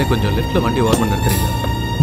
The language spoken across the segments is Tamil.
கொஞ்சம் லெஃப்ட்ல வண்டி ஓரமாக நிறுத்துறீங்களா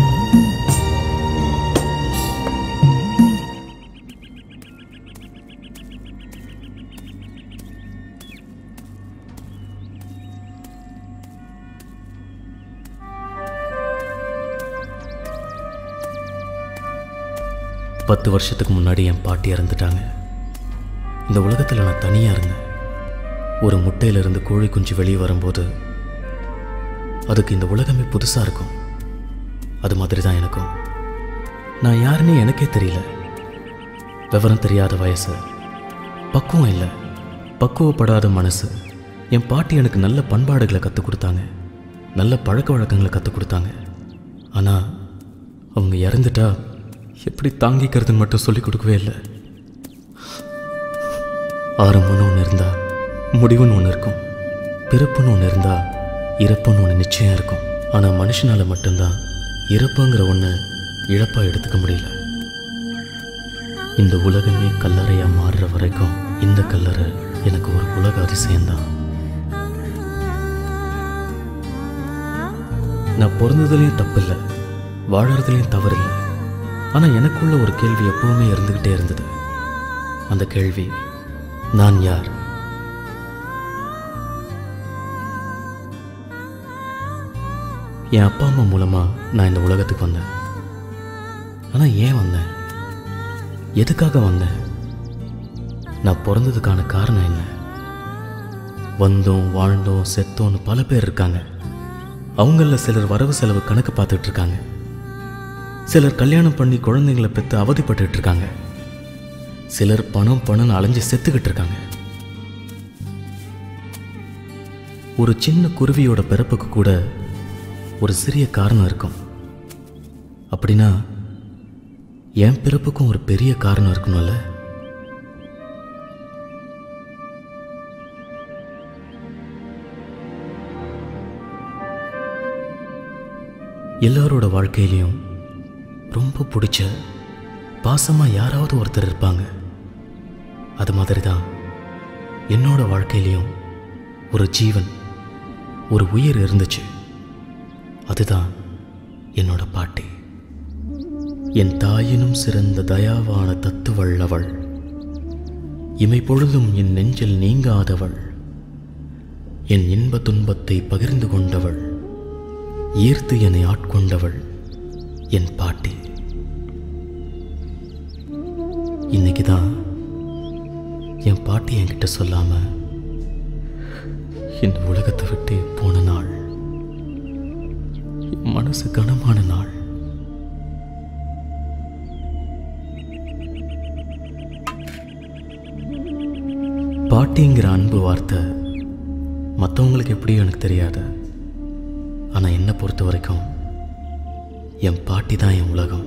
பத்து வருஷத்துக்கு முன்னாடி என் பாட்டி இறந்துட்டாங்க இந்த உலகத்தில் நான் தனியாக இருந்தேன் ஒரு முட்டையிலிருந்து கோழி குஞ்சு வெளியே வரும்போது அதுக்கு இந்த உலகமே புதுசாக இருக்கும் அது மாதிரி தான் எனக்கும் நான் யாருன்னு எனக்கே தெரியல விவரம் தெரியாத வயசு பக்குவம் இல்லை பக்குவப்படாத மனசு என் பாட்டி எனக்கு நல்ல பண்பாடுகளை கற்றுக் கொடுத்தாங்க நல்ல பழக்க வழக்கங்களை கற்றுக் கொடுத்தாங்க ஆனால் அவங்க இறந்துட்டா எப்படி தாங்கிக்கிறதுன்னு மட்டும் சொல்லிக் கொடுக்கவே இல்லை ஆரம்பம்னு ஒன்று இருந்தா முடிவுன்னு ஒன்று இருக்கும் பிறப்புன்னு ஒன்று இருந்தா இறப்புன்னு ஒன்று நிச்சயம் இருக்கும் ஆனால் மனுஷனால மட்டும்தான் இறப்புங்கிற ஒன்று இழப்பாக எடுத்துக்க முடியல இந்த உலகமே கல்லறையாக மாறுற வரைக்கும் இந்த கல்லறை எனக்கு ஒரு உலக அதிசயம்தான் நான் பிறந்ததுலேயும் தப்பில்லை வாழறதுலேயும் தவறில்லை ஆனால் எனக்குள்ள ஒரு கேள்வி எப்பவுமே இருந்துக்கிட்டே இருந்தது அந்த கேள்வி நான் யார் என் அப்பா அம்மா மூலமாக நான் இந்த உலகத்துக்கு வந்தேன் ஆனால் ஏன் வந்தேன் எதுக்காக வந்தேன் நான் பிறந்ததுக்கான காரணம் என்ன வந்தோம் வாழ்ந்தோம் செத்தோன்னு பல பேர் இருக்காங்க அவங்களில் சிலர் வரவு செலவு கணக்கு பார்த்துட்டு இருக்காங்க சிலர் கல்யாணம் பண்ணி குழந்தைங்களை பெற்று அவதிப்பட்டுட்டு இருக்காங்க சிலர் பணம் பணம் அலைஞ்சு செத்துக்கிட்டு இருக்காங்க ஒரு சின்ன குருவியோட பிறப்புக்கு கூட ஒரு சிறிய காரணம் இருக்கும் அப்படின்னா என் பிறப்புக்கும் ஒரு பெரிய காரணம் இருக்கணும்ல எல்லாரோட வாழ்க்கையிலையும் ரொம்ப பிடிச்ச பாசமாக யாராவது ஒருத்தர் இருப்பாங்க அது மாதிரி தான் என்னோட வாழ்க்கையிலையும் ஒரு ஜீவன் ஒரு உயிர் இருந்துச்சு அதுதான் என்னோட பாட்டி என் தாயினும் சிறந்த தயாவான தத்துவள் அவள் இமை பொழுதும் என் நெஞ்சில் நீங்காதவள் என் இன்ப துன்பத்தை பகிர்ந்து கொண்டவள் ஈர்த்து என்னை ஆட்கொண்டவள் என் பாட்டி இன்னைக்கு தான் என் பாட்டி என்கிட்ட சொல்லாம இந்த உலகத்தை விட்டு போன நாள் என் மனசு கனமான நாள் பாட்டிங்கிற அன்பு வார்த்தை மற்றவங்களுக்கு எப்படியும் எனக்கு தெரியாது ஆனால் என்னை பொறுத்த வரைக்கும் என் பாட்டி தான் என் உலகம்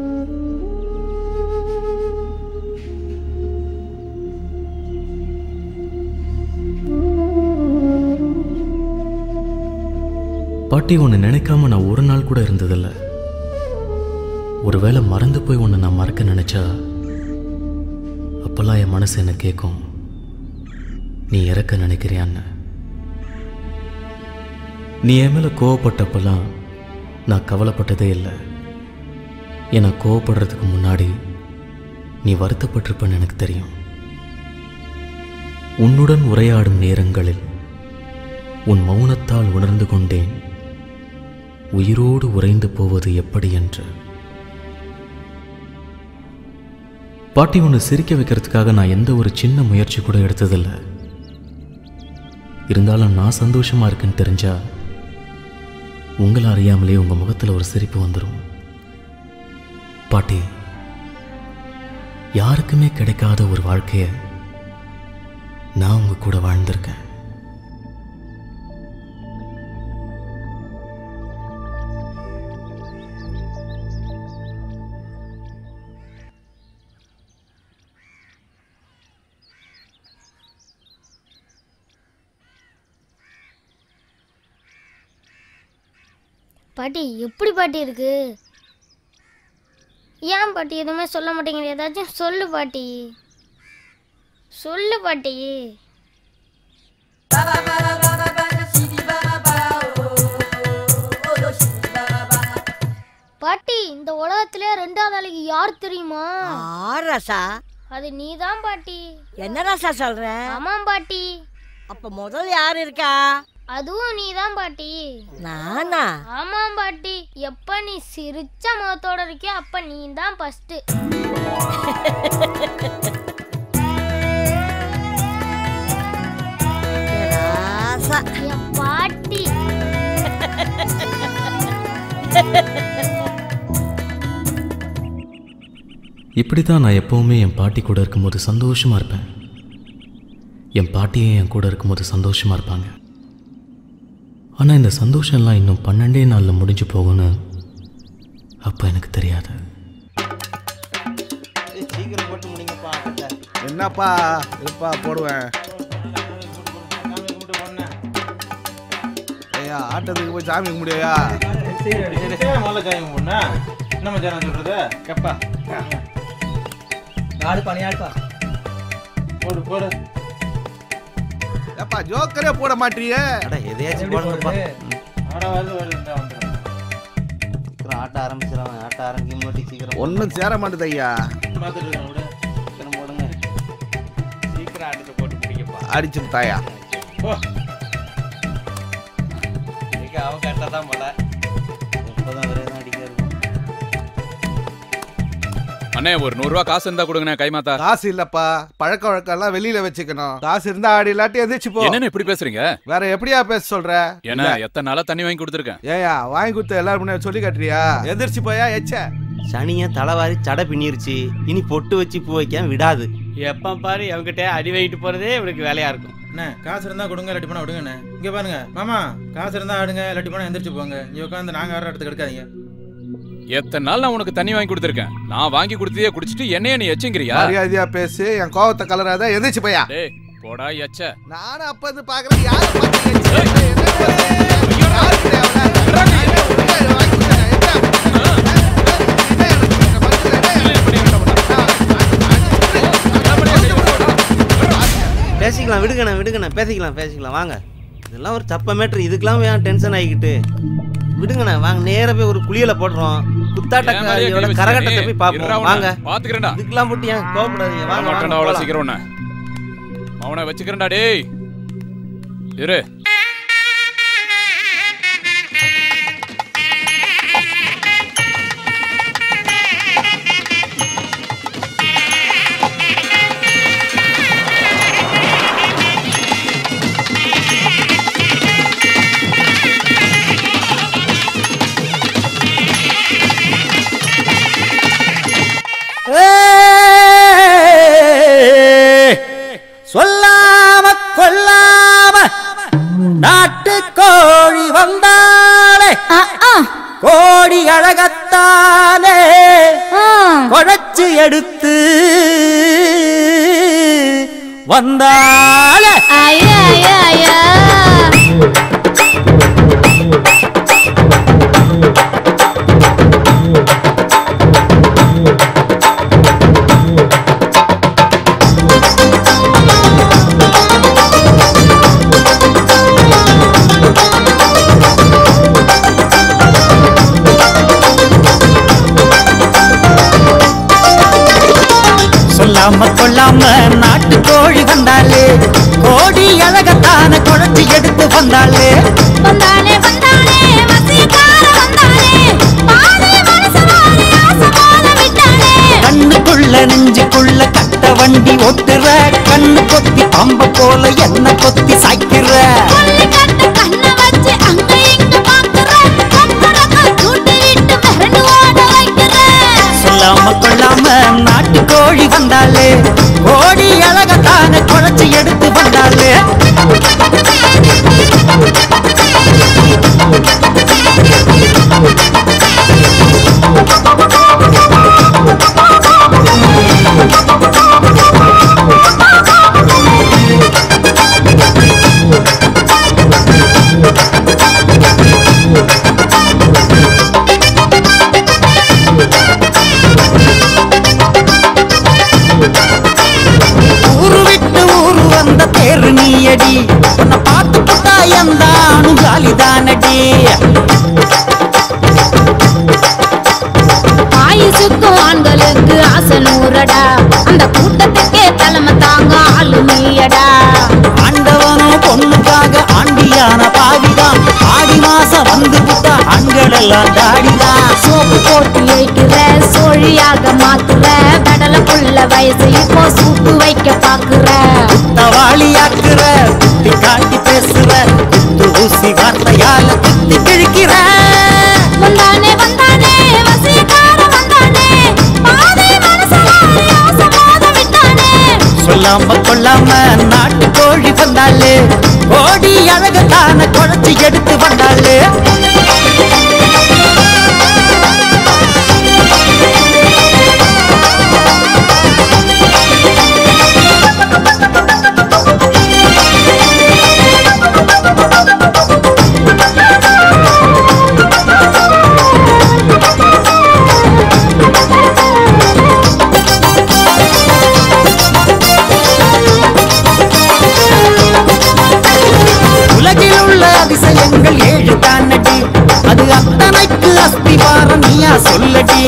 பாட்டி உன்னை நினைக்காம நான் ஒரு நாள் கூட இருந்ததில்ல ஒருவேளை மறந்து போய் உன்னை நான் மறக்க நினைச்சா அப்பெல்லாம் என் மனசு என்ன கேட்கும் நீ இறக்க நினைக்கிறியான்னு நீ என் மேலே கோவப்பட்டப்பெல்லாம் நான் கவலைப்பட்டதே இல்லை ஏன்னா கோவப்படுறதுக்கு முன்னாடி நீ வருத்தப்பட்டிருப்பன்னு எனக்கு தெரியும் உன்னுடன் உரையாடும் நேரங்களில் உன் மௌனத்தால் உணர்ந்து கொண்டேன் உயிரோடு உறைந்து போவது எப்படி என்று பாட்டி உன்னை சிரிக்க வைக்கிறதுக்காக நான் எந்த ஒரு சின்ன முயற்சி கூட எடுத்ததில்லை இருந்தாலும் நான் சந்தோஷமா இருக்குன்னு தெரிஞ்சா உங்களை அறியாமலே உங்க முகத்துல ஒரு சிரிப்பு வந்துடும் பாட்டி யாருக்குமே கிடைக்காத ஒரு வாழ்க்கைய நான் உங்க கூட வாழ்ந்திருக்கேன் பாட்டி எப்படி பாட்டி இருக்கு ஏன் பாட்டி எதுவுமே சொல்ல மாட்டேங்கிற ஏதாச்சும் சொல்லு பாட்டி சொல்லு பாட்டி பாட்டி இந்த உலகத்திலே ரெண்டாவது ஆளுக்கு யார் தெரியுமா ஆ ரசா அது நீதான் பாட்டி என்ன ரசா சொல்ற ஆமாம் பாட்டி அப்ப முதல் யார் இருக்கா அதுவும் நீதான் பாட்டி நானா ஆமாம் பாட்டி எப்ப நீ சிரிச்ச முகத்தோட இருக்கியோ அப்ப நீ தான் ஃபர்ஸ்ட் ராசா என் பாட்டி இப்படி தான் நான் எப்போவுமே என் பாட்டி கூட இருக்கும்போது சந்தோஷமாக இருப்பேன் என் பாட்டியும் என் கூட இருக்கும்போது சந்தோஷமாக இருப்பாங்க ஆனால் இந்த சந்தோஷம்லாம் இன்னும் பன்னெண்டே நாளில் முடிஞ்சு போகும்னு அப்போ எனக்கு தெரியாது சீக்கிரம் போட்டு முடிங்கப்பா என்னப்பா இருப்பா போடுவேன் ஐயா ஆட்டத்துக்கு போய் சாமி கும்பிடியா முதல்ல காயம் பொண்ணா என்ன மச்சான் சொல்றது கப்பா நாடு பணியாடுப்பா போடு போடு ஏப்பா ஜோக்கரே போட மாட்டியே அட எதையாச்சும் போடுங்கப்பா ஆட வருது வருது இந்த வந்துடும் சீக்கிரம் ஆட்ட ஆரம்பிச்சிடலாம் ஆட்ட ஆரம்பிக்கும் போது சீக்கிரம் ஒன்றும் சேர மாட்டேது ஐயா பார்த்துட்டு இருக்கேன் விடு சீக்கிரம் போடுங்க சீக்கிரம் ஆட்டத்தை போட்டு பிடிக்கப்பா அடிச்சு தாயா போ அவன் கரெக்டாக தான் போல இப்போதான் ஒரே தான் அடிக்க இருக்கும் அண்ணே ஒரு நூறுரூவா காசு இருந்தா கொடுங்கண்ணே கைமாத்தா காசு இல்லப்பா பழக்க வழக்கம் எல்லாம் வெளியில வச்சுக்கணும் காசு இருந்தா ஆடி இல்லாட்டி எந்திரிச்சு போ என்னன்னு இப்படி பேசுறீங்க வேற எப்படியா பேச சொல்ற ஏன்னா எத்தனை நாளா தண்ணி வாங்கி கொடுத்துருக்கேன் ஏயா வாங்கி கொடுத்த எல்லாரும் முன்னாடி சொல்லி காட்டுறியா எந்திரிச்சு போயா எச்ச சனியை தலைவாரி சடை பின்னிருச்சு இனி பொட்டு வச்சு பூ வைக்காம விடாது எப்போ பாரு அவங்ககிட்ட அடி வாங்கிட்டு போறதே இவனுக்கு வேலையா இருக்கும் அண்ணே காசு இருந்தா கொடுங்க இல்லாட்டி போனா விடுங்கண்ணே இங்க பாருங்க மாமா காசு இருந்தா ஆடுங்க இல்லாட்டி போனா எந்திரிச்சு போங்க இங்க உட்காந்து நாங்க ஆடுற இடத்துக்கு எடுக்காதீங்க எத்தனை நாள் நான் உனக்கு தண்ணி வாங்கி கொடுத்துருக்கேன் நான் வாங்கி கொடுத்ததே குடிச்சிட்டு என்னைய நீ எச்சுங்கிறியா மரியாதையா பேசு என் கோவத்தை கலராத எந்திரிச்சு போயா டேய் போடா எச்ச நானும் அப்ப இருந்து பாக்குறேன் யாரு பார்த்து எச்ச? என்ன பேசு? யாரு கிடையாது அவள? நானே ஒழுங்கா வாங்கி கொடுத்தேன். எச்ச? என்ன எனக்கு இந்த பஸ்ல என்ன பேசிக்கலாம் விடுங்கண்ணே விடுங்கண்ணே பேசிக்கலாம் பேசிக்கலாம் வாங்க இதெல்லாம் ஒரு சப்ப மேட்ரு இதுக்கெல்லாம் ஏன் டென்ஷன் ஆகிக்கிட்டு விடுங்கண்ணே வாங்க நேரா போய் ஒரு குளியல போடுறோம் குத்தாட்டக்காரியோட கரகட்டத்தை போய் பார்ப்போம் வாங்க பாத்துக்கிறேன்டா இதுக்கெல்லாம் போட்டு ஏன் கோவப்படாதீங்க வாங்க வாங்க மாட்டேன்டா அவ்வளவு போலாம். சீக்கிரம் உன்ன அவனை வச்சுக்கிறேன்டா டேய் இரு சொல்லாம கொல்லாம நாட்டு கோழி வந்தாலே கோடி அழகத்தானே குழைச்சு எடுத்து வந்தாலே ஐயா ஐயா ஐயா சொல்லாம கொள்ளாம நாட்டு கோழி வந்தாலே கோடி அழகத்தான குழைச்சு எடுத்து வந்தாலே வந்தானே வந்தானே வசியக்கார வந்தானே பாதி மனசு மாறி ஆசை போல விட்டானே கண்ணுக்குள்ள நெஞ்சுக்குள்ள கட்ட வண்டி ஓட்டுற கண்ணு கொத்தி பாம்ப போல என்ன கொத்தி சாய்க்கிற கொல்லி கட்ட கண்ணை வச்சு அங்க இங்க பாக்குற கண்ணுறக்க கூட்டி விட்டு மிரண்டு ஓட வைக்கிற சொல்லாம கொள்ளாம நாட்டு கோழி வந்தாலே கோடி அழகத்தான குழைச்சு எடுத்து வந்தாலே ஊரு விட்டு ஊரு வந்த தேரு நீயடி உன்னை பார்த்து புட்டா எந்த அணு காலிதானடி எல்லாம் தாடிதான் சோப்பு போட்டு ஏய்க்கிற சோழியாக மாத்துற கடலை புள்ள வயசு இப்போ சூப்பு வைக்க பாக்குற தவாளியாக்குற குத்தி காட்டி பேசுற குத்து ஊசி வார்த்தையால குத்தி கிழிக்கிற வந்தானே வந்தானே வசியக்கார வந்தானே பாதி மனசுல ஆசை மோத விட்டானே சொல்லாம கொள்ளாம நாட்டு கோழி வந்தாளே கோடி அழகத்தான குழச்சி எடுத்து வந்தாளே உலகில் உள்ள அதிசயங்கள் ஏழு தானடி அது அத்தனைக்கு அஸ்திவாரம் நீயா சொல்லடி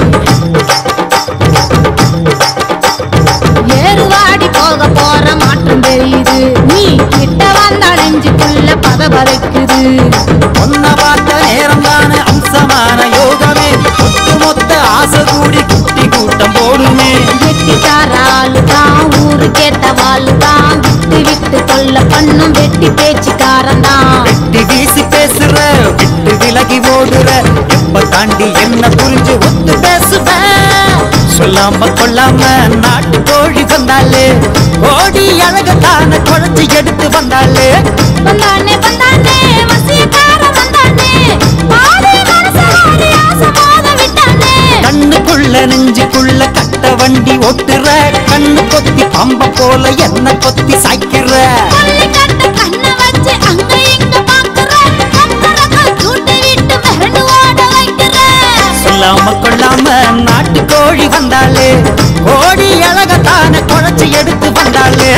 ஏறுவாடி போக போற மாற்றம் தெரியுது நீ கிட்ட வந்தா நெஞ்சுக்குள்ள பதபதைக்குது ஒன்ன பார்த்த நேரம் தானே அம்சமான யோகமே ஒட்டு மொத்த ஆசை கூடி குட்டி கூட்டம் போடுமே வெட்டிக்கார ஆளுதான் ஊரு கேட்ட வாளுதான் விட்டு விட்டு தொல்ல பண்ணும் வெட்டி பேச்சுக்காரன் தான் வெட்டி வீசி பேசுற விட்டு விலகி ஓடுற எப்ப தாண்டி என்ன புரிஞ்சு ஒத்து பேசுவ சொல்லாம கொள்ளாம நாட்டு கோழி வந்தாளே கோடி அழகத்தான குழச்சி எடுத்து வந்தாளே வந்தானே வந்தானே வசியக்கார வந்தானே பாதி மனசாரி ஆசை மோத விட்டானே கண்ணுக்குள்ள நெஞ்சுக்குள்ள கட்ட வண்டி ஓட்டுற கண்ணு கொத்தி பம்ப போல என்ன கொத்தி சாய்க்கிற கொல்லி கட்ட கண்ணை வச்சு அங்க இங்க பாக்குற கத்தரக்க கூட்டி விட்டு மிரண்டு ஓட வைக்கிற சொல்லாம கொள்ளாம நாட்டு கோழி வந்தாளே கோடி அழகத்தான குழச்சி எடுத்து வந்தாளே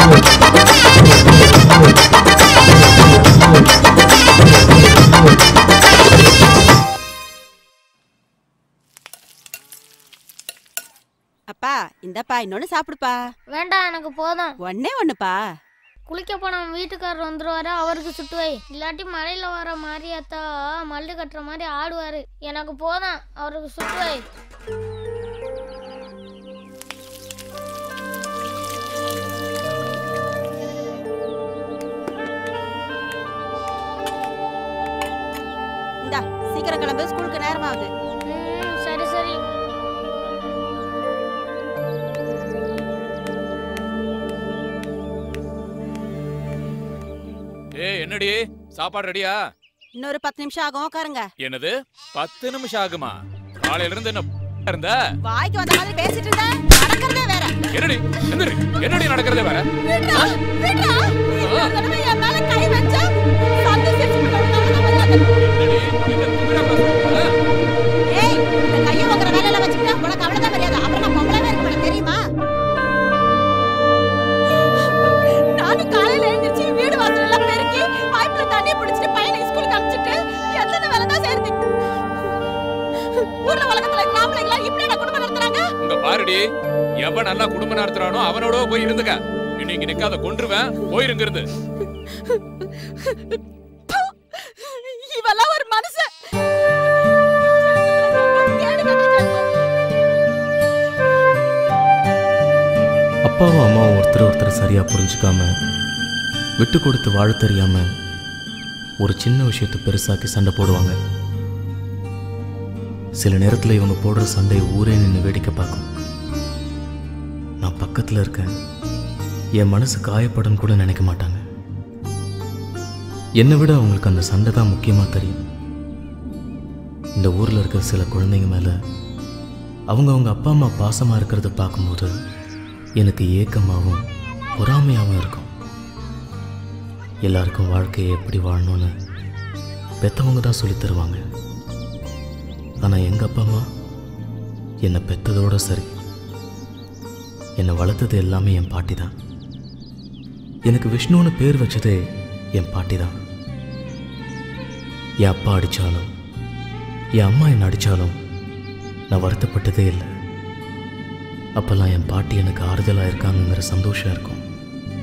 அப்பா இந்தப்பா இன்னொன்னு சாப்பிடுப்பா வேண்டாம் எனக்கு போதும் ஒன்னே ஒண்ணுப்பா குளிக்க போன வீட்டுக்காரர் வந்துருவாரு அவருக்கு சுட்டு வை இல்லாட்டி மலையில வர மாரியாத்தா மல்லு கட்டுற மாதிரி ஆடுவாரு எனக்கு போதும் அவருக்கு சுட்டு வை இந்தா சீக்கிரம் கிளம்பு ஸ்கூலுக்கு நேரமாகுது ம், சரி சரி ஏய் என்னடி சாப்பாடு ரெடியா இன்னொரு பத்து நிமிஷம் ஆகும் உட்காருங்க என்னது பத்து நிமிஷம் ஆகுமா காலையில இருந்து என்ன இருந்த வாய்க்கு வந்த மாதிரி பேசிட்டு இருந்த நடக்கிறதே வேற என்னடி எந்திரி என்னடி நடக்கிறதே வேற விட்றா, விட்றா. இன்னொரு தடவை என் மேல கை வச்சா, சண்டை செஞ்சு விடுறேன். என்னடி என்ன திமிரா பேசுற? ஏய், இந்த கையை வாங்குற வேலையில வச்சுக்கிட்டா உனக்கு அவ்வளவுதான் மரியாதை. அப்புறம் நான் பொம்பளைவே இருக்க மாட்டேன், தெரியுமா? நானும் காலையில எழுந்திருச்சு வீடு வாசல் எல்லாம் பெருக்கி, பைப்ல தண்ணியை பிடிச்சிட்டு பையனை ஸ்கூலுக்கு அனுப்பிச்சிட்டு, எத்தனை வேலை தான் செய்றது? ஊர்ல உலகத்துல இருக்கிற ஆம்பளைங்களாம் இப்படியா குடும்பம் நடத்துறாங்க இங்க பாருடி எவன் நல்லா குடும்பம் நடத்துறானோ அவனோட போய் இருந்துக்க இன்னும் இங்க நிக்காத கொன்றுவேன் போயிருங்க இருந்து இவெல்லாம் ஒரு மனுஷன் கேடு கெட்ட ஜென்மம். அப்பாவும் அம்மாவும் ஒருத்தர் ஒருத்தர் சரியாக புரிஞ்சுக்காம விட்டு கொடுத்து வாழ தெரியாம ஒரு சின்ன விஷயத்தை பெருசாக்கி சண்டை போடுவாங்க சில நேரத்தில் இவங்க போடுற சண்டையை ஊரே நின்று வேடிக்கை பார்க்கும் நான் பக்கத்தில் இருக்கேன் என் மனசு காயப்படும் கூட நினைக்க மாட்டாங்க என்னை விட அவங்களுக்கு அந்த சண்டை தான் முக்கியமாக தெரியும் இந்த ஊரில் இருக்கிற சில குழந்தைங்க மேலே அவங்க அவங்க அப்பா அம்மா பாசமாக இருக்கிறத பார்க்கும்போது எனக்கு ஏக்கமாகவும் பொறாமையாகவும் இருக்கும் எல்லாருக்கும் வாழ்க்கையை எப்படி வாழணும்னு பெற்றவங்க தான் சொல்லித் தருவாங்க ஆனால் எங்கள் அப்பா அம்மா என்னை பெற்றதோட சரி என்னை வளர்த்தது எல்லாமே என் பாட்டி தான் எனக்கு விஷ்ணுன்னு பேர் வச்சதே என் பாட்டி தான் என் அப்பா அடித்தாலும் என் அம்மா என்னை அடித்தாலும் நான் வருத்தப்பட்டதே இல்லை அப்போல்லாம் என் பாட்டி எனக்கு ஆறுதலாக இருக்காங்கங்கிற சந்தோஷம் இருக்கும்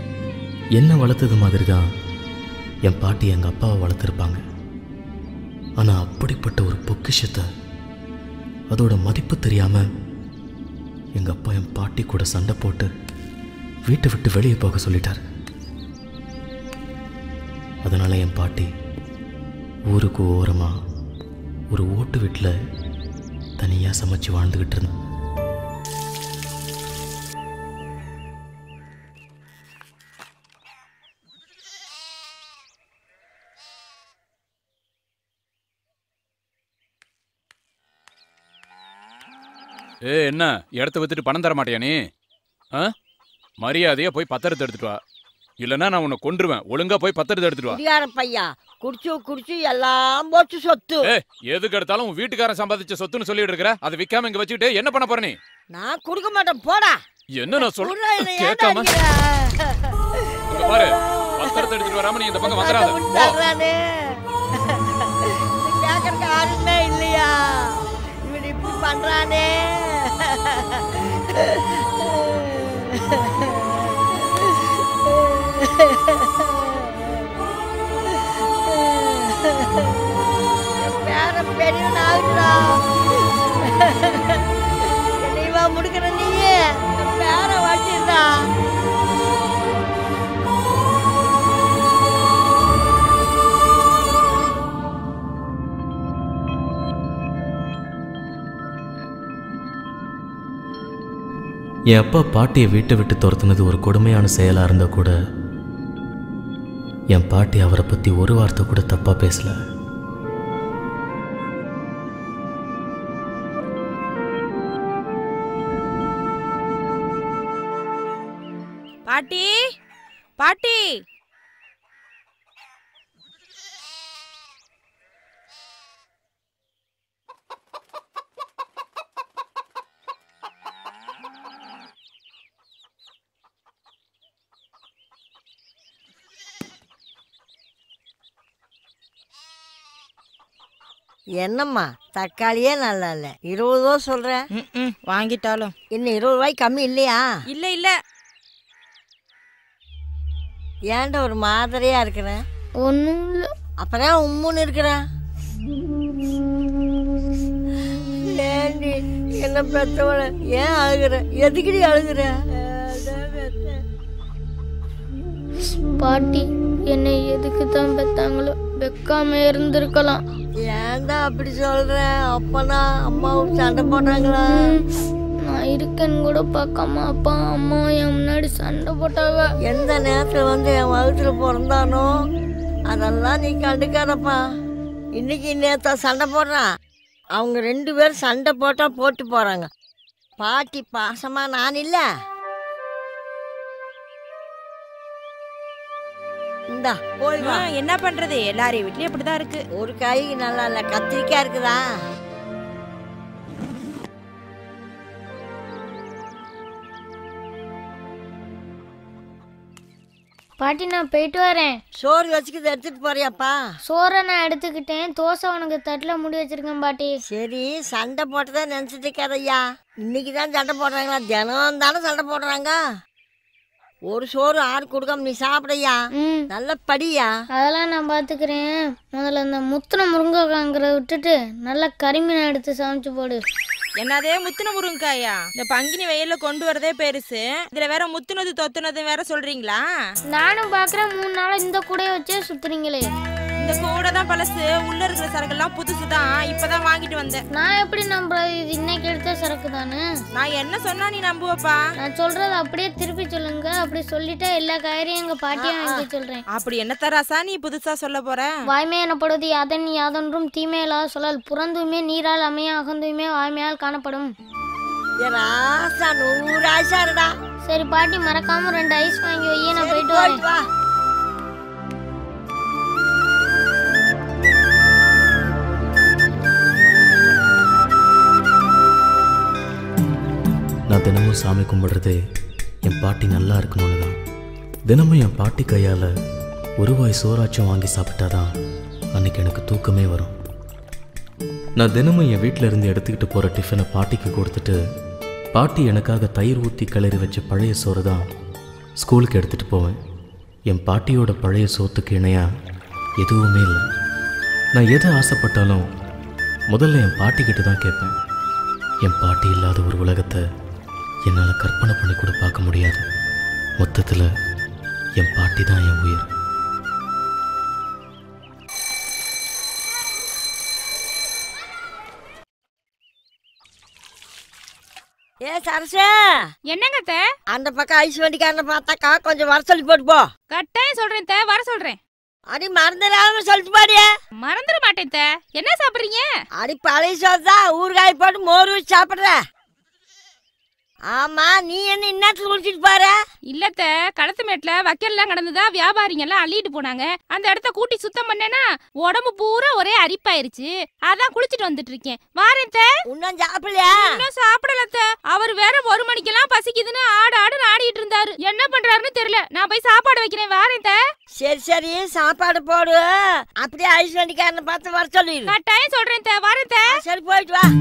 என்னை வளர்த்தது மாதிரி தான் என் பாட்டி எங்கள் அப்பாவை வளர்த்துருப்பாங்க ஆனால் அப்படிப்பட்ட ஒரு பொக்கிஷத்தை அதோட மதிப்பு தெரியாம எங்க அப்பா என் பாட்டி கூட சண்டை போட்டு வீட்டை விட்டு வெளியே போக சொல்லிட்டார் அதனால என் பாட்டி ஊருக்கு ஓரமா ஒரு ஓட்டு வீட்டில் தனியா சமைச்சு வாழ்ந்துகிட்டு இருந்தேன் ஏ என்ன இடத்த வித்துட்டு பணம் தர மாட்டியா நீ ஆ மரியாதையா போய் பத்திரத்தை எடுத்துட்டு வா இல்லைன்னா நான் உன்னை கொன்றுவேன் ஒழுங்கா போய் பத்திரத்தை எடுத்துட்டு வா குடியார பையா குடிச்சு குடிச்சு எல்லாம் போச்சு சொத்து ஏ எதுக்கு எடுத்தாலும் உன் வீட்டுக்காரன் சம்பாதிச்ச சொத்துன்னு சொல்லிட்டு இருக்கிற அதை விக்காம இங்க வச்சுக்கிட்டு என்ன பண்ண போற நீ நான் கொடுக்க மாட்டேன் போடா என்ன நான் குர்ரா, சொல்றேன் என்னை ஏன்டா கேட்காம அடிக்கிற? இங்க பாரு பத்திரத்தை எடுத்துட்டு வராம நீ இந்த பக்கம் வந்துடாத போ. விட்டாடுறானே. இது கேட்கறதுக்கு ஆளுமே இல்லையா இவன் இப்படி பண்றானே என் பேரன் பெரியவன் ஆகுறா என்னைவா முடுக்கிற நீயே என் பேரை வச்சிருந்தா என் அப்பா பாட்டியை வீட்டை விட்டு துரத்துனது ஒரு கொடுமையான செயலாக இருந்தால் கூட என் பாட்டி அவரை பற்றி ஒரு வார்த்தை கூட தப்பாக பேசல பாட்டி பாட்டி என்னம்மா தக்காளியே நல்லா இல்லை இருபது ரூபா சொல்கிறேன் ம் வாங்கிட்டாலும் இன்னும் இருபது ரூபாய்க்கு கம்மி இல்லையா இல்ல இல்ல ஏன்டா ஒரு மாதிரியா இருக்கிறேன் ஒன்றும் இல்லை அப்புறம் உம்முன்னு இருக்கிறேன் ஏண்டி என்ன பெத்தவள ஏன் அழுகுற எதுக்குடி அழுகுற அதான் பெத்தேன். பாட்டி என்னை எதுக்கு தான் பெத்தாங்களோ வைக்காம இருந்திருக்கலாம் ஏன்டா அப்படி சொல்ற அப்பனா அம்மாவும் சண்டை போட்டாங்களா நான் இருக்கேன்னு கூட பார்க்காம அப்பா அம்மா என் முன்னாடி சண்டை போட்டாங்க எந்த நேரத்தில் வந்து என் வகுத்துல பிறந்தானோ அதெல்லாம் நீ கண்டுக்காதப்பா இன்னைக்கு நேத்தா சண்டை போடுறான் அவங்க ரெண்டு பேரும் சண்டை போட்டா போட்டு போறாங்க பாட்டி பாசமா நான் இல்ல இந்தா போய் வா ஆ, என்ன பண்றது எல்லாரையும் வீட்லயும் இப்படிதான் இருக்கு ஒரு காய் நல்லா இல்ல கத்திரிக்காய் இருக்குதா பாட்டி நான் போயிட்டு வரேன் சோறு வச்சுக்கிது எடுத்துட்டு போறியாப்பா சோறை நான் எடுத்துக்கிட்டேன் தோசை உனக்கு தட்டில் முடி வச்சிருக்கேன் பாட்டி சரி சண்டை போட்டதா நினைச்சிட்டு இருக்காதய்யா இன்னைக்கு தான் சண்டை போடுறாங்களா தினம் தானே சண்டை போடுறாங்க ஒரு சோறு ஆறு கொடுக்காம நீ சாப்பிடையா ம் நல்ல படியா அதெல்லாம் நான் பார்த்துக்கிறேன் முதல்ல இந்த முத்தின முருங்கைக்காங்கிறத விட்டுட்டு நல்லா கரிமீனை எடுத்து சமைச்சு போடு என்னதே முத்துன முருங்காயா இந்த பங்கினி வெயில்ல கொண்டு வரதே பெருசு இதுல வேற முத்துனது தொத்துனது வேற சொல்றீங்களா நானும் பார்க்குறேன் மூணு நாள் இந்த கூடையை வச்சே சுத்துறீங்களே இந்த கூட தான் பழசு உள்ள இருக்கிற சரக்கெல்லாம் புதுசு தான் இப்பதான் வாங்கிட்டு வந்தேன் நான் எப்படி நம்புறது இது இன்னைக்கு எடுத்த சரக்கு தானே நான் என்ன சொன்னா நீ நம்புவப்பா நான் சொல்றது அப்படியே திருப்பி சொல்லுங்க அப்படி சொல்லிட்டா எல்லா காய்கறியும் எங்க பாட்டியை வாங்கி சொல்றேன் அப்படி என்ன தராசா நீ புதுசா சொல்ல போற வாய்மை எனப்படுவது யாதன் யாதொன்றும் தீமையில்லாத சொல்லல் புறந்துமே நீரால் அமைய அகந்துமே வாய்மையால் காணப்படும் ஏ ராசா நூறு ஆசா இருடா சரி பாட்டி மறக்காம ரெண்டு ஐஸ் வாங்கி வையே நான் போயிட்டு வரேன் வா நான் தினமும் சாமி கும்பிடுறதே என் பாட்டி நல்லா இருக்கணும்னு தான் தினமும் என் பாட்டி கையால் ஒரு வாய் சோறாச்சும் வாங்கி சாப்பிட்டாதான் அன்னைக்கு எனக்கு தூக்கமே வரும் நான் தினமும் என் வீட்டில் இருந்து எடுத்துக்கிட்டு போகிற டிஃபனை பாட்டிக்கு கொடுத்துட்டு பாட்டி எனக்காக தயிர் ஊற்றி கிளறி வச்ச பழைய சோறு தான் ஸ்கூலுக்கு எடுத்துகிட்டு போவேன் என் பாட்டியோட பழைய சோத்துக்கு இணையாக எதுவுமே இல்லை நான் எது ஆசைப்பட்டாலும் முதல்ல என் பாட்டிக்கிட்ட தான் கேட்பேன் என் பாட்டி இல்லாத ஒரு உலகத்தை என்னால் கற்பனை பண்ணி கூட பார்க்க முடியாது மொத்தத்தில் என் பாட்டி தான் என் உயிர் ஏ சரசே என்னங்க அத்தை அந்த பக்கம் ஐஸ் வண்டிக்காரனை பார்த்தாக்கா கொஞ்சம் வர சொல்லி போட்டு போ கட்டாயம் சொல்றேன் தே வர சொல்றேன் அடி மறந்துடாம சொல்லிட்டு பாடியே மறந்துட மாட்டேன் தே என்ன சாப்பிடுறீங்க அடி பழைய சோறு தான் ஊறுகாய் போட்டு மோர் வச்சு சாப்பிட்ற ஆமா நீ என்ன இன்னத்துல குளிச்சிட்டு பாரு இல்லத்த களத்து மேட்ல வக்கல்லாம் கிடந்ததா வியாபாரிங்க எல்லாம் அள்ளிட்டு போனாங்க அந்த இடத்த கூட்டி சுத்தம் பண்ணேனா உடம்பு பூரா ஒரே அரிப்பாயிருச்சு அதான் குளிச்சிட்டு வந்துட்டு இருக்கேன் வாரேன் தே இன்னும் சாப்பிடலையா இன்னும் சாப்பிடல அத்தை. அவர் வேற ஒரு மணிக்கெல்லாம் பசிக்குதுன்னு ஆடு ஆடுன்னு ஆடிட்டு இருந்தாரு என்ன பண்றாருன்னு தெரியல நான் போய் சாப்பாடு வைக்கிறேன் வாரேன் தே சரி சரி சாப்பாடு போடு அப்படியே ஐஸ் வண்டிக்காரனை பார்த்து வர சொல்லிடு கட்டாயம் சொல்றேன் தே வாரேன் தே சரி போயிட்டு வா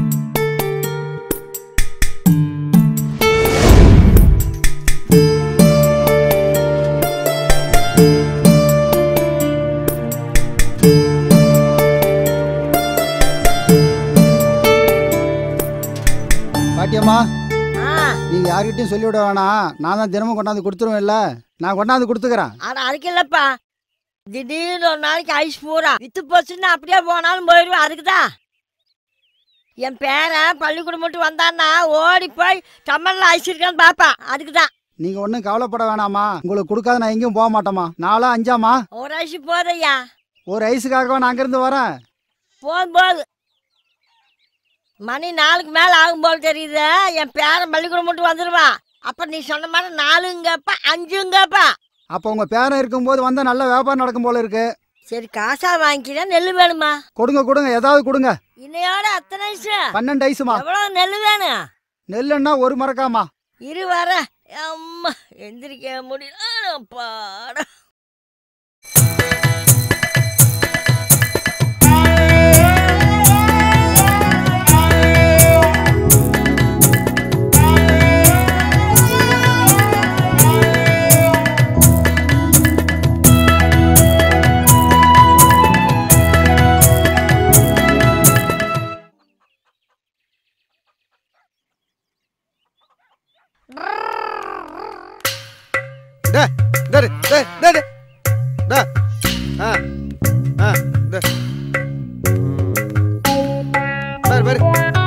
பாட்டியம்மா ஆ நீங்க யார்கிட்டயும் சொல்லிவிட வேணாம் நான் தான் தினமும் கொண்டாந்து கொடுத்துருவேன்ல நான் கொண்டாந்து கொடுத்துக்கிறேன் ஆனா அதுக்கு இல்லப்பா திடீர்னு ஒரு நாளைக்கு ஐஸ் பூரா வித்து போச்சுன்னு அப்படியே போனாலும் போயிடுவேன் அதுக்குதான் என் பேரன் பள்ளிக்கூடம் மட்டும் வந்தான்னா ஓடி போய் டம்மல்ல ஐஸ் இருக்கான்னு பாப்பான் அதுக்கு தான் நீங்க ஒன்றும் கவலைப்பட வேணாமா உங்களுக்கு கொடுக்காத நான் எங்கேயும் போக மாட்டேம்மா நாலா அஞ்சாமா ஒரு ஐஸ் போதையா ஒரு ஐஸுக்காகவா நான் அங்கிருந்து வரேன் போதும் போதும் மணி நாலுக்கு மேல ஆகும் போல தெரியுது என் பேரன் பள்ளிக்கூடம் மட்டும் வந்துடுவான் அப்ப நீ சொன்ன மாதிரி நாலுங்கப்பா அஞ்சுங்கப்பா அப்போ உங்க பேரன் இருக்கும்போது வந்தா நல்ல வியாபாரம் நடக்கும் போல இருக்கு சரி காசா வாங்கிக்கிறேன் நெல் வேணுமா கொடுங்க கொடுங்க ஏதாவது கொடுங்க இன்னையோட அத்தனை ஐஸ் பன்னெண்டு ஐஸுமா எவ்வளவு நெல் வேணும் நெல்லுன்னா ஒரு மரக்காமா இரு வர அம்மா எந்திரிக்க முடியல பாடா டே டே டே டே டே டே ஆ ஆ டே பாரு பாரு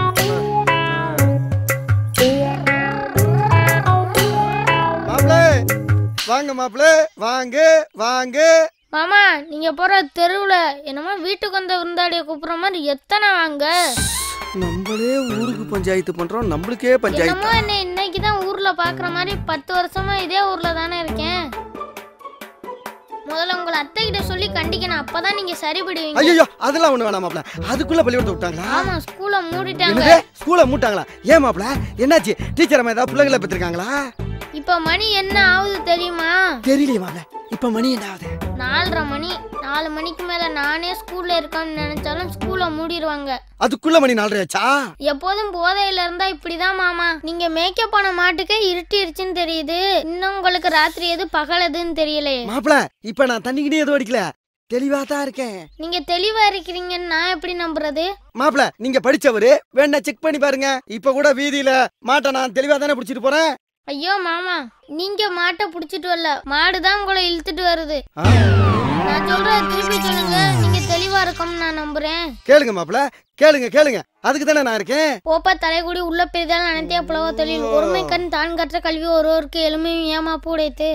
மாப்பிளே வாங்க மாப்பிளே வாங்க வாங்க மாமா நீங்க போற தெருவுல என்னமோ வீட்டுக்கு வந்த விருந்தாளிய கூப்பிடுற மாதிரி எத்தனை வாங்க நம்மளே ஊருக்கு பஞ்சாயத்து பண்றோம் நம்மளுக்கே பஞ்சாயத்து என்னமோ என்ன இன்னைக்கு தான் ஊர்ல பாக்குற மாதிரி பத்து வருஷமா இதே ஊர்ல தானே இருக்கேன் முதல்ல உங்களை அத்தை கிட்ட சொல்லி கண்டிக்கணும் அப்பதான் நீங்க சரிபடுவீங்க ஐயோ அதெல்லாம் ஒண்ணு வேணாம் மாப்பிள அதுக்குள்ள பள்ளிக்கூடத்தை விட்டாங்களா ஆமா ஸ்கூல மூடிட்டாங்க என்னது ஸ்கூலை மூட்டாங்களா ஏன் மாப்பிள என்னாச்சு டீச்சர் அம்மா ஏதாவது பிள்ளைங்களை பெற்றிருக்காங்களா இப்ப மணி என்ன ஆகுது தெரியுமா தெரியலையே மாப்பிள இப்ப மணி என்ன ஆகுது நாலரை மணி நாலு மணிக்கு மேல நானே ஸ்கூல்ல இருக்கேன்னு நினைச்சாலும் ஸ்கூல மூடிடுவாங்க அதுக்குள்ள மணி நாலரை ஆச்சா எப்போதும் போதையில இருந்தா இப்படிதான் மாமா நீங்க மேக்கப் பண்ண மாட்டுக்கே இருட்டிருச்சுன்னு தெரியுது இன்னும் உங்களுக்கு ராத்திரி எது பகல் எதுன்னு தெரியலையே மாப்பிள இப்ப நான் தண்ணிக்கிட்டே எதுவும் அடிக்கல தெளிவா தான் இருக்கேன் நீங்க தெளிவா இருக்கிறீங்கன்னு நான் எப்படி நம்புறது மாப்பிள நீங்க படிச்சவரு வேணா செக் பண்ணி பாருங்க இப்ப கூட வீதியில மாட்டை நான் தெளிவா தானே பிடிச்சிட்டு போறேன் ஐயோ மாமா நீங்க மாட்டை புடிச்சிட்டு வரல மாடுதான் உங்களை இழுத்துட்டு வருது ஆ, நான் சொல்றத திருப்பி சொல்லுங்க நீங்க தெளிவா இருக்கோம்னு நான் நம்புறேன் கேளுங்க மாப்பிள கேளுங்க கேளுங்க அதுக்கு தானே நான் இருக்கேன் போப்பா தலைகுடி உள்ள பெரிதால் அனைத்தே புலவ தொழில் ஒருமை கண் தான் கற்ற கல்வி ஒருவருக்கு எளிமையும் ஏமாப்பு உடைத்து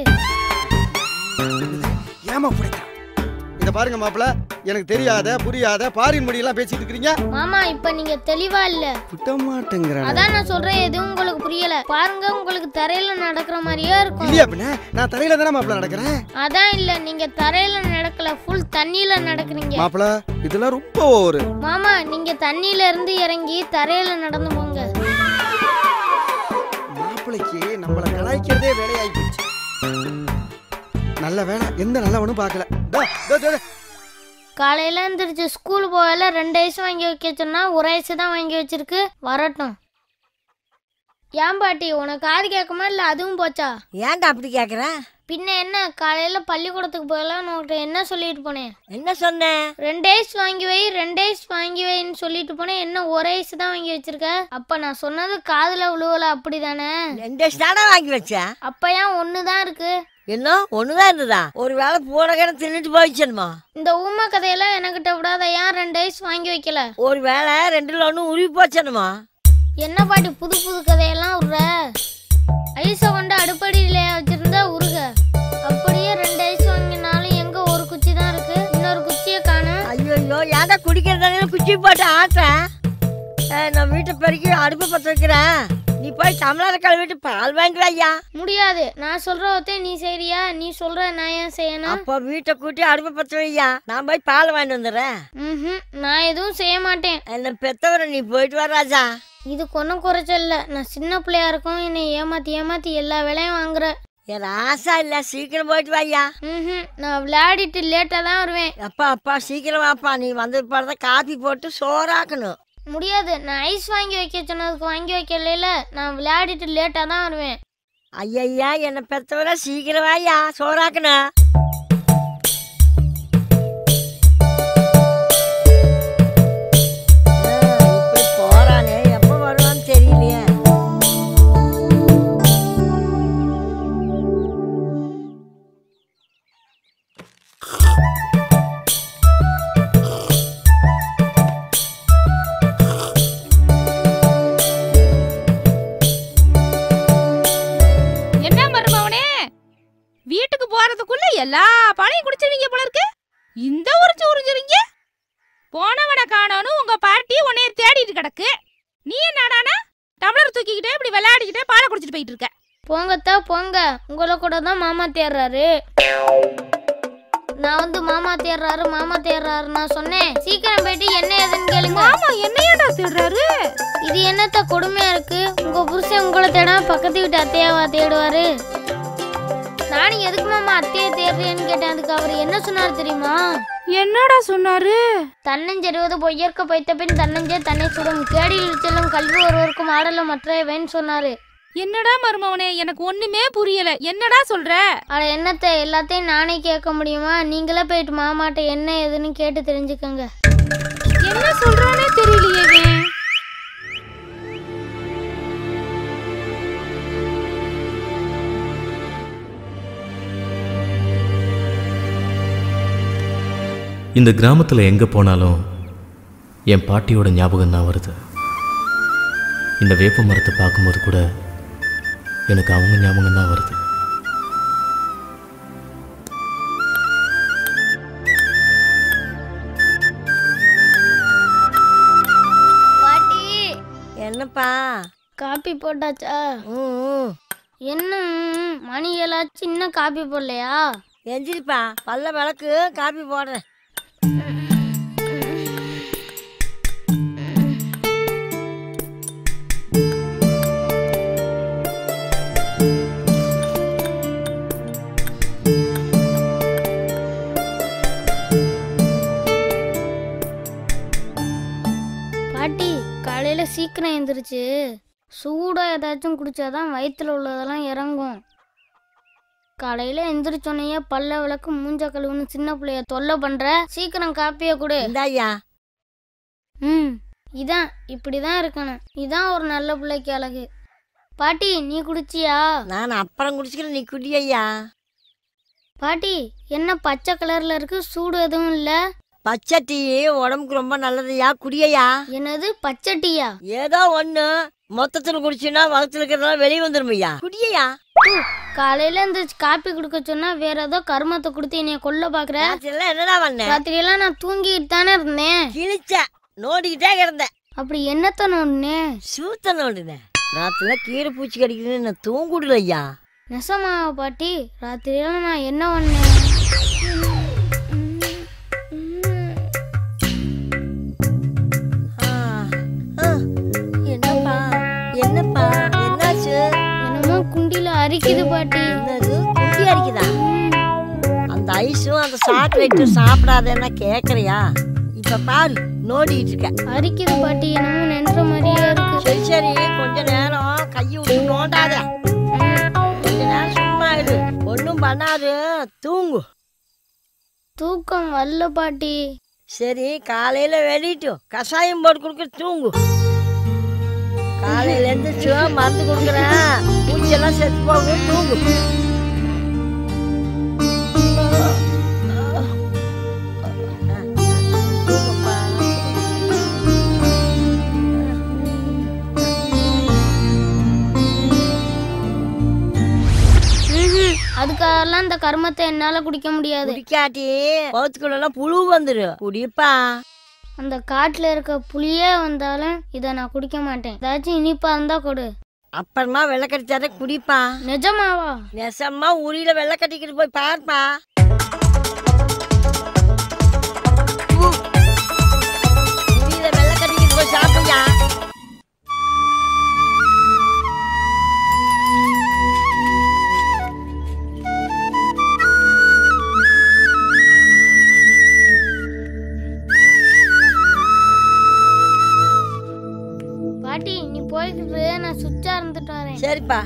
ஏமா பிடித்தா இத பாருங்க மாப்பிள எனக்கு தெரியாத புரியாத பாரின் மொழியெல்லாம் பேசிட்டு இருக்கிறீங்க மாமா இப்ப நீங்க தெளிவா இல்ல விட்ட மாட்டேங்கிறேன் அதான் நான் சொல்றேன் எதுவும் உங்களுக்கு புரியல பாருங்க உங்களுக்கு தரையில நடக்கிற மாதிரியே இருக்கும் இல்லையா பின்ன நான் தரையில தானே மாப்பிள நடக்கிறேன் அதான் இல்ல நீங்க தரையில நடக்கல ஃபுல் தண்ணியில நடக்கிறீங்க மாப்பிள இதெல்லாம் ரொம்ப ஒரு மாமா நீங்க தண்ணியில இருந்து இறங்கி தரையில நடந்து போங்க மாப்பிளைக்கு நம்மள கலாய்க்கிறதே வேலையாகி போச்சு நல்ல வேலை எந்த நல்லவனும் பார்க்கல தா, தா, தா, தா. காலையில எந்திரிச்சு ஸ்கூல் போகல ரெண்டு ஐஸ் வாங்கி வைக்க சொன்னா ஒரு ஐஸ் தான் வாங்கி வச்சிருக்கு வரட்டும் ஏன் பாட்டி உனக்கு காது கேட்குமா இல்ல அதுவும் போச்சா ஏன்டா அப்படி கேக்குற பின்ன என்ன காலையில பள்ளிக்கூடத்துக்கு போகலாம் உன்கிட்ட என்ன சொல்லிட்டு போனேன் என்ன சொன்னேன் ரெண்டு ஐஸ் வாங்கி வை ரெண்டு ஐஸ் வாங்கி வைன்னு சொல்லிட்டு போனேன் என்ன ஒரு ஐஸ் தான் வாங்கி வச்சிருக்க அப்ப நான் சொன்னது காதுல விழுவல அப்படிதானே ரெண்டு ஐஸ் தானே வாங்கி வச்சேன் அப்ப ஏன் ஒன்று தான் இருக்கு என்ன ஒண்ணுதான் இருந்ததா ஒரு வேளை பூனை கிட்ட தின்னுட்டு போயிச்சனுமா இந்த ஊமை கதையெல்லாம் எனக்கிட்ட விடாத ஏன் ரெண்டு ஐஸ் வாங்கி வைக்கல ஒரு வேளை ரெண்டுல ஒண்ணு உருவி போச்சனுமா என்ன பாட்டி புது புது கதையெல்லாம் விடுற ஐஸை கொண்டு அடுப்படியில வச்சிருந்தா உருக அப்படியே ரெண்டு ஐஸ் வாங்கினாலும் எங்க ஒரு குச்சி தான் இருக்கு இன்னொரு குச்சியை காணும் ஐயோ ஐயோ ஏன்டா குடிக்கிற தண்ணியில குச்சி போட்டு ஆட்டேன் ஏய், நான் வீட்டை பெருக்கி அடுப்பு பற்ற வைக்கிறேன் நீ போய் தமிழரை கழுவிட்டு பால் வாங்கிட்டு ஐயா முடியாது நான் சொல்றவத்தே நீ செய்றியா நீ சொல்ற நான் ஏன் செய்யணும் அப்போ வீட்டை கூட்டி அடுப்பு பற்ற வையா நான் போய் பால் வாங்கிட்டு வந்துடுறேன் ம்ஹும், நான் எதுவும் செய்ய மாட்டேன் என்ன பெத்தவரை நீ போயிட்டு வர ராஜா இதுக்கு ஒன்றும் குறைச்சல் இல்லை நான் சின்ன பிள்ளையா இருக்கும் என்னை ஏமாத்தி ஏமாத்தி எல்லா வேலையும் வாங்குற என் ஆசா இல்ல சீக்கிரம் போயிட்டு வாய்யா ம்ஹும், நான் விளையாடிட்டு லேட்டாக தான் வருவேன் அப்பா அப்பா சீக்கிரம் வாப்பா நீ வந்து பிறந்த காப்பி போட்டு சோறாக்கணும் முடியாது நான் ஐஸ் வாங்கி வைக்க சொன்னதுக்கு வாங்கி வைக்கல நான் விளையாடிட்டு லேட்டாக தான் வருவேன் ஐயா என்னை பெத்தவரை சீக்கிரம் வாய்யா சோறாக்கணும் ஆ, இப்படி போறானே எப்போ வருவான்னு தெரியலையே என்ன மருமவனே வீட்டுக்கு போறதுக்குள்ள எல்லா பாலையும் குடிச்சிருவீங்க போல இருக்கு இந்த உரிச்சு உறிஞ்சிருங்க போனவனை காணோன்னு உங்க பாட்டி உன்னைய தேடிட்டு கிடக்கு நீ என்னடானா டம்ளர் தூக்கிக்கிட்டே இப்படி விளையாடிக்கிட்டே பாலை குடிச்சிட்டு போயிட்டு இருக்க போங்கத்தா போங்க உங்களை கூட தான் மாமா தேடுறாரு நான் வந்து மாமா தேடுறாரு மாமா தேடுறாரு நான் சொன்னேன் சீக்கிரம் போயிட்டு என்ன ஏதுன்னு கேளுங்க மாமா என்னையடா தேடுறாரு இது என்னத்த கொடுமையா இருக்கு உங்க புருஷன் உங்களை தேடாம பக்கத்து வீட்டு அத்தையாவா தேடுவாரு நானும் எதுக்கு மாமா அத்தையை தேடுறேன்னு கேட்டேன் அதுக்கு அவர் என்ன சொன்னார் தெரியுமா என்னடா சொன்னாரு தன்னஞ்செறிவது பொய்யற்க பைத்த பின் தன்னஞ்சே தன்னை சுடும் கேடியில் செல்லும் கல்வி ஒருவருக்கும் ஆடலும் மற்றவன் சொன்னாரு என்னடா மருமவனே எனக்கு ஒண்ணுமே புரியல என்னடா சொல்ற அட என்னத்த எல்லாத்தையும் நானே கேட்க முடியுமா நீங்களே போயிட்டு மாமாட்ட என்ன ஏதுன்னு கேட்டு தெரிஞ்சுக்கோங்க என்ன சொல்றானே தெரியலையே இவன். இந்த கிராமத்தில் எங்கே போனாலும் என் பாட்டியோட ஞாபகம் தான் வருது இந்த வேப்ப மரத்தை பார்க்கும்போது கூட எனக்கு அவங்க ஞாபகம் தான் வருது பாட்டி என்னப்பா காப்பி போட்டாச்சா ம் என்ன ம், மணி ஏழாச்சு இன்னும் காப்பி போடலையா எந்திரிப்பா பல்ல விளக்கு காப்பி போடுறேன் பாட்டி காலையில சீக்கிரம் எந்திரிச்சு சூடா ஏதாச்சும் குடிச்சாதான் வயித்துல உள்ளதெல்லாம் இறங்கும் காலையில எந்திரிச்சோனையே பல்ல விளக்கு மூஞ்ச கழுவுன்னு சின்ன பிள்ளைய தொல்லை பண்ற சீக்கிரம் காப்பிய கொடு இந்தாய்யா ம் இதான் இப்படிதான் இருக்கணும் இதான் ஒரு நல்ல பிள்ளைக்கு அழகு பாட்டி நீ குடிச்சியா நான் அப்புறம் குடிச்சுக்கிறேன் நீ குடி ஐயா பாட்டி என்ன பச்சை கலர்ல இருக்கு சூடு எதுவும் இல்ல பச்சை டீ உடம்புக்கு ரொம்ப நல்லதுயா குடியையா என்னது பச்சை டீயா ஏதோ ஒண்ணு மொத்தத்துல குடிச்சுன்னா வளத்துல இருக்கிறதெல்லாம் வெளியே வந்துடும் ஐயா குடியையா ஹு, காலையில இந்த காப்பி குடுக்க சொன்னா வேற ஏதோ கருமத்தை கொடுத்து என்னைய கொல்ல பாக்குற ராத்திரியெல்லாம் என்னடா பண்ணேன் ராத்திரியெல்லாம் நான் தூங்கிட்டு தானே இருந்தேன் கிழிச்ச நோண்டிக்கிட்டே கிடந்தேன் அப்படி என்னத்த நோண்டுனேன் சூத்த நோண்டுனேன் ராத்திரில கீரை பூச்சி கடிக்குதுன்னு நான் தூங்குடல ஐயா நெசமா பாட்டி ராத்திரியெல்லாம் நான் என்ன பண்ணேன் ஆ, ஆ, என்னப்பா என்னப்பா என்னாச்சு என்னமோ குண்டில அரிக்குது பாட்டி என்னது குட்டி அடிக்குதா அந்த ஐஸும் அந்த சாக்லேட்டும் சாப்பிடாதேன்னா கேக்குறியா இப்ப பாரு நோண்டிட்டு இருக்க அரிக்குது பாட்டி என்னமோ நின்ற மாதிரியே இருக்கு சரி சரி கொஞ்ச நேரம் கையை நோண்டாத கொஞ்ச நேரம் சும்மா இரு ஒன்றும் பண்ணாது தூங்கு தூக்கம் வரல பாட்டி சரி காலையில வெளியிட்டு கஷாயம் போட்டு கொடுக்க தூங்கு காலையில எழுந்திரிச்சு மருந்து கொடுக்குறேன் பூச்செல்லாம் செத்து போகும் தூங்கு ம்ஹும். அதுக்காகலாம் இந்த கர்மத்தை என்னால குடிக்க முடியாது குடிக்காட்டி பௌத்துக்குள்ள புழு வந்துடும் குடிப்பா அந்த காட்டுல இருக்க புளியே வந்தாலும் இதை நான் குடிக்க மாட்டேன் ஏதாச்சும் இனிப்பா இருந்தா கொடு அப்புறமா வெள்ளக்கட்டி தர குடிப்பா நிஜமாவா நெசமா உரியில வெள்ளை கட்டிக்கிட்டு போய் பார்ப்பா உரியில வெள்ளை கட்டிக்கிட்டு போய் சாப்பிடுயா பாட்டி நீ போய்கிட்டு நான் சுவிட்சா இருந்துட்டு வரேன் சரிப்பா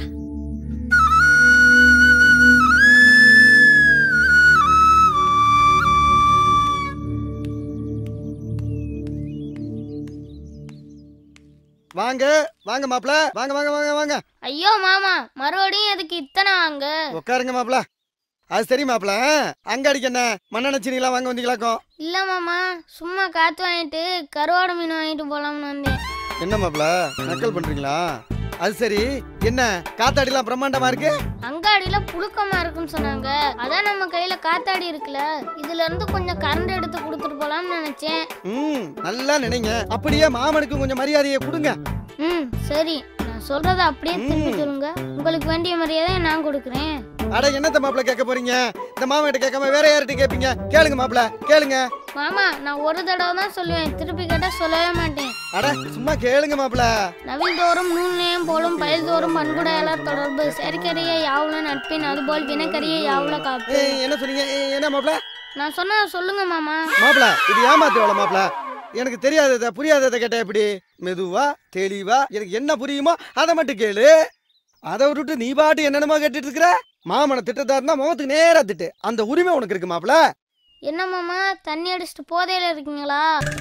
வாங்க வாங்க மாப்பிள வாங்க வாங்க வாங்க வாங்க ஐயோ மாமா மறுபடியும் எதுக்கு இத்தனை வாங்க உட்காருங்க மாப்பிள அது சரி மாப்பிள அங்க அடிக்க என்ன மண்ணெண்ணெய் சீனிலாம் வாங்க வந்தீங்களாக்கும் இல்ல மாமா சும்மா காத்து வாங்கிட்டு கருவாடு மீன் வாங்கிட்டு போலாம்னு வந்தேன் என்ன மாப்பிள நக்கல் பண்றீங்களா அது சரி என்ன காத்தாடிலாம் பிரம்மாண்டமா இருக்கு அங்காடியில புழுக்கமா இருக்குன்னு சொன்னாங்க அதான் நம்ம கையில காத்தாடி இருக்குல்ல இதுல இருந்து கொஞ்சம் கரண்ட் எடுத்து கொடுத்துட்டு போலாம்னு நினைச்சேன் ம் நல்லா நினைங்க அப்படியே மாமனுக்கு கொஞ்சம் மரியாதையை கொடுங்க ம் சரி நான் சொல்றத அப்படியே திருப்பி சொல்லுங்க உங்களுக்கு வேண்டிய மரியாதை நான் கொடுக்குறேன் அட என்னத்த மாப்பிள கேட்க போறீங்க இந்த மாமன் கிட்ட கேட்காம வேற யார்கிட்ட கேட்பீங்க கேளுங்க மாப்பிள கேளுங்க மாமா நான் ஒரு தடவை தான் சொல்லுவேன் திருப்பி கேட்டா சொல்லவே மாட்டேன் அட சும்மா கேளுங்க மாப்பிள நவில் தோறும் நூல் நேயம் போலும் பயில் தோறும் பண்புடையாளர் தொடர்பு செயற்கரிய யாவுல நட்பின் அதுபோல் வினக்கரிய யாவுல காப்பு ஏய், என்ன சொன்னீங்க ஏய், என்ன மாப்பிள நான் சொன்னா சொல்லுங்க மாமா மாப்பிள இது ஏமாத்து வேலை மாப்பிள எனக்கு தெரியாததை புரியாததை கேட்ட எப்படி மெதுவா தெளிவா எனக்கு என்ன புரியுமோ அதை மட்டும் கேளு அதை விட்டுட்டு நீ பாட்டு என்னென்னமோ கேட்டுட்டு இருக்கிற மாமனை திட்டத்தா இருந்தா முகத்துக்கு நேரா திட்டு அந்த உரிமை உனக்கு இருக்கு மாப்பிள என்ன மாமா தண்ணி அடிச்சிட்டு போதையில இருக்கீங்களா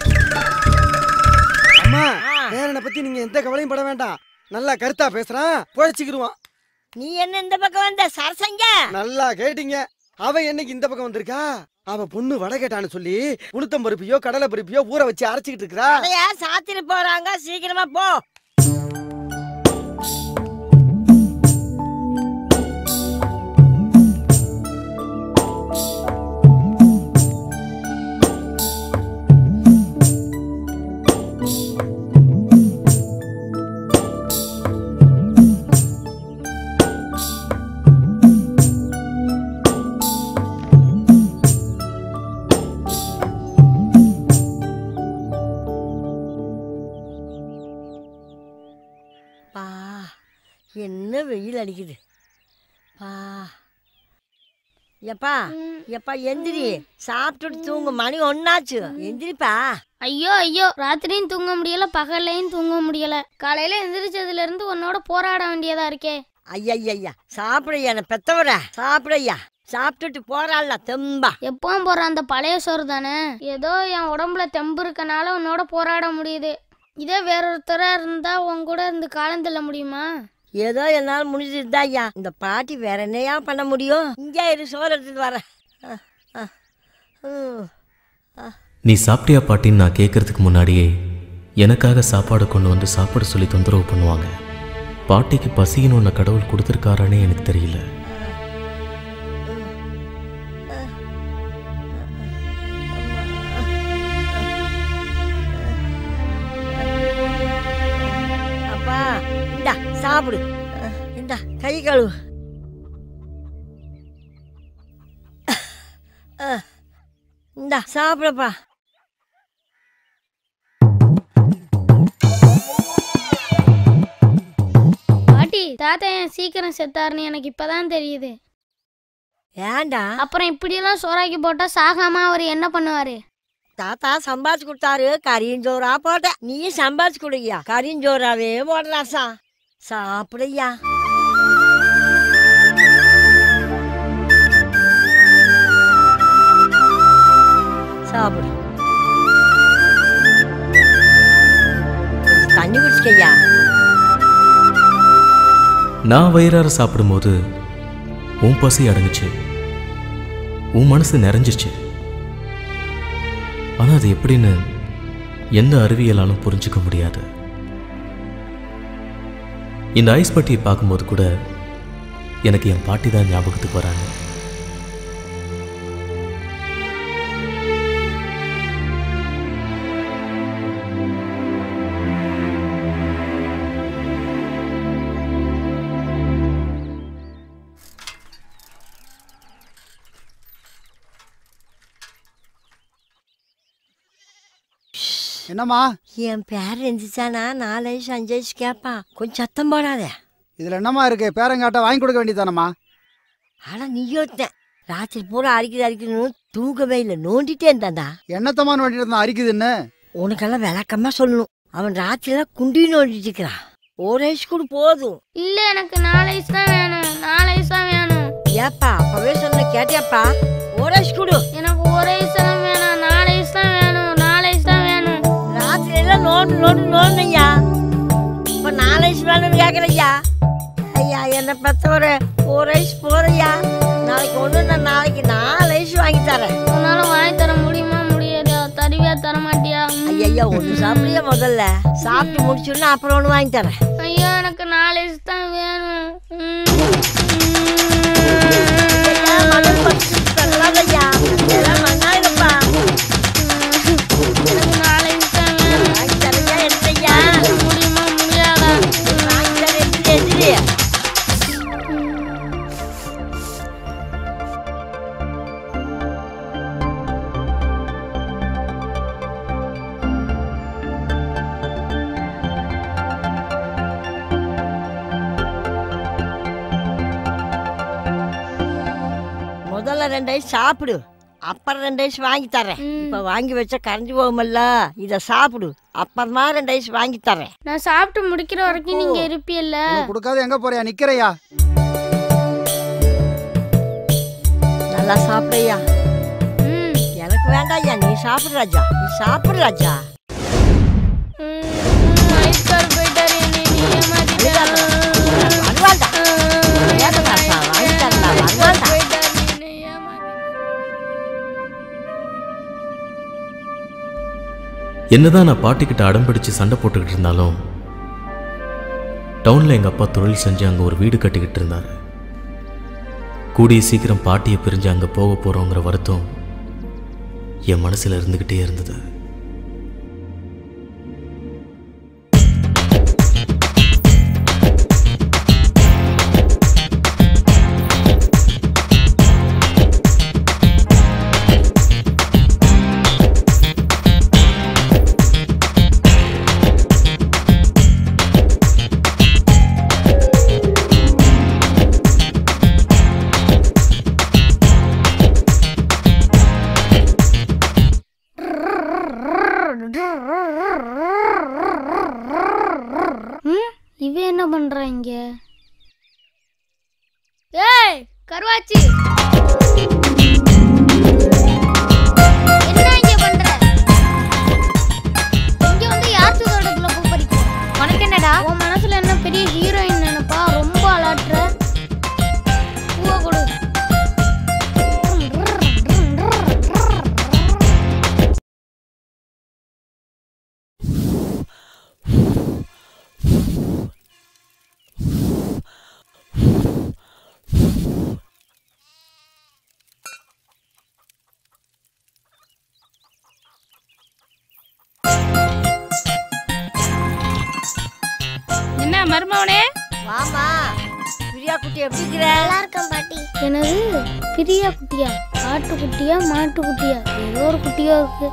அம்மா பேரனை பத்தி நீங்க எந்த கவலையும் பட வேண்டாம் நல்லா கருத்தா பேசுறான் புழைச்சிக்கிருவான் நீ என்ன இந்த பக்கம் வந்த சரசங்க நல்லா கேட்டீங்க அவ என்னைக்கு இந்த பக்கம் வந்திருக்கா அவ பொண்ணு வடை கேட்டான்னு சொல்லி உளுத்தம் பருப்பியோ கடலை பருப்பியோ ஊற வச்சு அரைச்சிக்கிட்டு இருக்கிறா அதையா சாத்திட்டு போறாங்க சீக்கிரமா போ பா என்ன வெயில் அடிக்குது பா எப்பா எப்பா எந்திரி சாப்பிட்டுட்டு தூங்கு மணி ஒன்னாச்சு எந்திரிப்பா ஐயோ ஐயோ ராத்திரியும் தூங்க முடியல பகல்லையும் தூங்க முடியல காலையில எந்திரிச்சதுல இருந்து உன்னோட போராட வேண்டியதா இருக்கே ஐயா சாப்பிடையா என்ன பெத்தவர சாப்பிடையா சாப்பிட்டுட்டு போறாள்ல தெம்பா எப்பவும் போற அந்த பழைய சோறு தானே ஏதோ என் உடம்புல தெம்பு இருக்கனால உன்னோட போராட முடியுது இதே வேறொருத்தரா இருந்தா உன் கூட இருந்து காலம் தள்ள முடியுமா ஏதோ என்னால் முடிஞ்சதுதா ஐயா இந்த பாட்டி வேற என்னையா பண்ண முடியும் இங்கே இரு சோறு எடுத்துட்டு வரேன் அஹ், அஹ், ஹம், அஹ். நீ சாப்பிட்டியா பாட்டின்னு நான் கேட்கறதுக்கு முன்னாடியே எனக்காக சாப்பாடு கொண்டு வந்து சாப்பிட சொல்லி தொந்தரவு பண்ணுவாங்க பாட்டிக்கு பசின்னு ஒன்று கடவுள் கொடுத்துருக்காரானே எனக்கு தெரியல அப்பா இந்தா சாப்பிடு அஹ், இந்தா கை கழுவு அஹ், இந்தா சாப்பிடப்பா பாட்டி தாத்தா ஏன் சீக்கிரம் செத்தாருன்னு எனக்கு இப்பதான் தெரியுது ஏன்டா அப்புறம் இப்படியெல்லாம் சோறாக்கி போட்டா சாகாம அவர் என்ன பண்ணுவாரு தாத்தா சம்பாதிச்சு கொடுத்தாரு கரியஞ்சோறா போட்டேன் நீ சம்பாதிச்சு கொடுக்கியா கரியஞ்சோறாவே போடுறாசா சாப்பிடையா சாப்பிடு கொஞ்சம் தண்ணி குடிச்சுக்கையா நான் வயிறார சாப்பிடும்போது உன் பசி அடங்குச்சு உன் மனசு நிறைஞ்சிச்சு ஆனால் அது எப்படின்னு எந்த அறிவியலாலும் புரிஞ்சுக்க முடியாது இந்த ஐஸ் பட்டியை பார்க்கும்போது கூட எனக்கு என் பாட்டி தான் ஞாபகத்துக்கு வராங்க என்னம்மா என் பேர் எந்திரிச்சானா நாலு வயசு அஞ்சு வயசு கேட்பான் கொஞ்சம் சத்தம் போடாத இதுல என்னம்மா இருக்கு பேரங்காட்ட வாங்கி கொடுக்க வேண்டியதானம்மா ஆனா நீ யோசித்தேன் ராத்திரி பூரா அடிக்குது அடிக்கணும் தூங்கவே இல்லை நோண்டிட்டே இருந்தான்டா என்னத்தம்மா நோண்டிட்டு இருந்தான் அரிக்குதுன்னு உனக்கெல்லாம் விளக்கமா சொல்லணும் அவன் ராத்திரிலாம் குண்டி நோண்டிட்டு இருக்கிறான் ஒரு வயசு கூட போதும் இல்ல எனக்கு நாலு ஐஸ் தான் வேணும் நாலு ஐஸ் தான் வேணும் ஏப்பா அப்பவே சொன்ன கேட்டியாப்பா ஒரு வயசு கொடு எனக்கு ஒரு ஐஸ் தான் வேணும் நாலு ஐஸ் தான் வேணும் நாலு ஐஸ் தான் வேணும் ராத்திரி எல்லாம் நோண்டு நோண்டு நோண்டுங்கய்யா இப்ப நாலு வயசு வேணும்னு கேக்குறையா ஐயா என்ன பெத்தவரு ஒரு வயசு போறையா நாளைக்கு ஒண்ணு நான் நாளைக்கு நாலு வயசு வாங்கி தரேன் உன்னால வாங்கி தர முடியுமா முடியாதா தருவியா தர மாட்டியா ஐயா ஒண்ணு சாப்பிடுறியா முதல்ல சாப்பிட்டு முடிச்சுன்னா அப்புறம் ஒண்ணு வாங்கி தரேன் ஐயோ எனக்கு நாலு ஐஸ் தான் வேணும் ம். ஐயா, மணல் பறிச்சு தரலாதய்யா. இதெல்லாம் மண்ணாயிரப்பா. எனக்கு நாலு ஐஸ் தான் வேணும் வாங்கி தரையா, எடுத்தையா? முடியுமா முடியாதா வாங்கி தரேன், எதிரி, எதிரி. முதல்ல ரெண்டு ஐஸ் சாப்பிடு அப்புறம் ரெண்டு ஐஸ் வாங்கி தரேன் இப்ப வாங்கி வச்சா கரைஞ்சு போகுமல்ல இத சாப்பிடு அப்புறமா ரெண்டு ஐஸ் வாங்கி தரேன் நான் சாப்பிட்டு முடிக்கிற வரைக்கும் நீங்க இருப்பீல்ல உனக்கு கொடுக்காத எங்க போறியா நிக்கிறையா நல்லா சாப்பிடையா ம் எனக்கு வேண்டாம் ஐயா நீ சாப்பிடு ராஜா நீ சாப்பிடு ராஜா ஐஸ் கார் போயிட்டாரு என்னை நீ ஏமாத்திட்ட வருவாண்டா ஏதோ ராசா வாங்கி தரலா வருவாண்டா போயிட்டாரு நீ என்னை ஏமாத்தி என்னதான் நான் பாட்டிக்கிட்ட அடம் பிடிச்சு சண்டை போட்டுக்கிட்டு இருந்தாலும் டவுனில் எங்கள் அப்பா தொழில் செஞ்சு அங்கே ஒரு வீடு கட்டிக்கிட்டு இருந்தார் கூடிய சீக்கிரம் பாட்டியை பிரிஞ்சு அங்கே போக போகிறோங்கிற வருத்தம் என் மனசில் இருந்துக்கிட்டே இருந்தது ம் இவன் என்ன பண்றான் இங்க ஏய் கருவாச்சி என்ன இங்க பண்ற இங்க வந்து யார் சுகரத்துக்குள்ள பூ பறிக்க உனக்கு என்னடா உன் மனசுல என்ன பெரிய ஹீரோயின் நினைப்பா ரொம்ப அலாட்டுற பூவை கொடு என்ன மருமவனே வாமா பிரியா குட்டி எப்படி இருக்கிற நல்லா இருக்கேன் பாட்டி என்னது பிரியா குட்டியா ஆட்டு குட்டியா மாட்டு குட்டியா ஏதோ ஒரு குட்டியா இருக்கு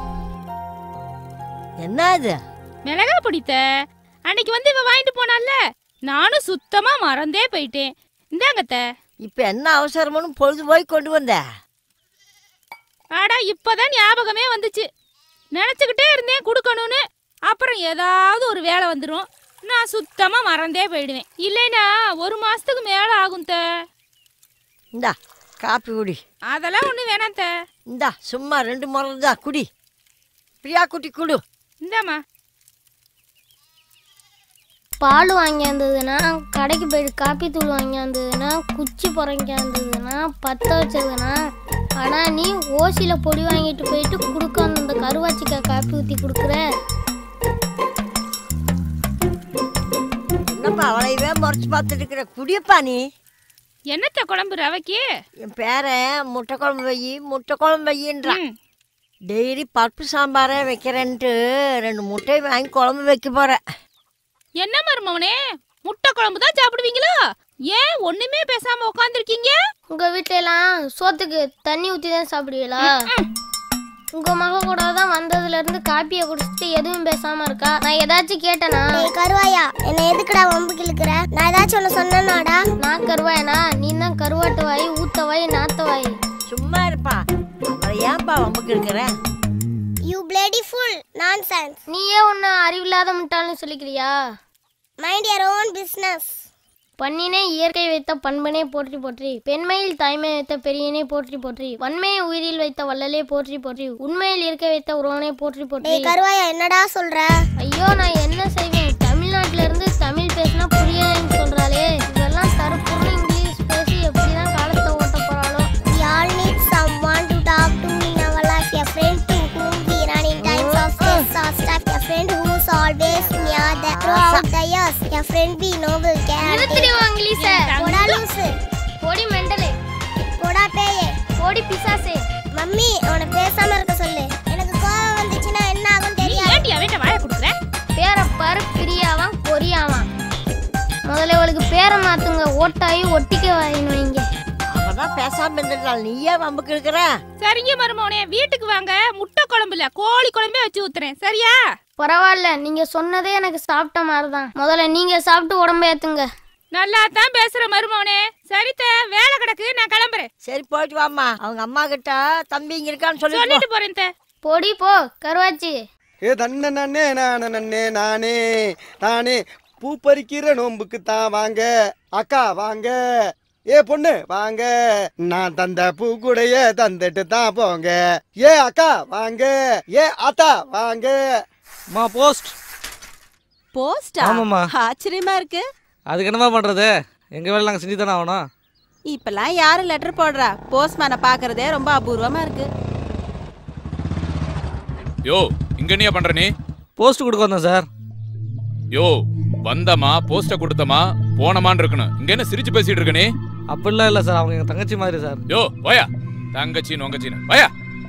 என்ன இது மிளகா பிடித்த அன்னைக்கு வந்து இவ வாங்கிட்டு போனால நானும் சுத்தமா மறந்தே போயிட்டேன் இந்தாங்கத்த இப்ப என்ன அவசரமுன்னு பொழுது போய் கொண்டு வந்த ஆடா இப்பதான் ஞாபகமே வந்துச்சு நினைச்சுக்கிட்டே இருந்தேன் கொடுக்கணும்னு அப்புறம் ஏதாவது ஒரு வேலை வந்துடும் நான் சுத்தமா மறந்தே போயிடுவேன் இல்லைனா ஒரு மாசத்துக்கு மேல ஆகும் த இந்தா காப்பி குடி அதெல்லாம் ஒண்ணு வேணாம் த இந்தா சும்மா ரெண்டு முறை தான் குடி பிரியா குட்டி குடு இந்தாம்மா பால் வாங்கியாந்ததுன்னா கடைக்கு போயிட்டு காப்பி தூள் வாங்கியாந்ததுன்னா குச்சி புறங்கியாந்ததுன்னா பற்ற வச்சதுன்னா ஆனால் நீ ஓசியில் பொடி வாங்கிட்டு போயிட்டு கொடுக்க வந்த அந்த கருவாச்சிக்காய் காப்பி ஊற்றி கொடுக்குற என்னப்பா அவளையவே முறைச்சு பார்த்துட்டு இருக்கிற குடியப்பா நீ என்னத்த குழம்பு ரவைக்கு என் பேரன் முட்டை குழம்பு வை முட்டை குழம்பு வையின்றான் டெய்லி பருப்பு சாம்பாரே வைக்கிறேன்ட்டு ரெண்டு முட்டையை வாங்கி குழம்பு வைக்க போகிறேன் என்ன மருமவனே முட்டை குழம்பு தான் சாப்பிடுவீங்களா ஏன் ஒண்ணுமே பேசாம உட்காந்துருக்கீங்க உங்கள் வீட்டிலலாம் சோத்துக்கு தண்ணி ஊற்றி தான் சாப்பிடுவீங்களா உங்கள் மக கூட தான் வந்ததுலேருந்து காப்பியை குடிச்சிட்டு எதுவும் பேசாமல் இருக்கா நான் ஏதாச்சும் கேட்டேனா கருவாயா என்னை எதுக்குடா வம்புக்கு இழுக்கிற நான் ஏதாச்சும் ஒன்று சொன்னேனாடா நான் கருவாயனா நீ தான் கருவாட்டு வாய் ஊத்த வாய் நாத்த வாய் சும்மா இருப்பா அவளை ஏன்பா வம்புக்கு இருக்கிற யூ பிளேடி ஃபுல் நான்சென்ஸ் நீயே உன்னை அறிவில்லாத முட்டாள்னு சொல்லிக்கிறியா மைண்ட் யர் ஓன் பிஸ்னஸ் பண்ணினே இயற்கை வைத்த பண்பனே போற்றி போற்றி பெண்மையில் தாய்மை வைத்த பெரியனே போற்றி போற்றி வன்மையை உயிரில் வைத்த வள்ளலே போற்றி போற்றி உண்மையில் இயற்கை வைத்த உறவனே போற்றி போற்றி டேய் கருவாயா என்னடா சொல்ற ஐயோ நான் என்ன செய்வேன் தமிழ்நாட்டுல இருந்து தமிழ் பேசினா புரியலன்னு சொல்றாளே இதெல்லாம் தரப்புன்னு இங்கிலீஷ் பேசி எப்படிதான் காலத்தை ஓட்ட போறாளோ We all need someone to talk to in our life. A friend to whom we run in times of stress or stuck. A friend who's always near the throughout the years. A friend we know will care. நிறுத்திடுவா இங்கிலீஷ போடா லூசு போடி மெண்டலே போடா பேயே போடி பிசாசே மம்மி அவனை பேசாம இருக்க சொல்லு எனக்கு கோவம் வந்துச்சுன்னா என்ன ஆகும் தெரியாது ஏன்டி அவன்கிட்ட வாய கொடுக்குற பேரை பாரு பிரியாவான் கொரியாவான் முதல்ல இவளுக்கு பேரை மாத்துங்க ஓட்டாயி ஒட்டிக்க வாயின்னு வைங்க அவதான் பேசாம இருந்துட்டாள் நீ ஏன் வம்புக்கு இருக்கிற சரிங்க மருமவனே வீட்டுக்கு வாங்க முட்டை குழம்பு இல்ல கோழி குழம்பே வச்சு ஊத்துறேன் சரியா பரவாயில்ல நீங்க சொன்னதே எனக்கு சாப்பிட்ட மாதிரி தான் முதல்ல நீங்க சாப்பிட்டு உடம்ப ஏத்துங்க நல்லா தான் பேசுற மருமவனே சரித்த வேலை கிடக்கு நான் கிளம்புறேன் சரி போயிட்டு வாம்மா அவங்க அம்மா கிட்ட தம்பி இங்க இருக்கான்னு சொல்லிட்டு சொல்லிட்டு போறேன் தே. போடி போ கருவாச்சி ஏ தன்ன நன்னே நான நன்னே நானே நானே பூ பறிக்கிற நோம்புக்கு தான் வாங்க அக்கா வாங்க ஏ பொண்ணு வாங்க நான் தந்த பூ கூடைய தந்துட்டு தான் போங்க ஏ அக்கா வாங்க ஏ ஆத்தா வாங்க மா போஸ்ட் போஸ்டா ஆமாம்மா. ஆச்சரியமா இருக்கு அதுக்கு என்னமா பண்ணுறது எங்கள் வேலை நாங்கள் செஞ்சு தானே ஆகணும் இப்பெல்லாம் யாரு லெட்டர் போடுறா போஸ்ட்மேனை பார்க்கறதே ரொம்ப அபூர்வமா இருக்கு யோ இங்க என்னையா பண்ற நீ போஸ்ட் கொடுக்க வந்தேன் சார் யோ வந்தமா போஸ்ட கொடுத்தமா போனமான்னு இருக்கணும் இங்க என்ன சிரிச்சு பேசிட்டு இருக்க நீ அப்படிலாம் இல்லை சார் அவங்க எங்கள் தங்கச்சி மாதிரி சார் யோ போயா தங்கச்சி நொங்கச்சின்னு போயா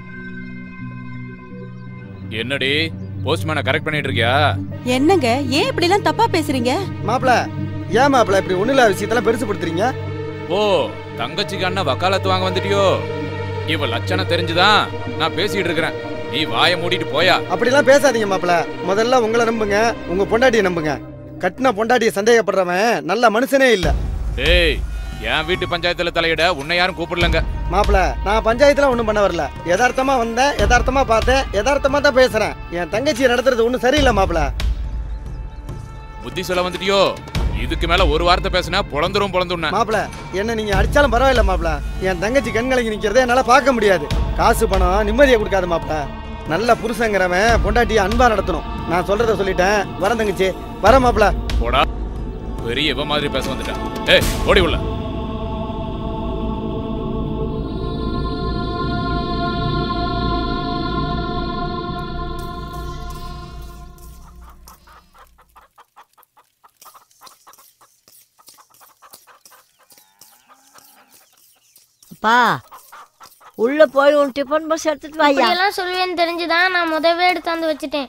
என்னடி போஸ்ட்மேனை கரெக்ட் பண்ணிட்டு இருக்கியா என்னங்க ஏன் இப்படி எல்லாம் தப்பா பேசுறீங்க மாப்பிள ஏன் மாப்பிள இப்படி ஒண்ணு இல்லாத விஷயத்தெல்லாம் பெருசு படுத்துறீங்க ஓ தங்கச்சிக்கு அண்ணன் வக்காலத்து வாங்க வந்துட்டியோ இவ லட்சணம் தெரிஞ்சுதான் நான் பேசிட்டு இருக்கிறேன் நீ வாயை மூடிட்டு போயா அப்படிலாம் பேசாதீங்க மாப்பிள முதல்ல உங்களை நம்புங்க உங்க பொண்டாட்டியை நம்புங்க கட்டின பொண்டாட்டியை சந்தேகப்படுறவன் நல்ல மனுஷனே இல்ல டேய் என் வீட்டு பஞ்சாயத்துல தலையிட உன்னை யாரும் கூப்பிடலங்க மாப்பிள நான் பஞ்சாயத்துல ஒண்ணும் பண்ண வரல யதார்த்தமா வந்தேன் யதார்த்தமா பார்த்தேன் யதார்த்தமா தான் பேசுறேன் என் தங்கச்சியை நடத்துறது ஒண்ணும் சரியில்லை மாப்பிள புத்தி சொல்ல வந்துட்டியோ இதுக்கு மேல ஒரு வார்த்தை பேசினா பொழந்துரும் பொழந்துண்ண மாப்பிள என்ன நீங்க அடிச்சாலும் பரவாயில்ல மாப்பிள என் தங்கச்சி கண்கலங்கி நிக்கிறதை என்னால பார்க்க முடியாது காசு பணம் நிம்மதியை கொடுக்காது மாப்பிள நல்ல புருஷங்கிறவன் பொண்டாட்டியை அன்பா நடத்தணும் நான் சொல்றத சொல்லிட்டேன் வரேன் தங்கச்சி வர மாப்பிள போடா பெரிய இவ மாதிரி பேச வந்துட்டான் ஏய் ஓடி உள்ள அப்பா உள்ள போய் உன் டிஃபன் பாக்ஸ் எடுத்துட்டு வாயா இப்படியெல்லாம் சொல்லுவேன்னு தெரிஞ்சுதான் நான் முதவே எடுத்தாந்து வச்சுட்டேன்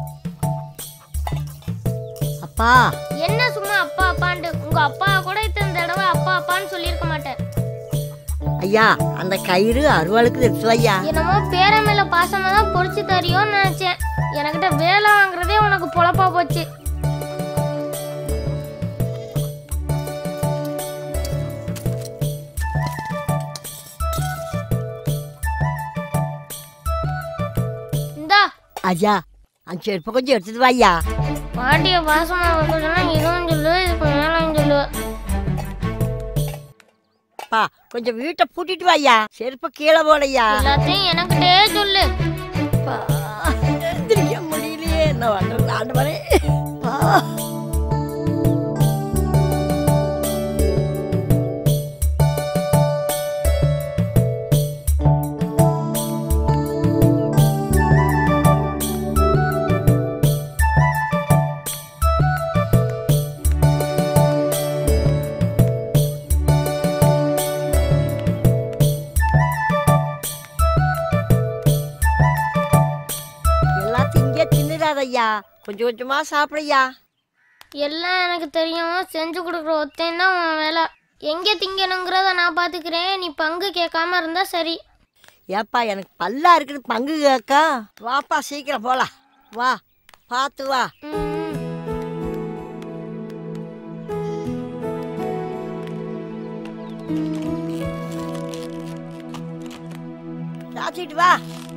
அப்பா என்ன சும்மா அப்பா அப்பான்ட்டு உங்க அப்பா கூட இத்தனை தடவை அப்பா அப்பான்னு சொல்லியிருக்க மாட்டேன் ஐயா அந்த கயிறு அருவாளுக்கு எடுத்து வையா என்னமோ பேர மேல பாசமா தான் பொறிச்சு தரியோன்னு நினைச்சேன் எனக்கிட்ட வேலை வாங்குறதே உனக்கு பொழப்பா போச்சு இந்தா ஐயா அந்த செருப்பை கொஞ்சம் எடுத்துட்டு வாயா பாட்டியை பாசமா வைக்க சொன்னா இதுவும் சொல்லு இதுக்கு மேலும் சொல்லு பா கொஞ்சம் வீட்டை பூட்டிட்டு வாய்யா செருப்ப கீழே போடையா எல்லாத்தையும் எனக்கிட்டே சொல்லு எந்திரிக்க முடியலையே என்ன பண்றது ஆண்டவரே பா எல்லாத்தையும் இங்கே தின்னுறாதையா கொஞ்சம் கொஞ்சமா சாப்பிடையா எல்லாம் எனக்கு தெரியும் செஞ்சு கொடுக்குற ஒத்தேன் தான் உன் வேலை எங்கே திங்கணுங்கிறத நான் பார்த்துக்கிறேன் நீ பங்கு கேட்காம இருந்தா சரி ஏப்பா எனக்கு பல்லா இருக்குது பங்கு கேக்கா வாப்பா சீக்கிரம் போலாம் வா பார்த்து வா சாப்பிட்டு வா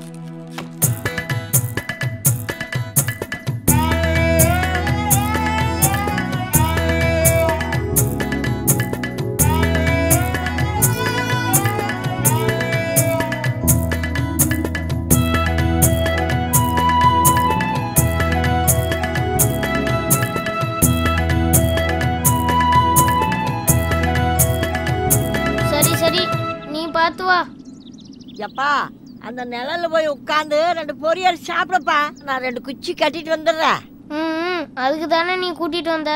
சரி சரி நீ பார்த்து வா எப்பா அந்த நிழல்ல போய் உட்காந்து ரெண்டு பொரியல் சாப்பிடப்பா நான் ரெண்டு குச்சி கட்டிட்டு வந்துடுறேன் ம் அதுக்கு தானே நீ கூட்டிட்டு வந்த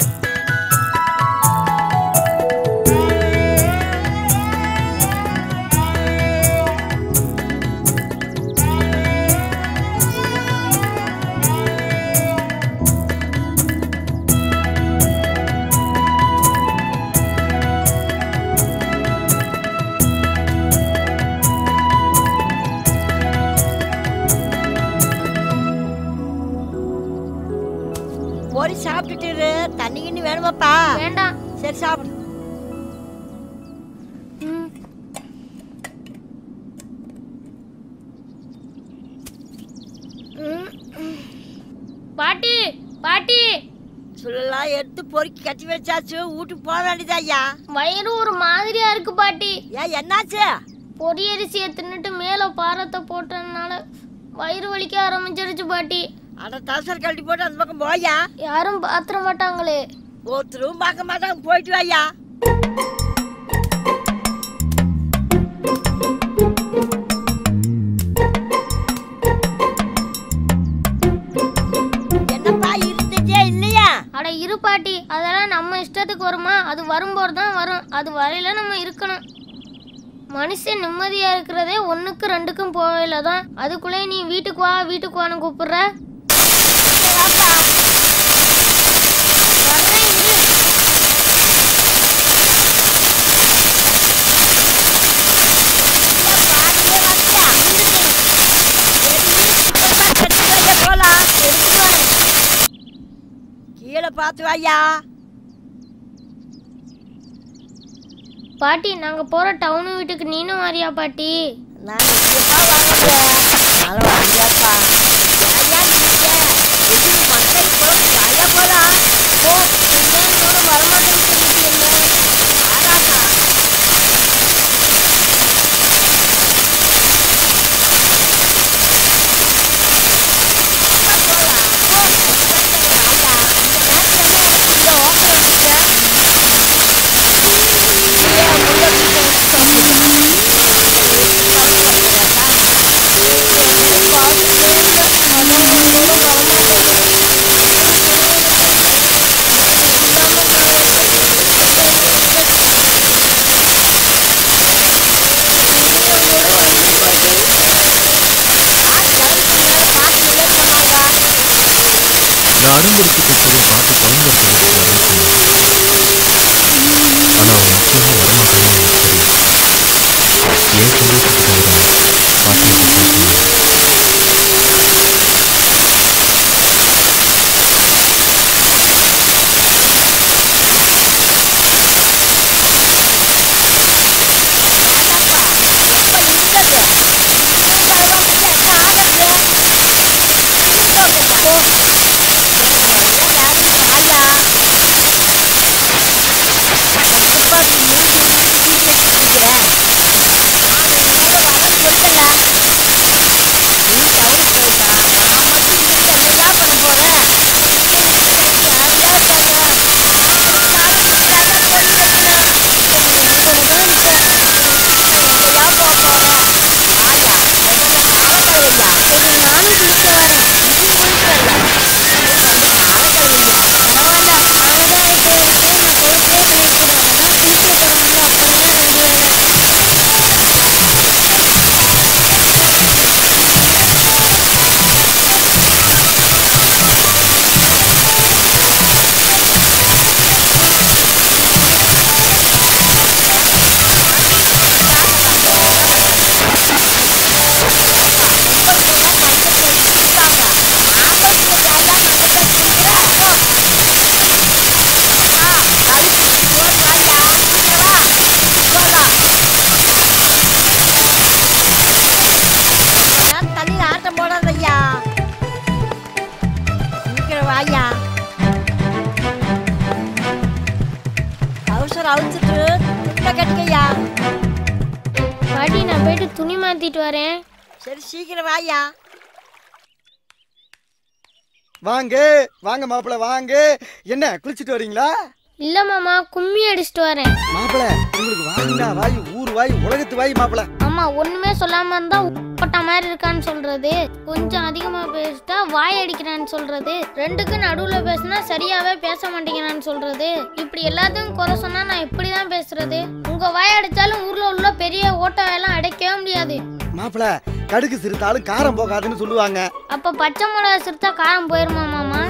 பொரி சாப்பிட்டுட்டு இரு. தண்ணி கிண்ணி வேணுமாப்பா வேண்டாம் சரி சாப்பிடு பாட்டி பாட்டி சொல்லலாம் எடுத்து பொறுக்கி கட்டி வச்சாச்சு வீட்டுக்கு போக வேண்டியதா ஐயா வயிறு ஒரு மாதிரியா இருக்கு பாட்டி ஏன் என்னாச்சு பொரியரிசியை தின்னுட்டு மேலே பாரத்தை போட்டதுனால வயிறு வலிக்க ஆரம்பிச்சிருச்சு பாட்டி அட தசர் கழட்டி போட்டு அந்த பக்கம் போயா யாரும் பாத்திர மாட்டாங்களே ஒருத்தரும் பார்க்க மாட்டாங்க போயிட்டு வாயா என்னப்பா இருந்துச்சே இல்லையா அட இரு பாட்டி அதெல்லாம் நம்ம இஷ்டத்துக்கு வருமா அது வரும்போது தான் வரும் அது வரையில நம்ம இருக்கணும் மனுஷன் நிம்மதியா இருக்கிறதே ஒண்ணுக்கு ரெண்டுக்கும் போகல தான் அதுக்குள்ளே நீ வீட்டுக்கு வா வீட்டுக்கு வான்னு கூப்பிடுற போலாம் கீழே பார்த்து வாயா பாட்டி நாங்க போற டவுன் வீட்டுக்கு நீனும் வரியா பாட்டி நான் எப்பா வாங்குறேன் நான் வாங்கியாப்பா யாயா நீங்க எது மக்களை போல யாயா போறா போ இன்னும் தூரம் வரமாட்டேன்னு சொல்லிட்டு என்ன ஆராக்கா நான் அடம்பிடிச்சு கூப்பிட்டு பார்த்து குழந்தை ஆனால் அவன் நிச்சயமாக வரமாட்டான்னு எனக்கு தெரியும் ஏன் சந்தோஷத்துக்கு தவிர பாட்டியை பேசணும் போ கேட்டுக்கையா பாட்டி நான் போயிட்டு துணி மாத்திட்டு வரேன் சரி சீக்கிரம் வாயா வாங்க வாங்க மாப்பிள வாங்க என்ன குளிச்சிட்டு வரீங்களா இல்ல மாமா கும்மி அடிச்சிட்டு வரேன் மாப்பிள உங்களுக்கு வாயினா வாய் ஊர் வாய் உலகத்து வாய் மாப்பிள ஆமா ஒண்ணுமே சொல்லாம இருந்தா போட்ட மாதிரி இருக்கான்னு சொல்றது கொஞ்சம் அதிகமா பேசிட்டா வாய் அடிக்கிறான்னு சொல்றது ரெண்டுக்கு நடுவுல பேசினா சரியாவே பேச மாட்டேங்கிறான்னு சொல்றது இப்படி எல்லாத்தையும் குறை சொன்னா நான் இப்படிதான் பேசுறது உங்க வாய் அடிச்சாலும் ஊர்ல உள்ள பெரிய ஓட்டாவெல்லாம் அடைக்கவே முடியாது மாப்பிள கடுகு சிறுத்தாலும் காரம் போகாதுன்னு சொல்லுவாங்க அப்ப பச்சை மிளகா சிறுத்தா காரம் போயிருமா மாமா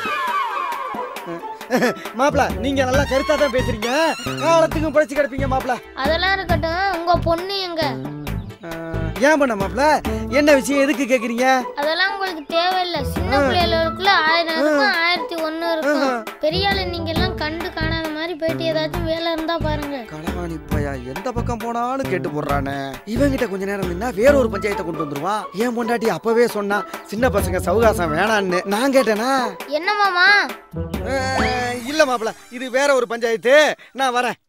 மாப்பிள நீங்க நல்லா கருத்தா தான் பேசுறீங்க காலத்துக்கும் பிழைச்சு கிடப்பீங்க மாப்பிள அதெல்லாம் இருக்கட்டும் உங்க பொண்ணு எங்க ஏன் பண்ண மாப்பிள என்ன விஷயம் எதுக்கு கேக்குறீங்க அதெல்லாம் உங்களுக்கு தேவையில்லை சின்ன பிள்ளைகளுக்குள்ள ஆயிரம் இருக்கும் ஆயிரத்தி ஒண்ணு இருக்கும் பெரிய ஆளு நீங்க எல்லாம் கண்டு காணாத மாதிரி போயிட்டு ஏதாச்சும் வேலை இருந்தா பாருங்க களவாணி பையா எந்த பக்கம் போனாலும் கேட்டு போடுறானே இவங்கிட்ட கொஞ்ச நேரம் நின்னா வேற ஒரு பஞ்சாயத்தை கொண்டு வந்துருவான் ஏன் பொண்டாட்டி அப்பவே சொன்னா சின்ன பசங்க சவுகாசம் வேணான்னு நான் கேட்டேனா என்ன மாமா அஹ், இல்ல மாப்பிள இது வேற ஒரு பஞ்சாயத்து நான் வரேன்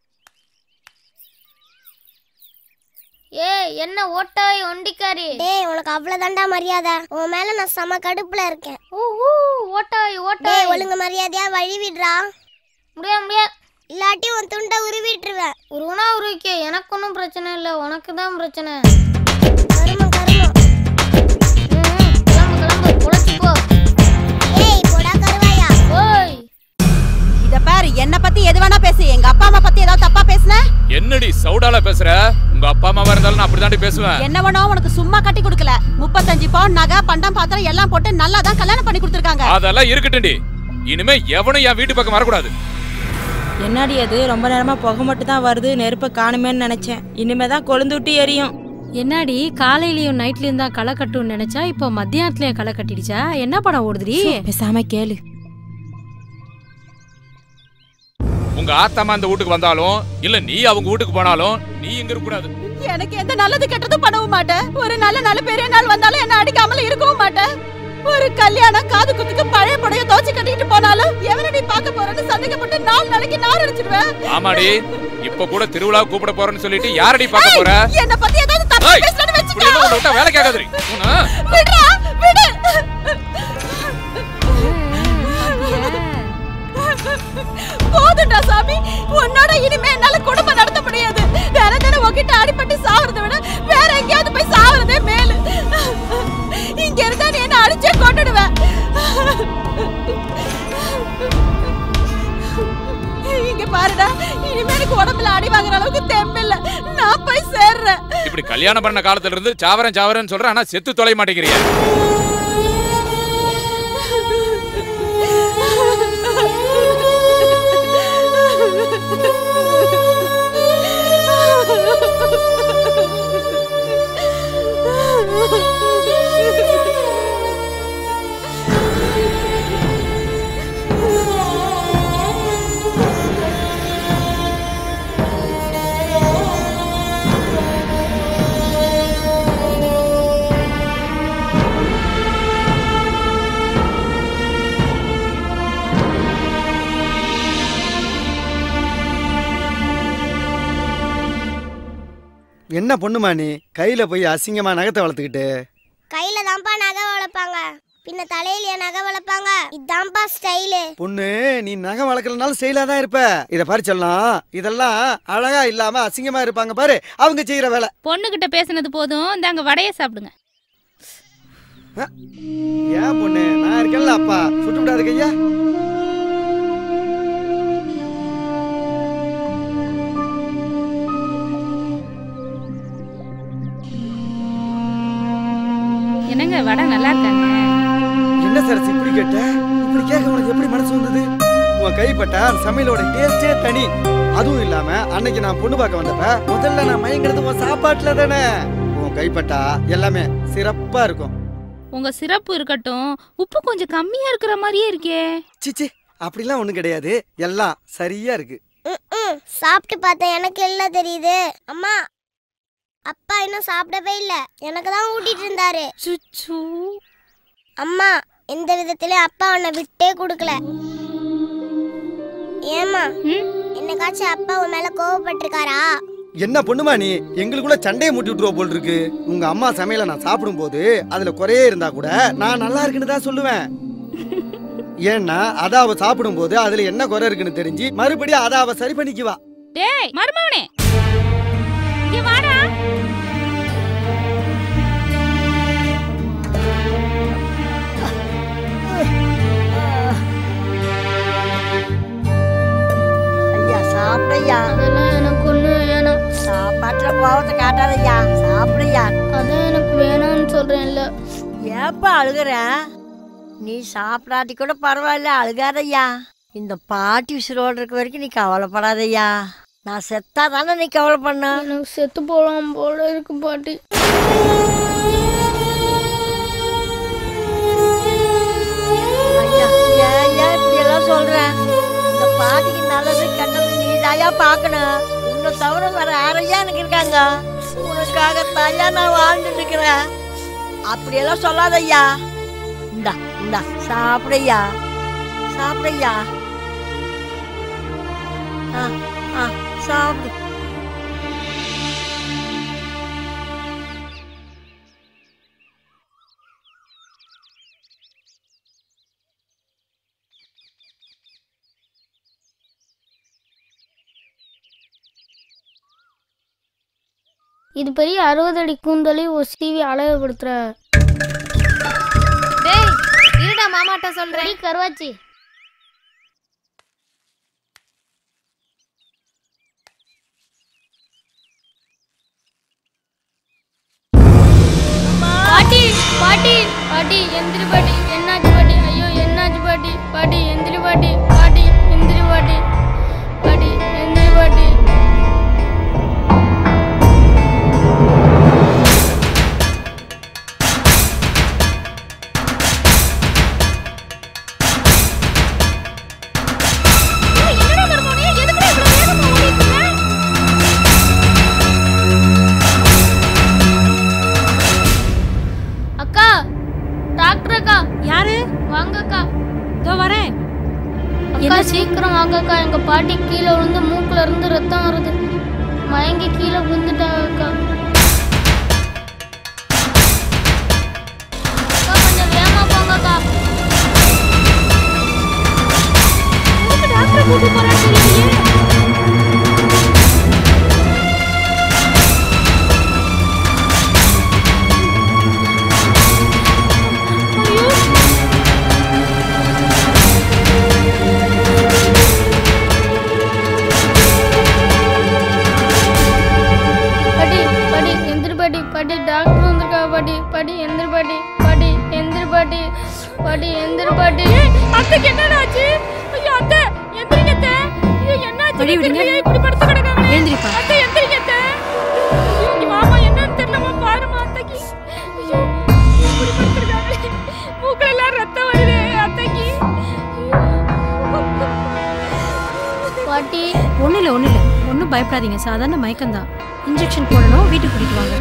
ஏ என்ன ஓட்டாய் ஒண்டிக்காரி டேய் உனக்கு அவ்வளவுதான்டா மரியாதை உன் மேல நான் செம கடுப்புல இருக்கேன் ஊ ஊ ஓட்டாய் டேய் ஓட்டாய் ஒழுங்கு மரியாதையா வழி விடுறா முடியாது முடியாது இல்லாட்டி உன் துண்டை உருவிட்டுருவேன் உருவனா உருவிக்க எனக்கு ஒன்றும் பிரச்சனை இல்லை உனக்கு தான் பிரச்சனை கருமம் கருமம் ம், கிளம்பு கிளம்பு பொழைச்சு போ ஏய் போடா கருவாயா ஓய் இத பாரு என்ன பத்தி எது வேணா பேசு எங்க அப்பா அம்மா பத்தி ஏதாவது தப்பா பேசுன என்னடி சவுடால பேசுற உங்க அப்பா அம்மாவா இருந்தாலும் நான் அப்படிதாண்டி பேசுவேன் என்ன வேணோ உனக்கு சும்மா கட்டி கொடுக்கல முப்பத்தஞ்சு பவுன் நகை பண்டம் பாத்திரம் எல்லாம் போட்டு நல்லா தான் கல்யாணம் பண்ணி கொடுத்துருக்காங்க அதெல்லாம் இருக்கட்டும்டி இனிமே எவனும் என் வீட்டு பக்கம் வரக்கூடாது என்னடி அது ரொம்ப நேரமா புகை மட்டும் தான் வருது நெருப்பை காணுமேன்னு நினைச்சேன் இனிமே தான் கொழுந்து விட்டு எரியும் என்னடி காலையிலயும் நைட்லயும் தான் களை கட்டும்னு நினைச்சா இப்போ மத்தியானத்துலயும் களை கட்டிடுச்சா என்ன படம் ஓடுதுடி பேசாம கேளு உங்க ஆத்தாமா அந்த வீட்டுக்கு வந்தாலும் இல்ல நீ அவங்க வீட்டுக்கு போனாலும் நீ இங்க இருக்க கூடாது எனக்கு எந்த நல்லது கெட்டதும் பண்ணவும் மாட்டேன் ஒரு நல்ல நல்ல பெரிய நாள் வந்தாலும் என்ன அடிக்காமல இருக்கவும் மாட்டேன் ஒரு கல்யாணம் காது குத்துக்கு பழைய புடைய தோச்சு கட்டிட்டு போனாலும் எவனடி பார்க்க போறேன்னு சந்தேகப்பட்டு நாலு நாளைக்கு நார் அடிச்சிடுவேன் ஆமாடி இப்ப கூட திருவிழா கூப்பிட போறேன்னு சொல்லிட்டு யாரடி பார்க்க போற என்ன பத்தி ஏதாவது தப்பா ஏய், பேசலன்னு இப்படி வெச்சுக்க எல்லாம் உன்னை விட்டா வேலை கேட்காதுடி உன்னை விடுடா விடு போதும்டா சாமி உன்னோட இனிமே என்னால குடும்பம் நடத்த முடியாது வேற தினம் உன்கிட்ட அடிபட்டு சாவறதை விட வேற எங்கேயாவது போய் சாவறதே மேலு இங்க இருந்தா நீ என்ன அடிச்சே கொண்டுடுவேன் இங்க பாருடா இனிமே எனக்கு உடம்புல அடி வாங்குற அளவுக்கு தெம்பில்ல நான் போய் சேர்றேன் இப்படி கல்யாணம் பண்ண காலத்துல இருந்து சாவரன் சாவரன்னு சொல்ற ஆனா செத்து தொலை மாட்டேங்கிறிய என்ன பொண்ணுமா நீ கையில போய் அசிங்கமா நகத்தை வளர்த்துக்கிட்டு கையில தான்ப்பா நகை வளர்ப்பாங்க பின்ன தலையில நகை வளர்ப்பாங்க இதான்ப்பா ஸ்டைலு பொண்ணு நீ நகை வளர்க்கலனாலும் செயலா தான் இருப்ப இத பாரு சொல்லலாம் இதெல்லாம் அழகா இல்லாம அசிங்கமா இருப்பாங்க பாரு அவங்க செய்யற வேலை பொண்ணுகிட்ட பேசுனது போதும் இந்தாங்க வடையை சாப்பிடுங்க ஏன் பொண்ணு நான் இருக்கேன்ல அப்பா சுட்டு விடாது கையா என்னங்க வடை நல்லா இருக்காங்க என்ன சரசு இப்படி கேட்ட இப்படி கேட்க உனக்கு எப்படி மனசு வந்தது உன் கைப்பட்ட அந்த சமையலோட டேஸ்டே தனி அதுவும் இல்லாம அன்னைக்கு நான் பொண்ணு பார்க்க வந்தப்ப முதல்ல நான் மயங்கிறது உன் சாப்பாட்டுல தானே உன் கைப்பட்டா எல்லாமே சிறப்பா இருக்கும் உங்க சிறப்பு இருக்கட்டும் உப்பு கொஞ்சம் கம்மியா இருக்கிற மாதிரியே இருக்கே சிச்சி அப்படிலாம் ஒண்ணும் கிடையாது எல்லாம் சரியா இருக்கு ம் சாப்பிட்டு பார்த்தேன் எனக்கு எல்லாம் தெரியுது அம்மா அப்பா இன்னும் சாப்பிடவே இல்ல எனக்கு தான் ஊட்டிட்டு இருந்தாரு சுச்சு அம்மா எந்த விதத்திலயும் அப்பா உன்னை விட்டே கொடுக்கல ஏமா என்னக்காச்சும் அப்பா உன் மேல கோவப்பட்டிருக்காரா என்ன பொண்ணுமா நீ எங்களுக்குள்ள சண்டையை மூட்டி விட்டுருவ போல் இருக்கு உங்க அம்மா சமையல நான் சாப்பிடும்போது அதுல குறையே இருந்தா கூட நான் நல்லா இருக்குன்னு தான் சொல்லுவேன் ஏன்னா அத அவ சாப்பிடும்போது அதுல என்ன குறை இருக்குன்னு தெரிஞ்சு மறுபடியும் அதை அவ சரி பண்ணிக்குவா டேய் மருமகனே இங்க வாடா ஐயா சாப்பிடையா அதெல்லாம் எனக்கு ஒண்ணு வேணாம் சாப்பாட்டுல கோவத்தை காட்டாதய்யா சாப்பிடையா அதான் எனக்கு வேணாம்னு சொல்றேன்ல ஏப்பா அழுகுற நீ சாப்பிடாட்டி கூட பரவாயில்ல அழுகாதய்யா இந்த பாட்டி உசுரோடு இருக்க வரைக்கும் நீ கவலைப்படாதய்யா நான் செத்தா தானே நீ கவலை பண்ண எனக்கு செத்து போலாம் போல இருக்கு பாட்டி ஐயா ஏன் ஏன் இப்படி எல்லாம் சொல்ற இந்த பாட்டிக்கு நல்லது கெட்டது நீ தாயா பார்க்கணும் உன்னை தவிர வேற யாரையா எனக்கு இருக்காங்க உனக்காக தாயா நான் வாழ்ந்துட்டு இருக்கிறேன் அப்படியெல்லாம் சொல்லாதய்யா இந்தா இந்தா சாப்பிடையா சாப்பிடையா ஆ ஆ சாப்பிடு இது பெரிய அறுபது அடி கூந்தலி ஒரு சீவி அழகுபடுத்துற டேய் இருடா மாமாட்ட சொல்றேன் கருவாச்சி பாட்டி பாட்டி பாட்டி எந்திரி பாட்டி என்னாச்சு பாட்டி ஐயோ என்னாச்சு பாட்டி பாட்டி எந்திரி பாட்டி பாட்டி எந்திரி பாட்டி பாட்டி எந்திரி பாட்டி அக்கா டாக்டர் அக்கா யாரு வாங்க அக்கா இதோ வரேன் அக்கா சீக்கிரம் வாங்க அக்கா எங்க பாட்டி கீழே விழுந்து மூக்குல இருந்து ரத்தம் வருது மயங்கி கீழே விழுந்துட்டாங்க அக்கா அக்கா கொஞ்சம் வேகமா போங்க அக்கா டாக்டர் கூட்டு போறான்னு தெரியலையே பாட்டி பாட்டி எந்திரி பாட்டி பாட்டி டாக்டர் வந்திருக்கா பாட்டி பாட்டி எந்திரி பாட்டி பாட்டி எந்திரி பாட்டி பாட்டி எந்திரி பாட்டி அத்தைக்கு என்னடா ஆச்சு ஐயோ அத்தை எந்திரிங்க அத்தை ஐயோ என்னாச்சு வழி விடுங்க. தெரியலையே, இப்படி படுத்து கிடக்காங்க எழுந்திரிப்பா. அத்தை எந்திரிங்க அத்தை ஐயோ இங்க வாமா என்னன்னு தெரியலமா பாருமா அத்தைக்கு ஐயோ இப்படி படுத்துருக்காங்களே மூக்குல எல்லாம் ரத்தம் வருது அத்தைக்கு பாட்டி ஒன்றும் இல்லை ஒன்றும் இல்லை ஒன்றும் பயப்படாதீங்க சாதாரண மயக்கம்தான் இன்ஜெக்ஷன் போடணும் வீட்டுக்கு கூட்டிட்டு வாங்க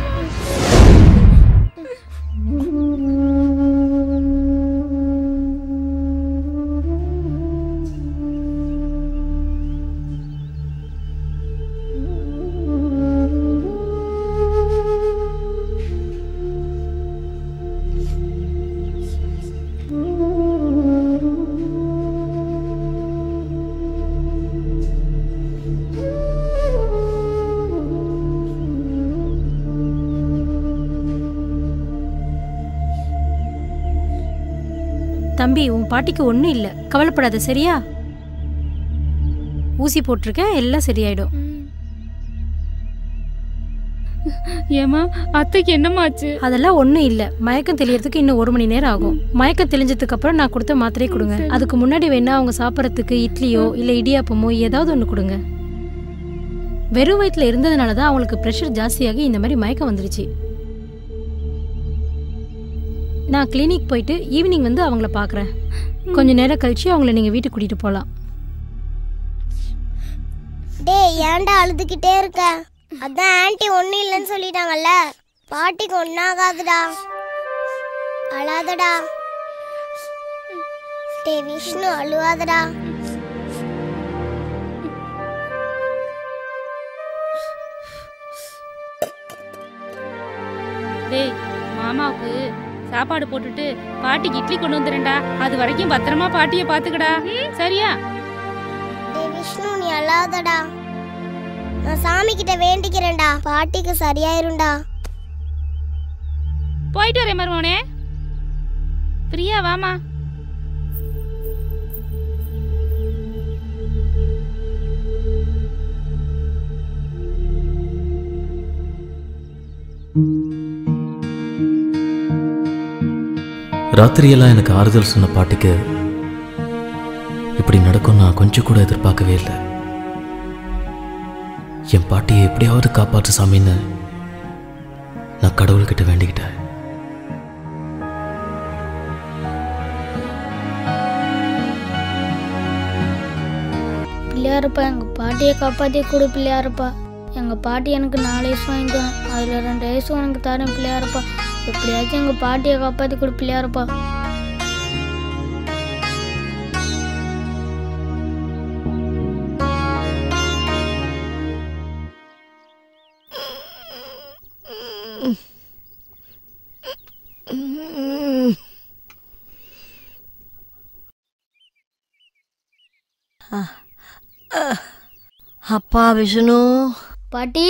தம்பி உன் பாட்டிக்கு ஒன்றும் இல்லை கவலைப்படாத சரியா ஊசி போட்டிருக்கேன் எல்லாம் சரியாயிடும் ஏமா அத்தைக்கு என்னமாச்சு அதெல்லாம் ஒன்றும் இல்லை மயக்கம் தெளியறதுக்கு இன்னும் ஒரு மணி நேரம் ஆகும் மயக்கம் தெளிஞ்சதுக்கு அப்புறம் நான் கொடுத்த மாத்திரையை கொடுங்க அதுக்கு முன்னாடி வேணா அவங்க சாப்பிட்றதுக்கு இட்லியோ இல்லை இடியாப்பமோ ஏதாவது ஒன்று கொடுங்க வெறும் வயிற்றுல இருந்ததுனால தான் அவங்களுக்கு ப்ரெஷர் ஜாஸ்தியாகி இந்த மாதிரி மயக்கம் வந்துருச்சு நான் கிளினிக் போயிட்டு ஈவினிங் வந்து அவங்கள பார்க்குறேன் கொஞ்ச நேரம் கழிச்சு அவங்கள நீங்கள் வீட்டுக்கு கூட்டிகிட்டு போகலாம் டேய் ஏன்டா அழுதுகிட்டே இருக்க அதான் ஆன்ட்டி ஒன்றும் இல்லைன்னு சொல்லிட்டாங்கல்ல பாட்டிக்கு ஒன்றாகாதுடா அழாதடா டேய் விஷ்ணு அழுவாதடா சாப்பாடு போட்டுட்டு பாட்டிக்கு இட்லி கொண்டு வந்துடுறேன்டா அது வரைக்கும் பத்திரமா பாட்டிய பாத்துக்கடா ம், சரியா டேய் விஷ்ணு நீ அழாதடா நான் சாமி கிட்ட வேண்டிக்கிறேன்டா பாட்டிக்கு சரியாயிரும்டா போயிட்டு வரேன் மருமோனே பிரியா வாமா ராத்திரியெல்லாம் எனக்கு ஆறுதல் சொன்ன பாட்டிக்கு இப்படி நடக்கும் நான் கொஞ்சம் கூட எதிர்பார்க்கவே இல்லை என் பாட்டியை எப்படியாவது காப்பாற்று சாமின்னு நான் கடவுள்கிட்ட வேண்டிக்கிட்டேன் பிள்ளையாரப்பா எங்க பாட்டியை காப்பாத்தி கொடு பிள்ளையாரப்பா எங்க பாட்டி எனக்கு நாலு வயசு வாங்கி தரேன் அதுல ரெண்டு வயசு உனக்கு தரேன் பிள்ளையாரப்பா எப்படியாச்சும் எங்க பாட்டியை காப்பாத்தி கொடு பிள்ளையாரப்பா அப்பா விஷ்ணு பாட்டி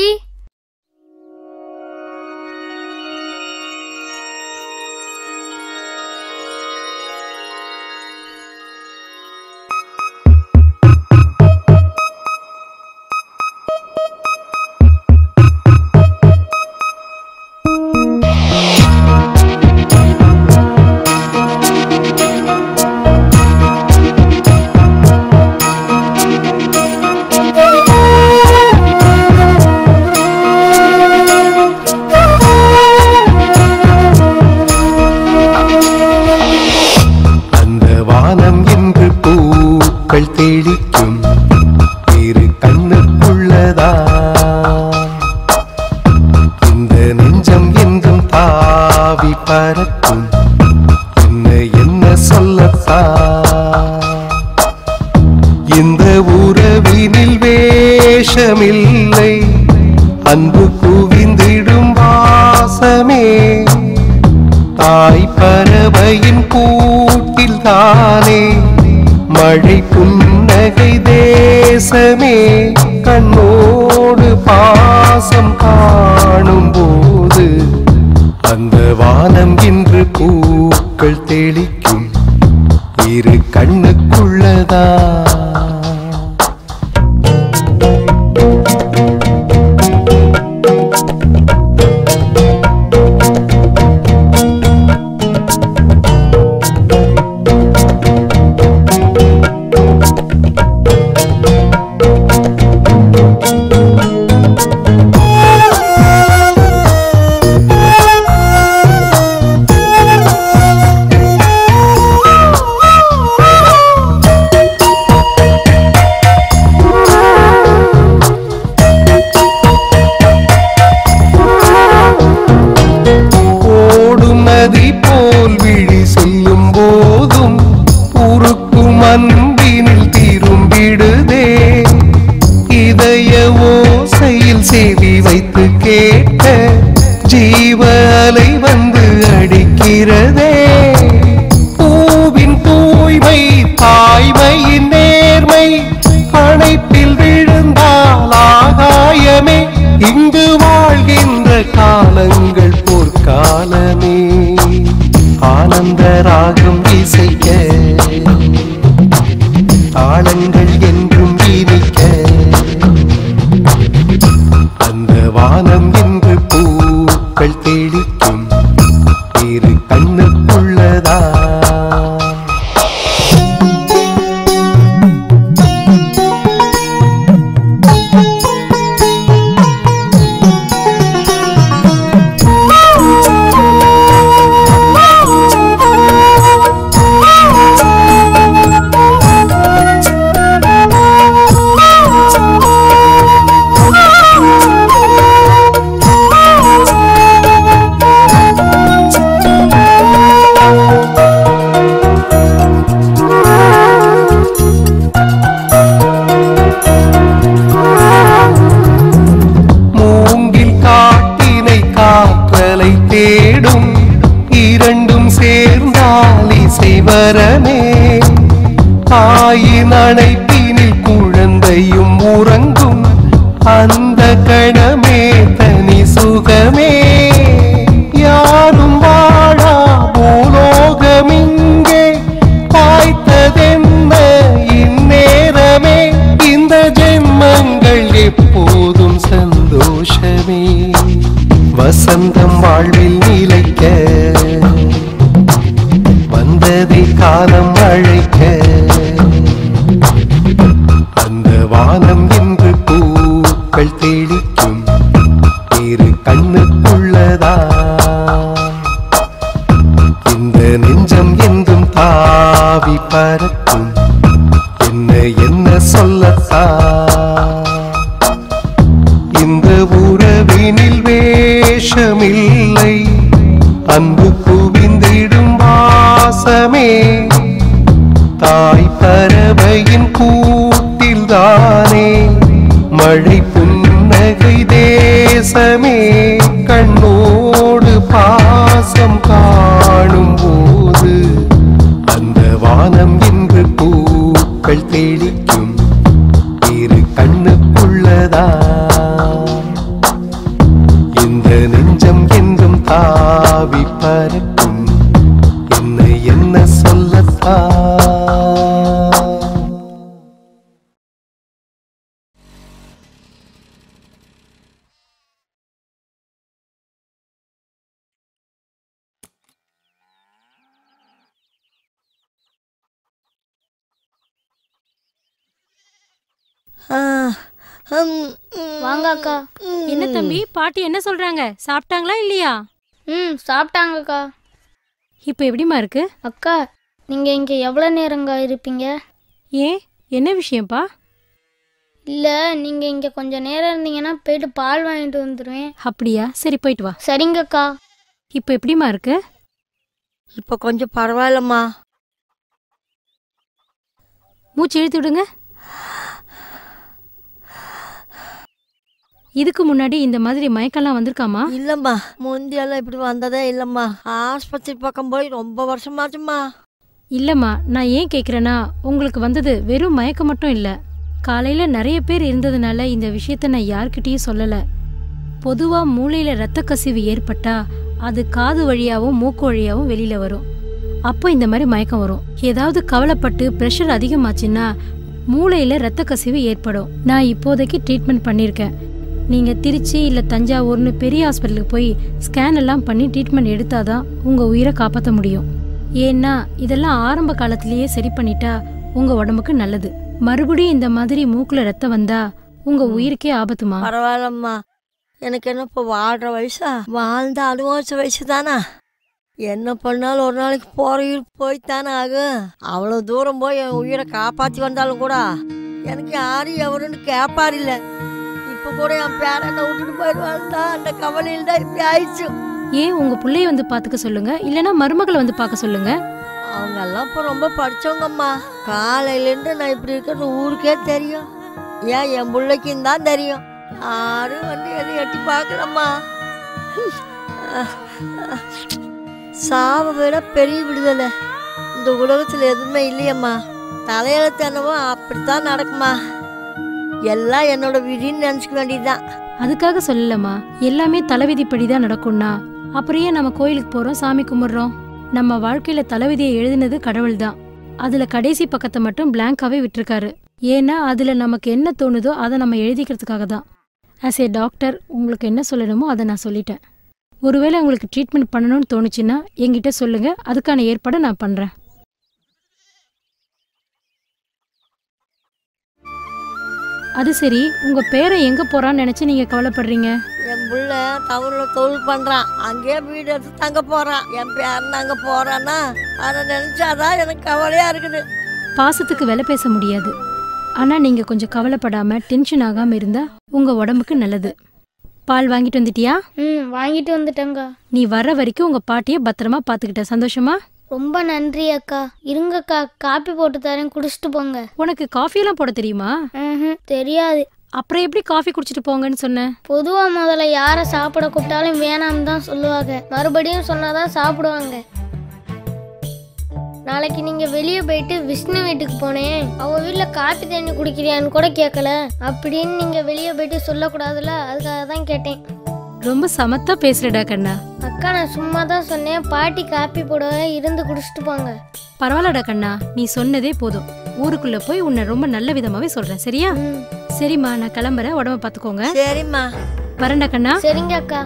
அந்த வானம் என்று பூக்கள் தெளிக்கும் இரு கண்ணுக்குள்ளதா இந்த நெஞ்சம் என்றும் தாவி பறக்கும் என்ன என்ன சொல்லத்தா இந்த உறவினில் வேஷமில்லை அன்பு குவிந்திடும் வாசமே தாய் பறவையின் கூட்டில் தானே மழை புன்னகை தேசமே கண்ணோடு பாசம் காணும் போது அந்த வானம் இன்று பூக்கள் தெளிக்கும் இரு கண்ணுக்குள்ளதா ஓடும் நதி போல் விழி செல்லும் போதும் உருக்கும் அன்பினில் திரும்பிடுதே இதய ஓசையில் செவி வைத்து கேட்க ஜீவ அலை வந்து அடிக்கிறதே பூவின் தூய்மை தாய்மையின் நேர்மை அணைப்பில் விழுந்தால் ஆகாயமே இங்கு வாழ்கின்ற காலங்கள் பொற்காலமே ஆனந்த ராகம் இசைக்க தாளங்கள் என்றும் இனிக்க அந்த வானம் என்று பூக்கள் தெளிக்கும் இரு கண்ணுக்குள்ளதா Thank you. ஆலிசை வரமே தாயின் அணைப்பினில் குழந்தையும் உறங்கும் அந்த கணமே தனி சுகமே யாரும் வாழா பூலோகமிங்கே பாய்த்ததென்ன இந்நேரமே இந்த ஜென்மங்கள் எப்போதும் சந்தோஷமே வசந்தம் வாழ்வில் நிலைக்க வந்ததை காலம் அழைக்க அந்த வானம் என்று பூக்கள் தெளிக்கும் இரு கண்ணுக்குள்ளதா இந்த நெஞ்சம் என்றும் தாவி பறக்கும் என்ன என்ன சொல்லத்தான் இந்த உறவினில் வேஷமில்லை அன்பு குவிந்திடும் வாசமே தாய் பறவையின் கூட்டில்தானே மழை புன்னகை தேசமே கண்ணோடு பாசம் காணும் போது அந்த வானம் என்று பூக்கள் தெளிக்கும் இரு கண்ணுக்குள்ளதா இந்த நெஞ்சம் என்றும் தாவி பறக்கும் என்ன என்ன சொல்லத்தா வாங்க அக்கா என்ன தம்பி பாட்டி என்ன சொல்றாங்க சாப்பிட்டாங்களா இல்லையா ம் சாப்பிட்டாங்கக்கா இப்போ எப்படிம்மா இருக்கு அக்கா நீங்க இங்க எவ்வளவு நேரங்க இருப்பீங்க ஏன் என்ன விஷயம்ப்பா இல்ல நீங்க இங்க கொஞ்ச நேரம் இருந்தீங்கன்னா போயிட்டு பால் வாங்கிட்டு வந்துருவேன் அப்படியா சரி போயிட்டு வா சரிங்கக்கா இப்போ எப்படிம்மா இருக்கு இப்போ கொஞ்சம் பரவாயில்லம்மா மூச்சு இழுத்து விடுங்க இதுக்கு முன்னாடி இந்த மாதிரி மயக்கம்லாம் வந்திருக்காமா இல்லம்மா முந்தியெல்லாம் இப்படி வந்ததே இல்லம்மா ஆஸ்பத்திரி பக்கம் போய் ரொம்ப வருஷமாச்சும்மா இல்லம்மா நான் ஏன் கேக்குறேன்னா உங்களுக்கு வந்தது வெறும் மயக்கம் மட்டும் இல்ல காலையில நிறைய பேர் இருந்ததுனால இந்த விஷயத்த நான் யார்கிட்டயும் சொல்லல பொதுவா மூளையில ரத்த கசிவு ஏற்பட்டா அது காது வழியாவும் மூக்கு வழியாவும் வெளியில வரும் அப்போ இந்த மாதிரி மயக்கம் வரும் ஏதாவது கவலைப்பட்டு ப்ரெஷர் அதிகமாச்சுன்னா மூளையில ரத்த கசிவு ஏற்படும் நான் இப்போதைக்கு ட்ரீட்மெண்ட் பண்ணியிருக்கேன் நீங்க திருச்சி இல்ல தஞ்சாவூர்னு பெரிய ஹாஸ்பிட்டலுக்கு போய் ஸ்கேன் எல்லாம் பண்ணி ட்ரீட்மெண்ட் எடுத்தாதான் உங்க உயிரை காப்பாற்ற முடியும் ஏன்னா இதெல்லாம் ஆரம்ப காலத்திலேயே சரி பண்ணிட்டா உங்க உடம்புக்கு நல்லது மறுபடியும் இந்த மாதிரி மூக்குல ரத்தம் வந்தா உங்க உயிருக்கே ஆபத்துமா பரவாயில்லம்மா எனக்கு என்ன இப்போ வாழ்கிற வயசா வாழ்ந்த அனுபவிச்ச வயசு தானே என்ன பண்ணாலும் ஒரு நாளைக்கு போகிற உயிர் போய்த்தானே ஆகும் அவ்வளோ தூரம் போய் என் உயிரை காப்பாற்றி வந்தாலும் கூட எனக்கு யாரும் எவருன்னு கேட்பார் இல்லை இப்போ கூட என் பேரனை விட்டுட்டு போயிடுவான் தான் அந்த கவலையில் தான் இப்படி ஆயிடுச்சு ஏன் உங்க பிள்ளைய வந்து பாத்துக்க சொல்லுங்க இல்லனா மருமகளை வந்து பார்க்க சொல்லுங்க அவங்க எல்லாம் இப்போ ரொம்ப படிச்சவங்கம்மா காலையிலேருந்து நான் இப்படி இருக்கிறது ஊருக்கே தெரியும் ஏன் என் பிள்ளைக்கும் தான் தெரியும் யாரும் வந்து எதை எட்டி பார்க்கலம்மா சாவை விட பெரிய விடுதலை இந்த உலகத்தில் எதுவுமே இல்லையம்மா தலையெழுத்து என்னவோ அப்படித்தான் நடக்குமா எல்லாம் என்னோட விதின்னு நினச்சிக்க வேண்டியதுதான் அதுக்காக சொல்லலம்மா எல்லாமே தலைவிதிப்படி தான் நடக்கும்னா அப்புறம் ஏன் நம்ம கோயிலுக்கு போறோம் சாமி கும்பிடுறோம் நம்ம வாழ்க்கையில தலைவிதியை எழுதினது கடவுள் தான் அதுல கடைசி பக்கத்தை மட்டும் பிளாங்காவே விட்டிருக்காரு ஏன்னா அதுல நமக்கு என்ன தோணுதோ அதை நம்ம எழுதிக்கிறதுக்காக தான் ஆஸ் ஏ டாக்டர் உங்களுக்கு என்ன சொல்லணுமோ அதை நான் சொல்லிட்டேன் ஒருவேளை உங்களுக்கு ட்ரீட்மெண்ட் பண்ணணும்னு தோணுச்சுன்னா என்கிட்ட சொல்லுங்க அதுக்கான ஏற்பாடை நான் பண்றேன் அது சரி உங்க பேரை எங்க போறான்னு நினைச்சு நீங்க கவலைப்படுறீங்க என் புள்ள டவுனில் தொழில் பண்ணுறான் அங்கேயே வீடு எடுத்து தங்க போகிறான் என் பேரன் அங்கே போகிறான்னா அதை நினச்சாதான் எனக்கு கவலையாக இருக்குது பாசத்துக்கு விலை பேச முடியாது ஆனா நீங்க கொஞ்சம் கவலைப்படாம டென்ஷன் ஆகாம இருந்தா உங்க உடம்புக்கு நல்லது பால் வாங்கிட்டு வந்துட்டியா ம் வாங்கிட்டு வந்துட்டேங்க நீ வர்ற வரைக்கும் உங்க பாட்டிய பத்திரமா பாத்துக்கிட்ட சந்தோஷமா ரொம்ப நன்றி அக்கா இருங்கக்கா காப்பி போட்டு தரேன் குடிச்சிட்டு போங்க உனக்கு காஃபி எல்லாம் போட தெரியுமா ம்ஹும், தெரியாது அப்புறம் எப்படி காஃபி குடிச்சிட்டு போங்கன்னு சொன்ன பொதுவா முதல்ல யாரை சாப்பிட கூப்பிட்டாலும் வேணாம்னு தான் சொல்லுவாங்க மறுபடியும் சொன்னாதான் சாப்பிடுவாங்க நாளைக்கு நீங்க வெளியே போயிட்டு விஷ்ணு வீட்டுக்கு போனேன் அவ வீட்ல காப்பி தண்ணி குடிக்கிறியான்னு கூட கேட்கல அப்படின்னு நீங்க வெளியே போயிட்டு சொல்லக்கூடாதுல அதுக்காக தான் கேட்டேன் ரொம்ப சமத்தா பேசுறடா கண்ணா அக்கா நான் சும்மா தான் சொன்னேன் பாட்டி காப்பி போடவே இருந்து குடிச்சிட்டு போங்க பரவாயில்லடா கண்ணா நீ சொன்னதே போதும் ஊருக்குள்ள போய் உன்னை ரொம்ப நல்ல விதமாவே சொல்றேன் சரியா சரிம்மா நான் கிளம்புறேன் உடம்ப பாத்துக்கோங்க சரிம்மா வரேன்டா கண்ணா சரிங்க அக்கா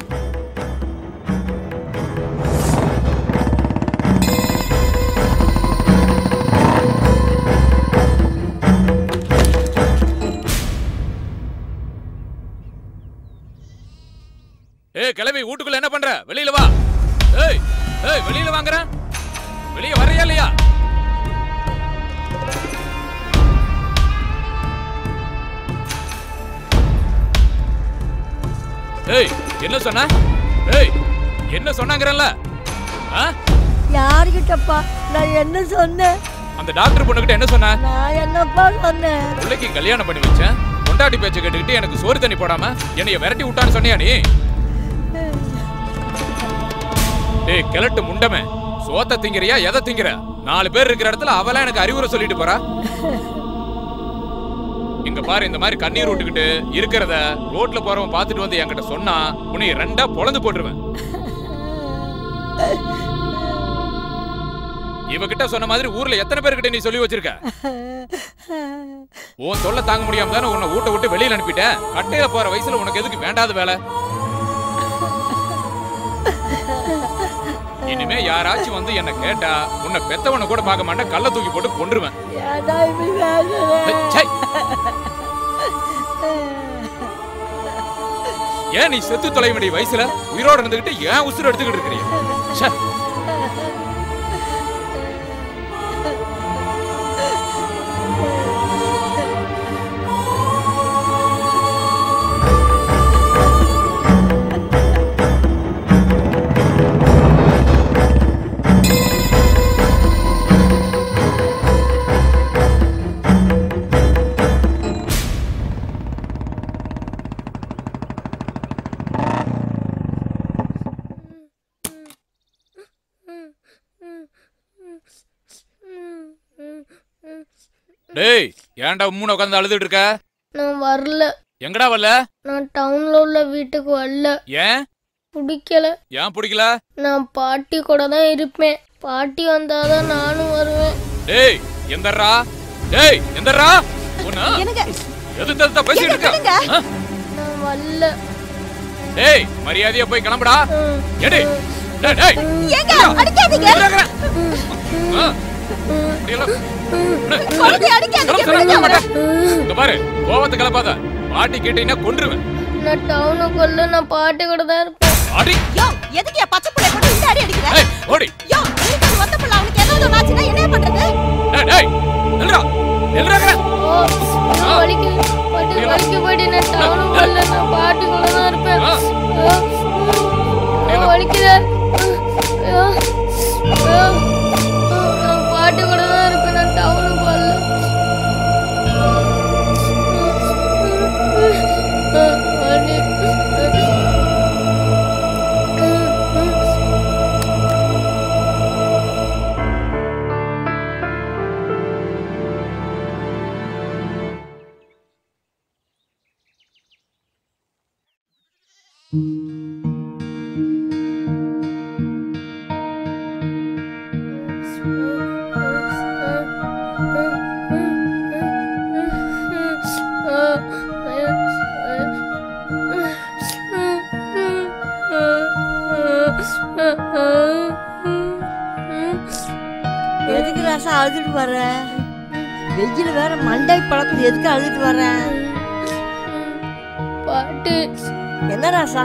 ஏய் கிளவி வீட்டுக்குள்ள என்ன பண்ற வெளியில வா ஏய் ஏய் வெளியில வாங்குற வெளிய வரையா இல்லையா ஏய் என்ன சொன்ன ஏய் என்ன சொன்னாங்கறல்ல ஆ யாருக்கிட்டப்பா நான் என்ன சொன்னேன் அந்த டாக்டர் பொண்ணுகிட்ட என்ன சொன்ன நான் என்னப்பா சொன்னேன் பிள்ளைக்கு கல்யாணம் பண்ணி வச்சேன் பொண்டாட்டி பேச்ச கேட்டுக்கிட்டு எனக்கு சோறு தண்ணி போடாம என்னைய விரட்டி விட்டான்னு சொன்னியா நீ ஏய் கிழட்டு முண்டமே சோத்த திங்கிறியா எதை திங்கிற நாலு பேர் இருக்கிற இடத்துல அவளா எனக்கு அறிவுரை சொல்லிட்டு போறா இங்க பாரு இந்த மாதிரி கண்ணீர் விட்டுக்கிட்டு இருக்கிறத ரோட்ல போறவன் பார்த்துட்டு வந்து என்கிட்ட சொன்னா உன்னை ரெண்டா பொழந்து போட்டுருவேன் இவகிட்ட சொன்ன மாதிரி ஊர்ல எத்தனை பேர்கிட்ட நீ சொல்லி வச்சிருக்க உன் தொல்லை தாங்க முடியாம தானே உன்னை ஊட்ட விட்டு வெளியில அனுப்பிட்டேன் கட்டையில போற வயசுல உனக்கு எதுக்கு வேண்டாத வேலை இனிமே யாராச்சும் வந்து என்ன கேட்டா உன்னை பெத்தவனை கூட பார்க்க மாட்டேன் கல்ல தூக்கி போட்டு கொன்றுவேன் ஏன்டா இப்படி பேசுற? ச்சை. ஏன் நீ செத்து தொலைய வேண்டிய வயசுல உயிரோட இருந்துகிட்டு ஏன் உசுறு எடுத்துக்கிட்டு இருக்கிறீங்க ச்சே. டேய் ஏன்டா உம்முன்னு உட்காந்து அழுதுட்டு இருக்க நான் வரல எங்கடா வரல நான் டவுன்ல உள்ள வீட்டுக்கு வரல ஏன் பிடிக்கல ஏன் பிடிக்கல நான் பாட்டி கூட தான் இருப்பேன் பாட்டி வந்தாதான் நானும் வருவேன் டேய் எந்தர்ரா டேய் எந்தர்ரா உன்ன எது தடுத்தா பேசிட்டு இருக்க ஆ? நான் வரல டேய் மரியாதையா போய் கிளம்புடா எடி டேய் டேய் ஏங்க அடிக்காதீங்க ஆ. இப்படியெல்லாம் குழந்தைய அடிக்காதீங்க கிளம்ப மாட்டேன் இங்க பாரு கோவத்தை கிளப்பாத பாட்டி கேட்டீங்கன்னா கொன்றுவேன் நான் டவுனுக்குள்ள நான் பாட்டி கூட தான் இருப்பேன் அடி யோ எதுக்கு என் பச்சை பிள்ளை கொண்டு இந்த அடி அடிக்கிற ஏய் ஓடி யோ நீங்க அது ஒத்த பிள்ளை அவனுக்கு ஏதாவது ஒன்று ஆச்சுன்னா என்ன பண்றது டேய் டேய் நில்றா நில்றாங்க ஓ, நான் வலிக்குது பாட்டி வலிக்கு பாட்டி நான் டவுனுக்குள்ள நான் பாட்டி கூட தான் இருப்பேன் ஐயோ, ஐயோ, வலிக்குது ஐயோ, ஐயோ, நான் பாட்டி கூட தான் இருப்பேன் நான் டவுனுக்கு வரல பாட்டி எதுக்கு ராசா அழுதுட்டு வர்ற வெயில் வேற மண்டை பழக்குது எதுக்கு அழுதுட்டு வர்ற பாட்டு என்ன ராசா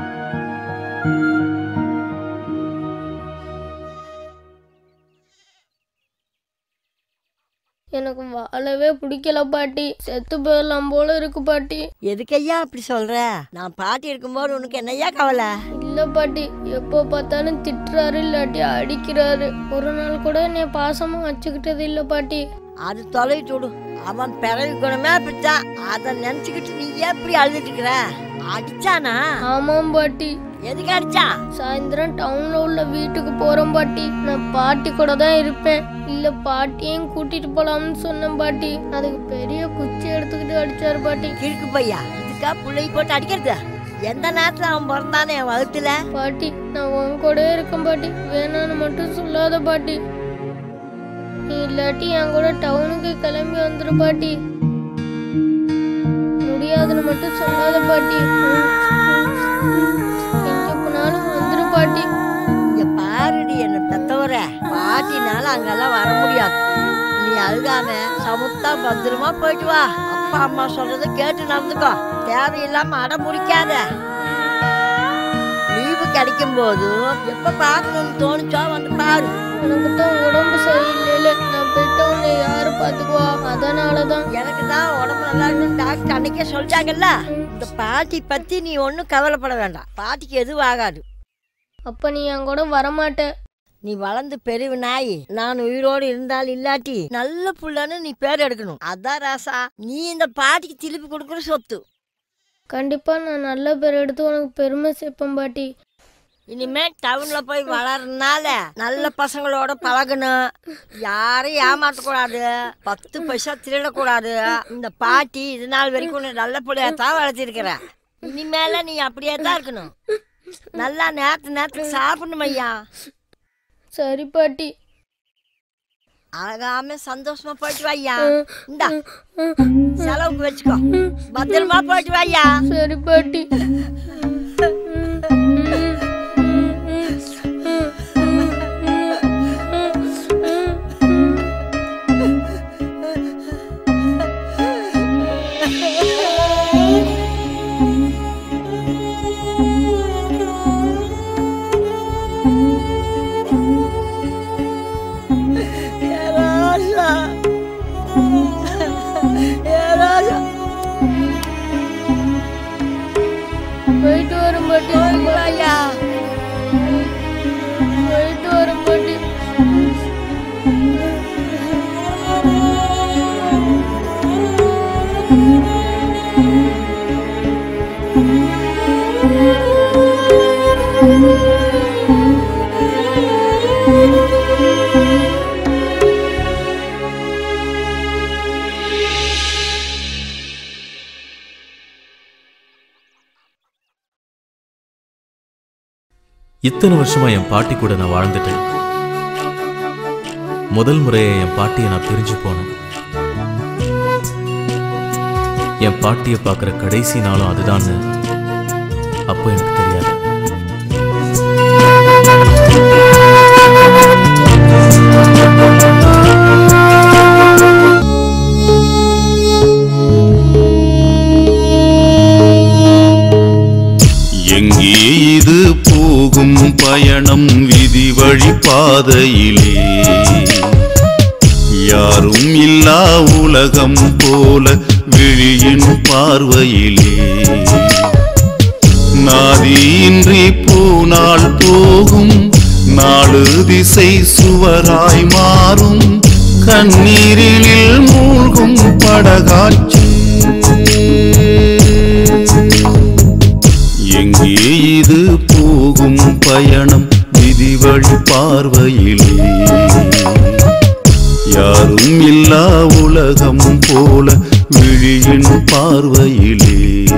எனக்கு வாழவே பிடிக்கல பாட்டி செத்து போயிடலாம் போல இருக்கு பாட்டி எதுக்கையா அப்படி சொல்ற நான் பாட்டி இருக்கும்போது உனக்கு என்னய்யா கவலை இல்ல பாட்டி எப்போ பார்த்தாலும் திட்டுறாரு இல்லாட்டி அடிக்கிறாரு ஒரு நாள் கூட என்னை பாசமா வச்சுக்கிட்டது இல்ல பாட்டி அது தொலைட்டு விடு அவன் பிறவி குணமே அப்படித்தான் அதை நினைச்சுக்கிட்டு நீ ஏன் இப்படி அழுதுட்டு இருக்கிற அடிச்சானா ஆமாம் பாட்டி எதுக்கு அடிச்சான் சாயந்தரம் டவுன்ல உள்ள வீட்டுக்கு போறோம் பாட்டி நான் பாட்டி கூட தான் இருப்பேன் இல்ல பாட்டியும் கூட்டிட்டு போலாம்னு சொன்னேன் பாட்டி அதுக்கு பெரிய குச்சி எடுத்துக்கிட்டு அடிச்சாரு பாட்டி இருக்கு பையா இதுக்கா பிள்ளை போட்டு அடிக்கிறது எந்த நேரத்துல அவன் பிறந்தானே என் வகுத்துல பாட்டி நான் உன் கூட இருக்கேன் பாட்டி வேணான்னு மட்டும் சொல்லாத பாட்டி நீ இல்லாட்டி என் கூட டவுனுக்கு கிளம்பி வந்துரு பாட்டி முடியாதுன்னு மட்டும் சொல்லாத பாட்டி எங்க போனாலும் வந்துரு பாட்டி இங்க பாருடி என்ன பெத்தவர பாட்டினால அங்கெல்லாம் வர முடியாது நீ அழுகாம சமுத்தா பத்திரமா போயிட்டு வா அப்பா அம்மா சொல்றத கேட்டு நடந்துக்கோ தேவையில்லாம அடம் முடிக்காத லீவு கிடைக்கும் போது எப்ப பார்க்கணும்னு தோணுச்சோ வந்து பாரு எனக்கு தான் உடம்பு சரியில்லைல நான் போயிட்டு உன்னை யாரு பாத்துக்குவா அதனாலதான் எனக்கு தான் உடம்பு நல்லா இருக்குன்னு டாக்டர் அன்னைக்கே சொல்லிட்டாங்கல்ல இந்த பாட்டி பத்தி நீ ஒன்றும் கவலைப்பட வேண்டாம் பாட்டிக்கு எதுவும் ஆகாது அப்ப நீ என் கூட வரமாட்ட நீ வளர்ந்து பெரிய நாய் நான் உயிரோடு இருந்தால் இல்லாட்டி நல்ல புள்ளன்னு நீ பேர் எடுக்கணும் அதான் ராசா நீ இந்த பாட்டிக்கு திருப்பி கொடுக்குற சொத்து கண்டிப்பா நான் நல்ல பேர் எடுத்து உனக்கு பெருமை சேர்ப்பேன் பாட்டி இனிமே டவுன்ல போய் வளர்றதுனால நல்ல பசங்களோட பழகணும் யாரையும் ஏமாற்றக்கூடாது பத்து பைசா திருடக்கூடாது இந்த பாட்டி இது நாள் வரைக்கும் உன்னை நல்ல பிள்ளையா தான் வளர்த்திருக்கிற இனிமேல நீ அப்படியே தான் இருக்கணும் நல்லா நேரத்து நேரத்துக்கு சாப்பிடணும் ஐயா சரி பாட்டி அழகாம சந்தோஷமா போயிட்டு வாய்யா இந்தா செலவுக்கு வச்சுக்கோ பத்திரமா போயிட்டு வாய்யா சரி பாட்டி ராசா ஏ ராசா போயிட்டு வரும் பாட்டி ஐயா போயிட்டு வரும் பாட்டி இத்தனை வருஷமா என் பாட்டி கூட நான் வாழ்ந்துட்டேன் முதல் முறையை என் பாட்டியை நான் பிரிஞ்சு போனேன் என் பாட்டியை பார்க்குற கடைசி நாளும் அதுதான்னு அப்போ எனக்கு தெரியாது எங்கே இது போகும் பயணம் விதி வழி பாதையிலே யாரும் இல்லா உலகம் போல விழியின் பார்வையிலே நாதியின்றி பூநாள் போகும் நாடு திசை சுவராய் மாறும் கண்ணீரில் மூழ்கும் படகாட்சி எங்கே இது போகும் பயணம் விதி வழி பார்வையிலே யாரும் இல்லா உலகம் போல விழியின் பார்வையிலே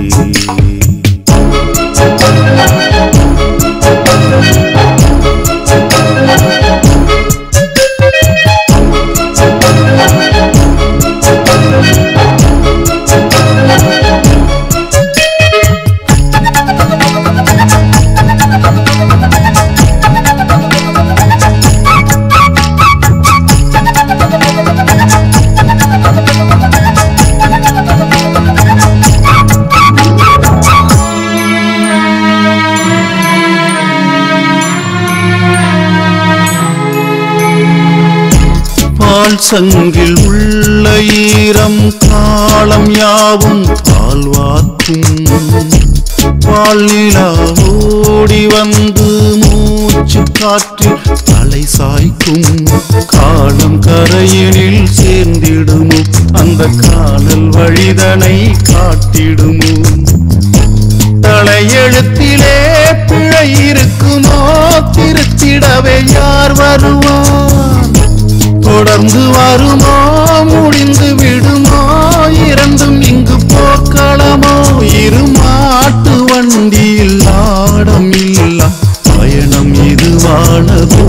பால் சங்கில் உள்ள ஈரம் காலம் யாவும் பால்வாக்கும் பால் நிலா ஓடி வந்து மூச்சு காற்றில் தலை சாய்க்கும் காலம் கரையினில் சேர்ந்திடுமோ அந்த காதல் வழிதனை காட்டிடுமோ தலையெழுத்திலே பிழை இருக்குமோ திருத்திடவே யார் வருவார் தொடர்ந்து வருமோ முடிந்து விடுமோ இரண்டும் இங்கு போர்க்களமோ இரு மாட்டு வண்டியில் ஆடம் இல்லா பயணம் இதுவானதோ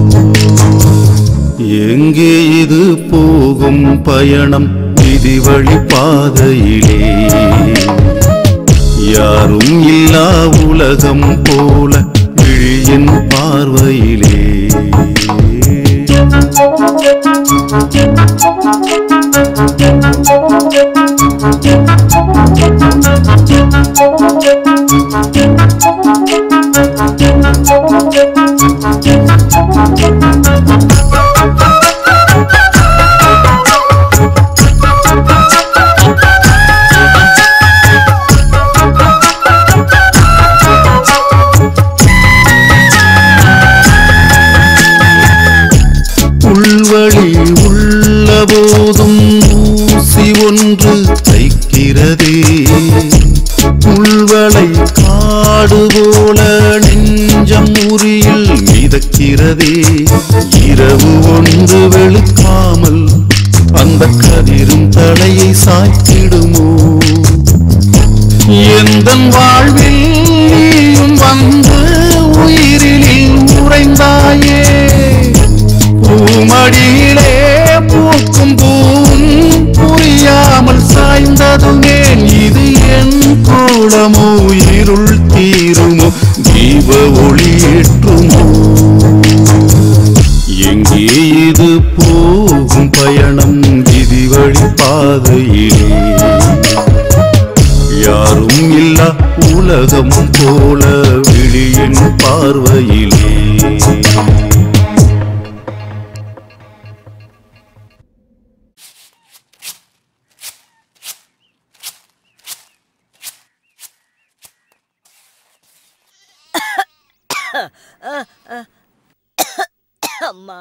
எங்கே இது போகும் பயணம் விதி வழி பாதையிலே யாரும் இல்லா உலகம் போல விழியின் பார்வையிலே உள்வழி உள்ள போதும் ஊசி ஒன்று தைக்கிறதே உள்வளை காடு போல நெஞ்சம் உரியில் மிதக்கிறதே இரவு ஒன்று வெளுக்காமல் அந்த கதிரும் தலையை சாய்த்திடுமோ எந்த வாழ்வில் நீயும் வந்து உயிரில் உறைந்தாயே பூமடியிலே பூக்கும் பூவும் புரியாமல் சாய்ந்ததுமே இது என் கோலமோ இருள் தீருமோ தீப ஒளி ஏற்றுமோ எங்கே இது போகும் பயணம் விதி வழி பாதையிலே யாரும் இல்லா உலகம் போல விழியின் பார்வையிலே அம்மா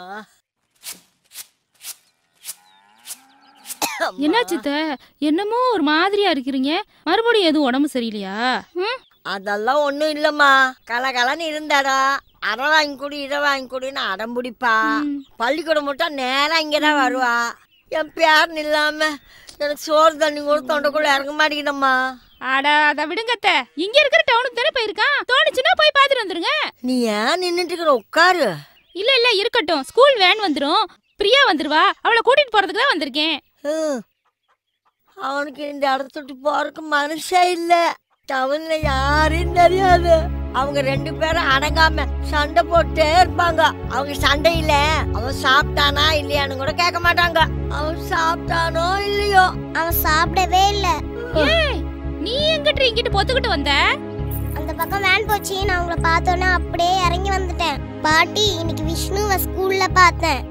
என்னாச்சு அத்தை? என்னமோ ஒரு மாதிரியா இருக்கிறீங்க மறுபடியும் எதுவும் உடம்பு சரியில்லையா ம்? அதெல்லாம் ஒன்றும் இல்லைம்மா கலகலன்னு இருந்தாடா அரை வாங்கி கொடு இதை வாங்கி கொடுன்னு அடம் பிடிப்பா பள்ளிக்கூடம் மட்டும் நேரம் இங்கே தான் வருவா என் பேரன் இல்லாம எனக்கு சோறு தண்ணி கூட தொண்டைக்குள்ள இறங்க மாட்டேங்குதம்மா அட அத விடுங்க அத்தை. இங்க இருக்கிற டவுனுக்கு தானே போயிருக்கான் தோணுச்சுன்னா போய் பாத்துட்டு வந்துருங்க நீ ஏன் நின்னுட்டு இருக்கிற உட்காரு இல்ல இல்ல இருக்கட்டும் ஸ்கூல் வேன் வந்துரும் பிரியா வந்துருவா அவளை கூட்டிட்டு போறதுக்கு தான் வந்திருக்கேன் அவனுக்கு இந்த இடத்த விட்டு போறதுக்கு மனுஷே இல்ல டவுன்ல யாரையும் தெரியாது அவங்க ரெண்டு பேரும் அடங்காம சண்டை போட்டே இருப்பாங்க அவங்க சண்டையில அவன் சாப்பிட்டானா இல்லையான்னு கூட கேட்க மாட்டாங்க அவன் சாப்பிட்டானோ இல்லையோ அவன் சாப்பிடவே இல்ல ஏய் நீ எங்கிட்ட இங்கிட்டு பொத்துக்கிட்டு வந்த அந்த பக்கம் வேன் போச்சு நான் உங்களை பார்த்தோன்னே அப்படியே இறங்கி வந்துட்டேன் பாட்டி இன்னைக்கு விஷ்ணுவை ஸ்கூல்ல பார்த்தேன்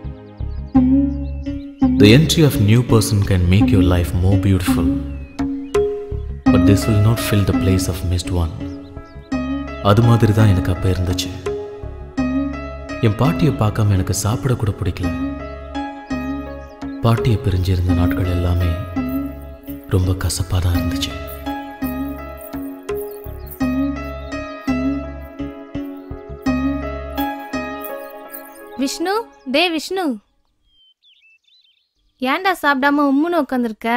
The entry of new person can make your life more beautiful. But this will not fill the place of missed one. அது மாதிரி தான் எனக்கு அப்போ இருந்துச்சு என் பாட்டியை பார்க்காம எனக்கு சாப்பிட கூட பிடிக்கல பாட்டியை பிரிஞ்சிருந்த நாட்கள் எல்லாமே ரொம்ப கசப்பாக தான் இருந்துச்சு விஷ்ணு டே விஷ்ணு ஏன்டா சாப்பிடாம உம்முன்னு உட்காந்துருக்க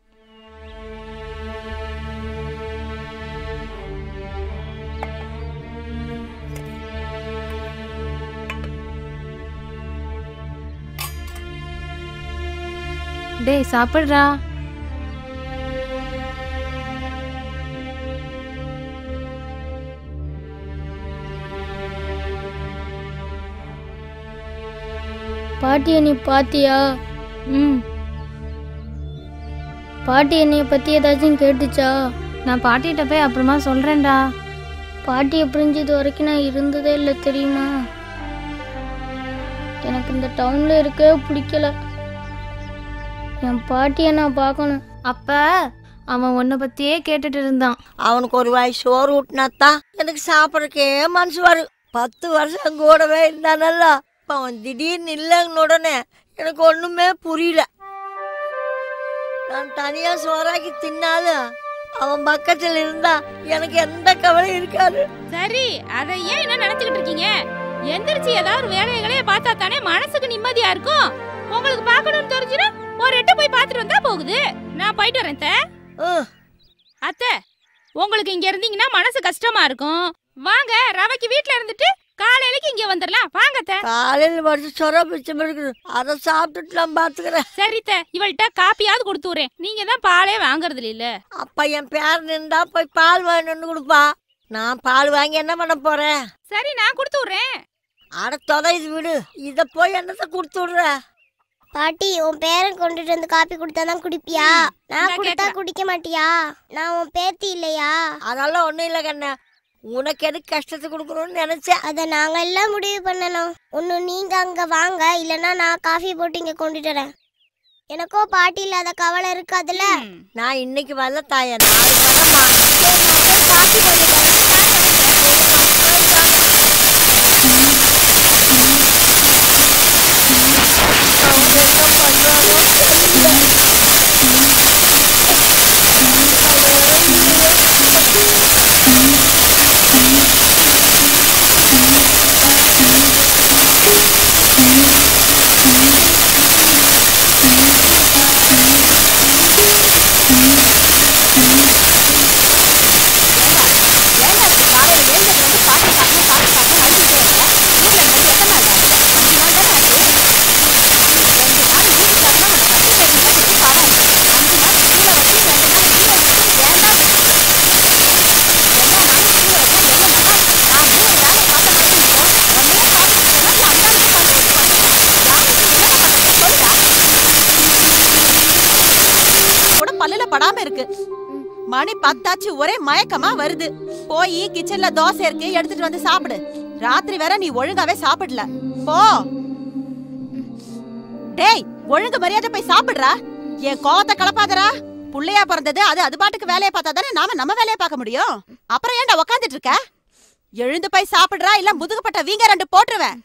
டேய் சாப்பிடுறா பாட்டி நீ பாத்தியா ம் பாட்டி என்னைய பத்தி ஏதாச்சும் கேட்டுச்சா நான் பாட்டிகிட்ட போய் அப்புறமா சொல்றேன்டா பாட்டியை பிரிஞ்சது வரைக்கும் நான் இருந்ததே இல்லை தெரியுமா எனக்கு இந்த டவுன்ல இருக்கவே பிடிக்கல என் பாட்டியை நான் பார்க்கணும் அப்ப அவன் உன்னை பத்தியே கேட்டுட்டு இருந்தான் அவனுக்கு ஒரு வாய் சோறு ஊட்டினாத்தான் எனக்கு சாப்பிட்றக்கே மனசு வரும் பத்து வருஷம் என் கூடவே இருந்தானல்ல இப்ப அவன் திடீர்னு இல்லைன்னு உடனே எனக்கு ஒண்ணுமே புரியல நான் தனியா சோறாக்கி தின்னாலும் அவன் பக்கத்துல இருந்தா எனக்கு எந்த கவலையும் இருக்காது சரி அதை ஏன் என்ன நினைச்சுக்கிட்டு இருக்கீங்க எந்திரிச்சு ஏதாவது ஒரு வேலையை வேலையை பார்த்தா தானே மனசுக்கு நிம்மதியா இருக்கும் உங்களுக்கு பார்க்கணும்னு தெரிஞ்சுனா ஒரு எட்டு போய் பார்த்துட்டு வந்தா போகுது நான் போயிட்டு வரேன் அத்தை. அத்தை உங்களுக்கு இங்க இருந்தீங்கன்னா மனசு கஷ்டமா இருக்கும் வாங்க ரவைக்கு வீட்ல இருந்துட்டு காலையிலக்கு இங்க வந்துடலாம் வாங்க அத்தை. காலையில் வரைக்கும் சொர பிச்சம் இருக்குது அதை சாப்பிட்டுட்டு நான் பார்த்துக்கிறேன் சரி அத்தை, இவள்கிட்ட காப்பியாவது கொடுத்து விடுறேன் நீங்க தான் பாலே வாங்குறது இல்ல அப்பா என் பேர் நின்றா போய் பால் வாங்கிட்டு கொடுப்பா நான் பால் வாங்கி என்ன பண்ண போறேன் சரி நான் கொடுத்து விடுறேன் அட தொலைது விடு இத போய் என்னத்த கொடுத்து விடுற பாட்டி உன் பேரன் கொண்டுட்டு வந்து காப்பி கொடுத்தா தான் குடிப்பியா நான் கொடுத்தா குடிக்க மாட்டியா நான் உன் பேத்தி இல்லையா அதெல்லாம் ஒண்ணும் இல்ல கண்ணா உனக்கு எது கஷ்டத்தை கொடுக்கணும்னு நினைச்சேன் அதை நாங்க எல்லாம் முடிவு பண்ணணும் ஒன்னு நீங்க அங்க வாங்க இல்லனா நான் காஃபி போட்டு இங்க கொண்டுட்டு வரேன் எனக்கோ பாட்டி இல்லாத கவலை இருக்காதுல்ல நான் இன்னைக்கு வரல தாயா நாளைக்கு வரமா காஃபி கொண்டுட்டு வரேன் கூட பல்லுல படாம இருக்கு மணி பத்தாச்சு ஒரே மயக்கமா வருது போய் கிச்சன்ல தோசை இருக்கு எடுத்துட்டு வந்து சாப்பிடு ராத்திரி வேற நீ ஒழுங்காவே சாப்பிடல போ டேய் ஒழுங்கு மரியாதை போய் சாப்பிடுறா என் கோவத்தை கலப்பாதடா புள்ளையா பிறந்தது அது அது பாட்டுக்கு வேலையை பார்த்தா தானே நாம நம்ம வேலையை பார்க்க முடியும் அப்புறம் ஏன்டா உக்காந்துட்டு இருக்க எழுந்து போய் சாப்பிடுறா இல்ல முதுகுப்பட்ட வீங்க ரெண்டு போட்டுருவேன்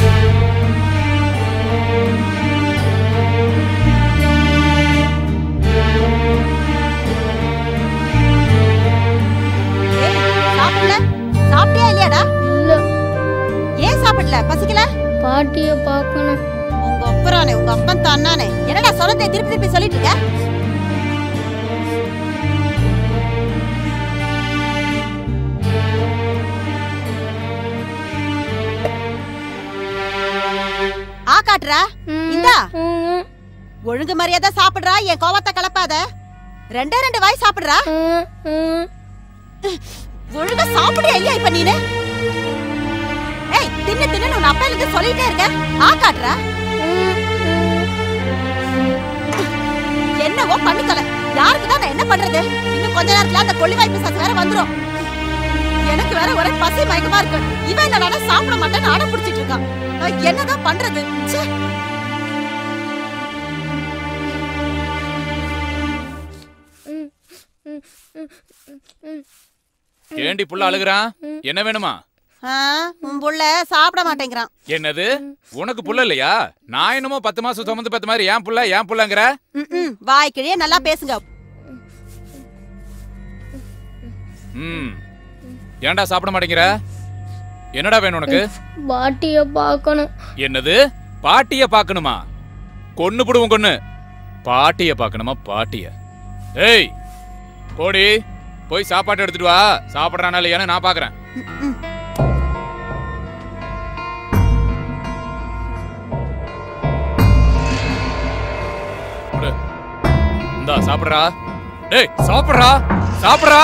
ஏய், சாப்பிடல சாப்பிட்டியா இல்லையாடா ஏன் சாப்பிடல பசிக்கல பாட்டிய பார்க்கணும் உங்க அப்புறானே உங்க அப்பன் தானானே என்னடா சொன்னதை திருப்பி திருப்பி சொல்லிட்டு இருக்க ஆ காட்டுறா இந்தா ஒழுங்கு மரியாதை சாப்பிடுறா என் கோவத்தை கலப்பாத ரெண்டே ரெண்டு வாய் சாப்பிடுறா ஒழுங்கா சாப்பிடுறியா இல்லையா இப்ப நீனு ஏய் தின்னு தின்னு உன் அப்பையில இருந்து சொல்லிட்டே இருக்க ஆ காட்டுறா என்னவோ பண்ணிக்கல யாருக்கு தான் நான் என்ன பண்றது இன்னும் கொஞ்ச நேரத்துல அந்த கொள்ளி வாய்ப்பு சத்து வேற வந்துரும் எனக்கு வேற ஒரே பசி மயக்கமா இருக்கு இவன் என்னடா சாப்பிட மாட்டேன்னு அடம் பிடிச்சிட்டு இருக்கான் நான் என்னதான் பண்றது ச்சே ஏண்டி புள்ள அழுகுறான் என்ன வேணுமா ஆ, உன் புள்ள சாப்பிட மாட்டேங்கிறான் என்னது உனக்கு புள்ள இல்லையா நான் என்னமோ பத்து மாசம் சுமந்து பத்து மாதிரி ஏன் புள்ள ஏன் புள்ளங்கிற ம்ம், வாய் கிழியே நல்லா பேசுங்க ம் ஏன்டா சாப்பிட மாட்டேங்கிற என்னடா வேணும் உனக்கு பாட்டிய பார்க்கணும் என்னது பாட்டிய பார்க்கணுமா கொன்னு புடுவோம் கொன்னு பாட்டிய பார்க்கணுமா பாட்டிய ஏய் போடி போய் சாப்பாடு எடுத்துட்டு வா சாப்பிட்றானா இல்லையான்னு நான் பார்க்கறேன் கொடு. இந்தா சாப்பிடுறா டேய் சாப்பிடுறா சாப்பிடுறா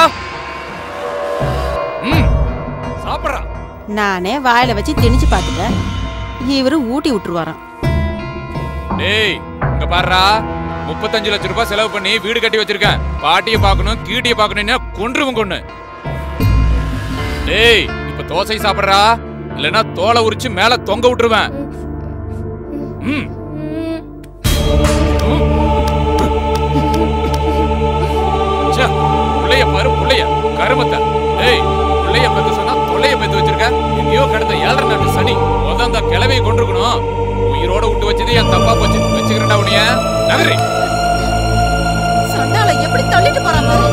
ம் சாப்பிடுறா நானே வாயில வச்சு திணிச்சு பார்த்துட்டேன் இவரு ஊட்டி விட்டுருவாராம் டேய் இங்க பாருடா முப்பத்தஞ்சு லட்சம் ரூபாய் செலவு பண்ணி வீடு கட்டி வச்சிருக்கேன் பாட்டிய பார்க்கணும் கீட்டிய பார்க்கணும்னா கொன்றுவும் கொன்னு டேய் இப்ப தோசை சாப்பிடுறா இல்லனா தோலை உரிச்சு மேல தொங்க விட்டுருவேன் ம் ச்சே, புள்ளைய பாரு புள்ளைய கருமத்தை டேய் புள்ளைய பத்தி சொன்னா தொல்லைய பத்தி வச்சிருக்க எங்கேயோ கடந்த ஏழரை நாட்டு சனி முத அந்த கிளவையை கொண்டிருக்கணும் உயிரோட விட்டு வச்சது என் தப்பா போச்சு வச்சுக்கிறேன்டா உனிய நகரி சண்டால எப்படி தள்ளிட்டு போறான் பாரு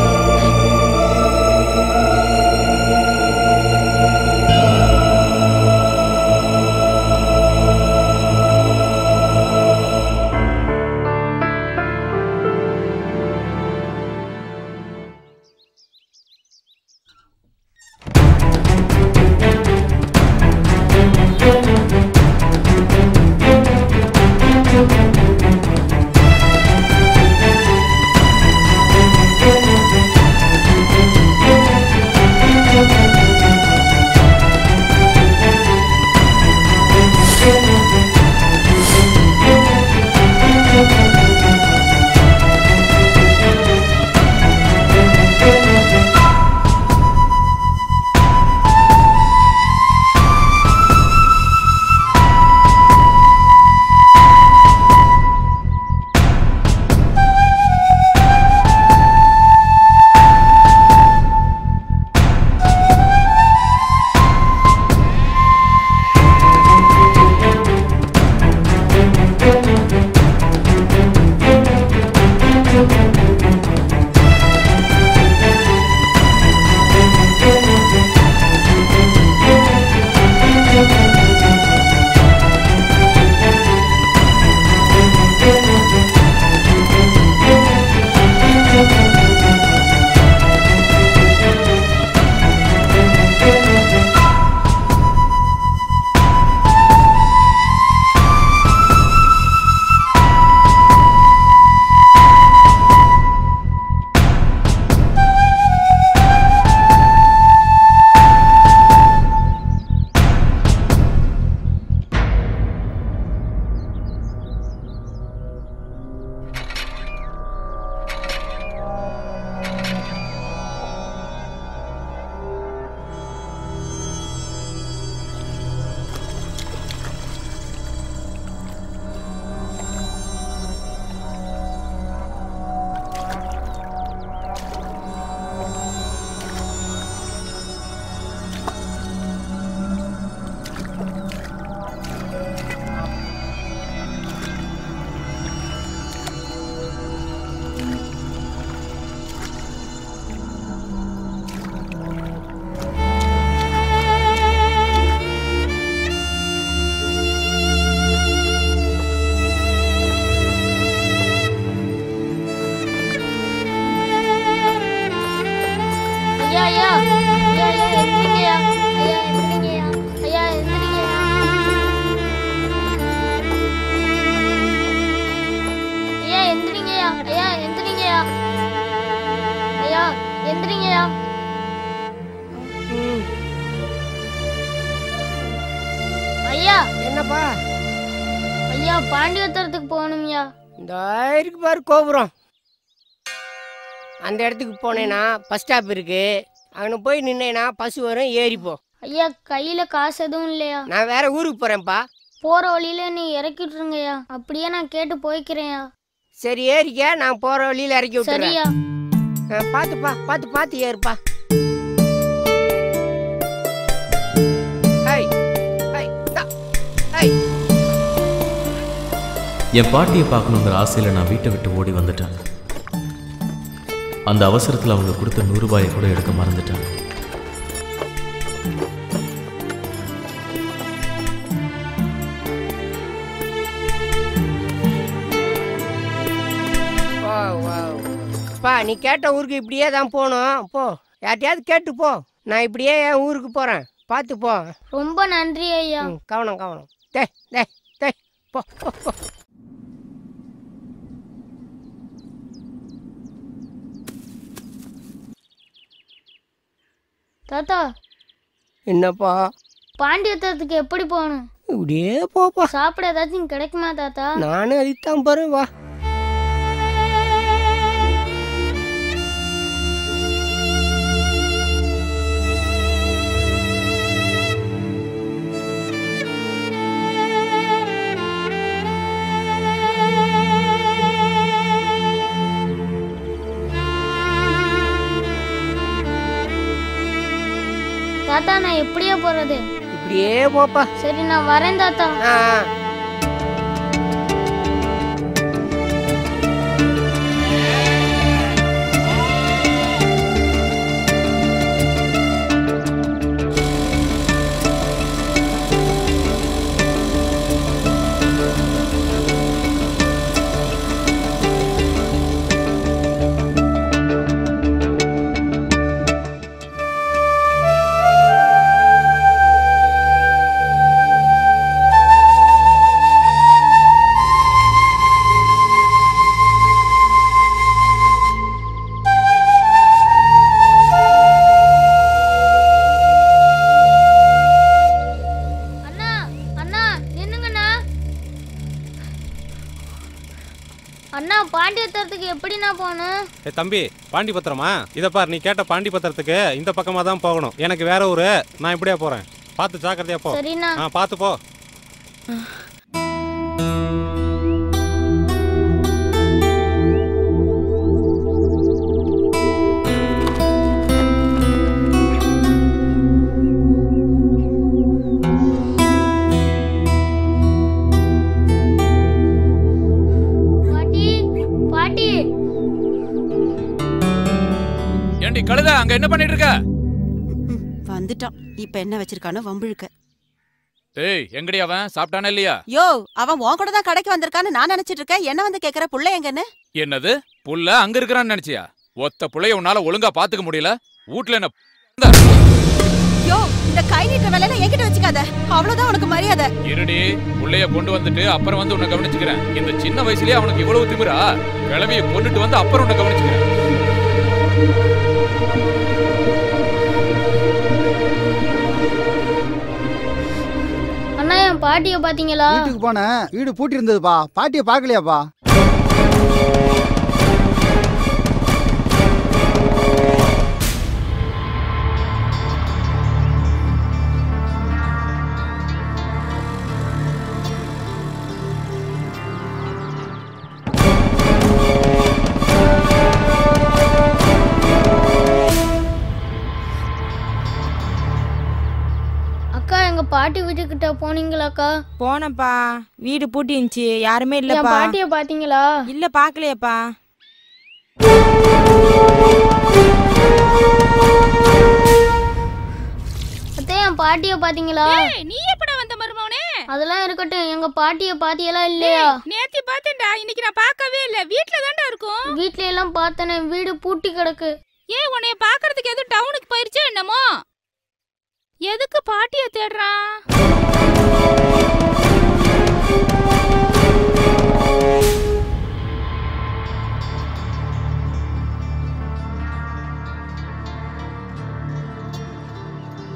பாண்டியத்தரத்துக்கு போகணும்யா இந்த இருக்கு பாரு கோபுரம் அந்த இடத்துக்கு போனேன்னா பஸ் ஸ்டாப் இருக்கு அங்கே போய் நின்னேன்னா பஸ் வரும் ஏறிப்போ ஐயா கையில காசு எதுவும் இல்லையா நான் வேற ஊருக்கு போறேன்ப்பா போற வழியில நீ இறக்கி விட்டுருங்கய்யா அப்படியே நான் கேட்டு போய்க்கிறேன்யா சரி ஏறிக்க நான் போற வழியில இறக்கி சரியா விட்டுறேன் பார்த்துப்பா பார்த்து பார்த்து ஏறுப்பா ஹை ஹை தா ஹை என் பாட்டியை பார்க்கணுங்கிற ஆசையில் நான் வீட்டை விட்டு ஓடி வந்துட்டேன் அந்த அவசரத்தில் அவங்க கொடுத்த நூறு ரூபாயை கூட எடுக்க மறந்துட்டேன் வா வா பா நீ கேட்ட ஊருக்கு இப்படியே தான் போகணும் போ யார்ட்டையாவது கேட்டு போ நான் இப்படியே என் ஊருக்கு போகிறேன் பார்த்து போ ரொம்ப நன்றி ஐயா ம், கவனம் கவனம் டே டே டே போ போ, போ தாத்தா என்னப்பா பாண்டியத்தரத்துக்கு எப்படி போகணும் இப்படியே போப்பா சாப்பிட ஏதாச்சும் கிடைக்குமா தாத்தா நானும் அதுதான் பாரு வா தாத்தா நான் எப்படியே போறது இப்படியே போப்பா சரி நான் வரேன் தாத்தா ஆ அண்ணா அண்ணா நின்னுங்கண்ணா அண்ணா பாண்டியத்தரத்துக்கு எப்படிண்ணா போகணும் ஏ தம்பி பாண்டி பத்திரமா இதை பார் நீ கேட்ட பாண்டி பத்திரத்துக்கு இந்த பக்கமாக தான் போகணும் எனக்கு வேற ஊரு நான் இப்படியே போகிறேன் பார்த்து ஜாக்கிரதையா போ சரிண்ணா. ஆ பார்த்து போ பாட்டி பாட்டி ஏண்டி கழுத அங்க என்ன பண்ணிட்டு இருக்க வந்துட்டான் இப்ப என்ன வச்சிருக்கானோ வம்பிழுக்க டேய் எங்கடி அவன் சாப்பிட்டானா இல்லையா யோ அவன் உன் கூட தான் கடைக்கு வந்திருக்கான்னு நான் நினைச்சிட்டு இருக்கேன் என்ன வந்து கேக்குற புள்ள எங்கன்னு என்னது புள்ள அங்க இருக்கிறான்னு நினைச்சியா ஒத்த புள்ளைய உன்னால ஒழுங்கா பாத்துக்க முடியல வீட்ல என்ன யோ இந்த கை நீட்ட வேலையில என்கிட்ட வச்சுக்காத அவ்வளவுதான் உனக்கு மரியாதை இருடி புள்ளைய கொண்டு வந்துட்டு அப்புறம் வந்து உன்னை கவனிச்சுக்கிறேன் இந்த சின்ன வயசுலயே அவனுக்கு இவ்வளவு திமிரா கிளவிய கொண்டுட்டு வந்து அப்புறம் உன்னை கவனிச்சுக்கிறேன் அண்ணா என் பாட்டியை பாத்தீங்களா வீட்டுக்கு போனேன் வீடு பூட்டி இருந்ததுப்பா பாட்டியை பார்க்கலையாப்பா அக்கா எங்க பாட்டி வீட்டுக்கிட்ட போனீங்களாக்கா போனப்பா வீடு பூட்டி இருந்துச்சு யாருமே என் இல்லப்பா பாட்டியை பாத்தீங்களா இல்ல பாக்கலையேப்பா அத்தை என் பாட்டியை பாத்தீங்களா நீ எப்படா வந்த மருமவனே அதெல்லாம் இருக்கட்டும் எங்க பாட்டியை பாத்தியெல்லாம் இல்லையா நேத்தி பார்த்தேன்டா இன்னைக்கு நான் பார்க்கவே இல்ல வீட்ல தான்டா இருக்கும் வீட்ல எல்லாம் பார்த்தனே வீடு பூட்டி கிடக்கு ஏன் உன்னைய பாக்குறதுக்கு எதுவும் டவுனுக்கு போயிருச்சோ என்னமோ எதுக்கு பாட்டிய தேடுறான்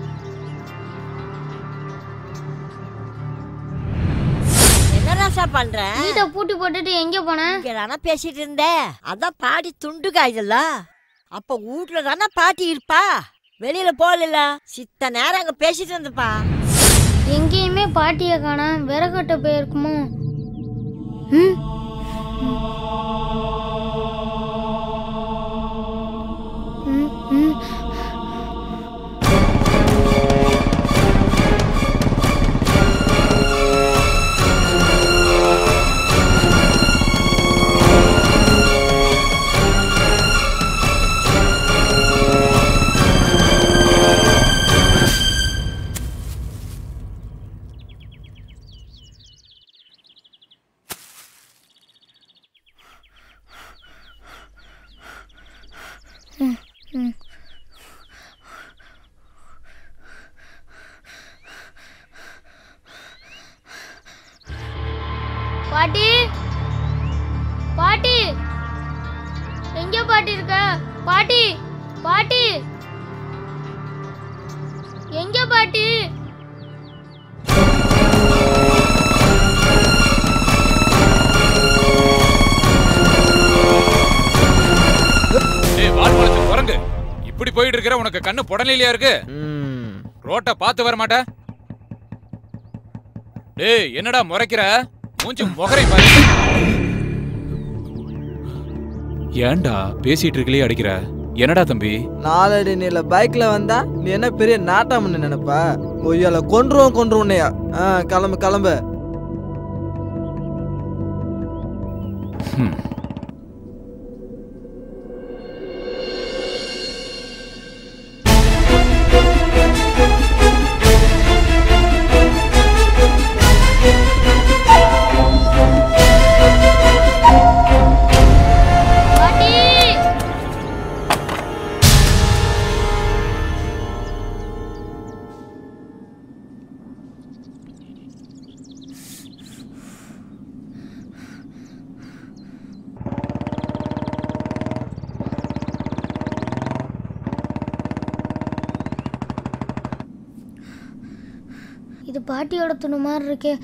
என்ன ராசா பண்ற பண்ற வீட்டை பூட்டி போட்டுட்டு எங்க போன இங்க தானே பேசிட்டு இருந்தேன் அதான் பாட்டி துண்டு காய்தல்ல அப்ப வீட்ல தானே பாட்டி இருப்பா வெளியில போகல சித்த நேரம் அங்க பேசிட்டு இருந்தப்பா எங்கேயுமே பாட்டியை காணா விறகட்ட போயிருக்குமோ ம் ம், ம். ம், ம். பாட்டி பாட்டி எங்க பாட்டி இருக்க பாட்டி பாட்டி எங்க பாட்டி ஏய் வால் முளைச்சு குரங்கு இப்படி போயிட்டு இருக்கிற உனக்கு கண்ணு புடலையிலயா இருக்கு ரோட்டை பார்த்து வர மாட்ட டேய் என்னடா முறைக்கிற மூஞ்சி முகரை பாரு ஏன்டா பேசிட்டு இருக்கலையே அடிக்கிற என்னடா தம்பி நாலடி நீல பைக்ல வந்தா நீ என்ன பெரிய நாட்டாமன்னு நினைப்பா ஒய்யால கொன்றுவோம் கொன்றுவோன்னையா ஆ கிளம்பு கிளம்பு ஹம். பாட்டி இது பாட்டியோட துணி மாதிரி இருக்கே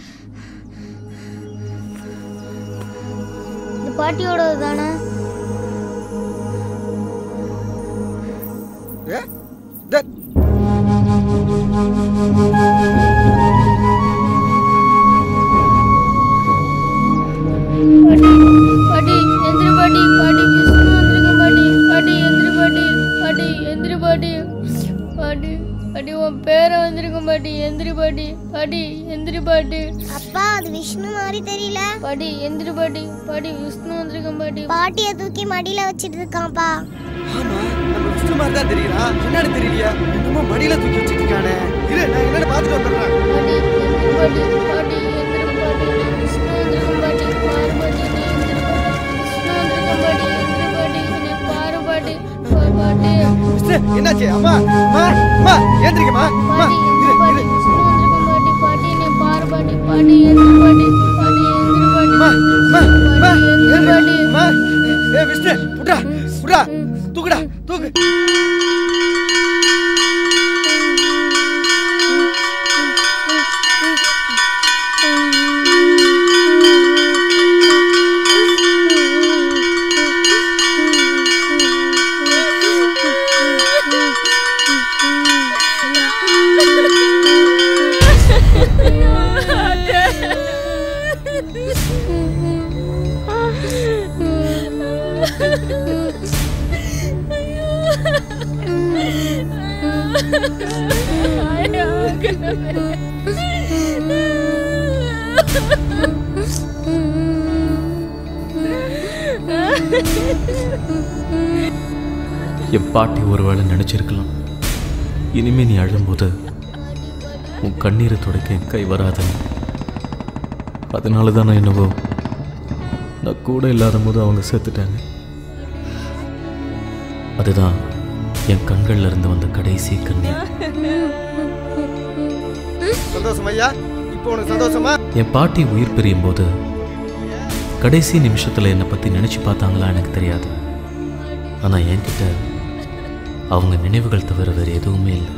இது பாட்டியோடது தானே ஏ டே பாட்டி எந்திரி பாட்டி பாட்டி விஷ்ணு வந்திருக்க பாட்டி பாட்டி எந்திரி பாட்டி பாட்டி எந்திரி பாட்டி பாட்டி பாட்டி உன் பேரை வந்திருக்க பாட்டி எந்திரி பாட்டி பாட்டி எந்திரி பாட்டி அப்பா அது விஷ்ணு மாதிரி தெரியல பாட்டி எந்திரி பாட்டி பாட்டி விஷ்ணு வந்திருக்க பாட்டி பாட்டியை தூக்கி மடியில வச்சிட்டு இருக்கான்ப்பா ஆமா நம்ம விஷ்ணு மாதிரி தான் தெரியுறா என்னன்னு தெரியலையா என்னமோ மடியில தூக்கி வச்சிட்டு இருக்கானே இரு நான் என்னன்னு பார்த்துட்டு வந்துடுறேன் பாட்டி எந்திரி பாட்டி பாட்டி எந்திரி பாட்டி விஷ்ணு வந்திருக்க பாட்டி பாரு பாட்டி நீ எந்திரி பாட்டி விஷ்ணு வந்திருக்க பாட்டி எந்திரி பாட்டி நீ பாரு பாட்டி பாரு பாட்டி விஷ்ணு என்னாச்சு அம்மா அம்மா அம்மா ஏந்திரிக்கம்மா அம்மா இரு இரு விஷ்ணு வந்திருக்க பாட்டி பாட்டி நீ பாரு பாட்டி பாட்டி எந்திரி பாட்டி பாட்டி எந்திரி பாட்டி அம்மா அம்மா அம்மா எந்திரி பாட்டி அம்மா ஏ விஷ்ணு புடா புடா தூக்குடா தூக்கு என் பாட்டி ஒருவேளை நினைச்சிருக்கலாம் இனிமே நீ அழும்போது உன் கண்ணீரை துடைக்க என் கை வராதுன்னு அதனால தான் நான் என்னவோ நான் கூட இல்லாத போது அவங்க செத்துட்டாங்க அதுதான் என் கண்கள்ல இருந்து வந்த கடைசி கண்ணீர் சந்தோஷம் ஐயா இப்போ உனக்கு சந்தோஷமா என் பாட்டி உயிர் பிரியும் போது கடைசி நிமிஷத்தில் என்னை பற்றி நினச்சி பார்த்தாங்களா எனக்கு தெரியாது ஆனால் என்கிட்ட அவங்க நினைவுகள் தவிர வேறு எதுவுமே இல்லை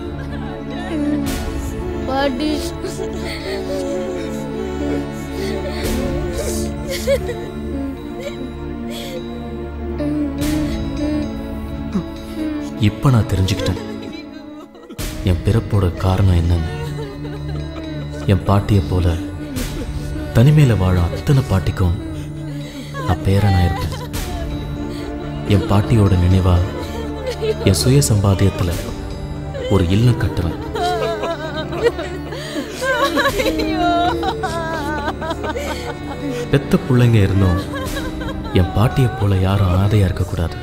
பாட்டி இப்போ நான் தெரிஞ்சுக்கிட்டேன் என் பிறப்போட காரணம் என்னன்னு என் பாட்டியை போல தனிமையில் வாழ அத்தனை பாட்டிக்கும் நான் பேரனா இருப்பேன் என் பாட்டியோட நினைவா என் சுய சம்பாத்தியத்தில் ஒரு இல்லம் கட்டுவேன் பெத்த பிள்ளைங்க இருந்தும் என் பாட்டியை போல யாரும் அனாதையா இருக்கக்கூடாது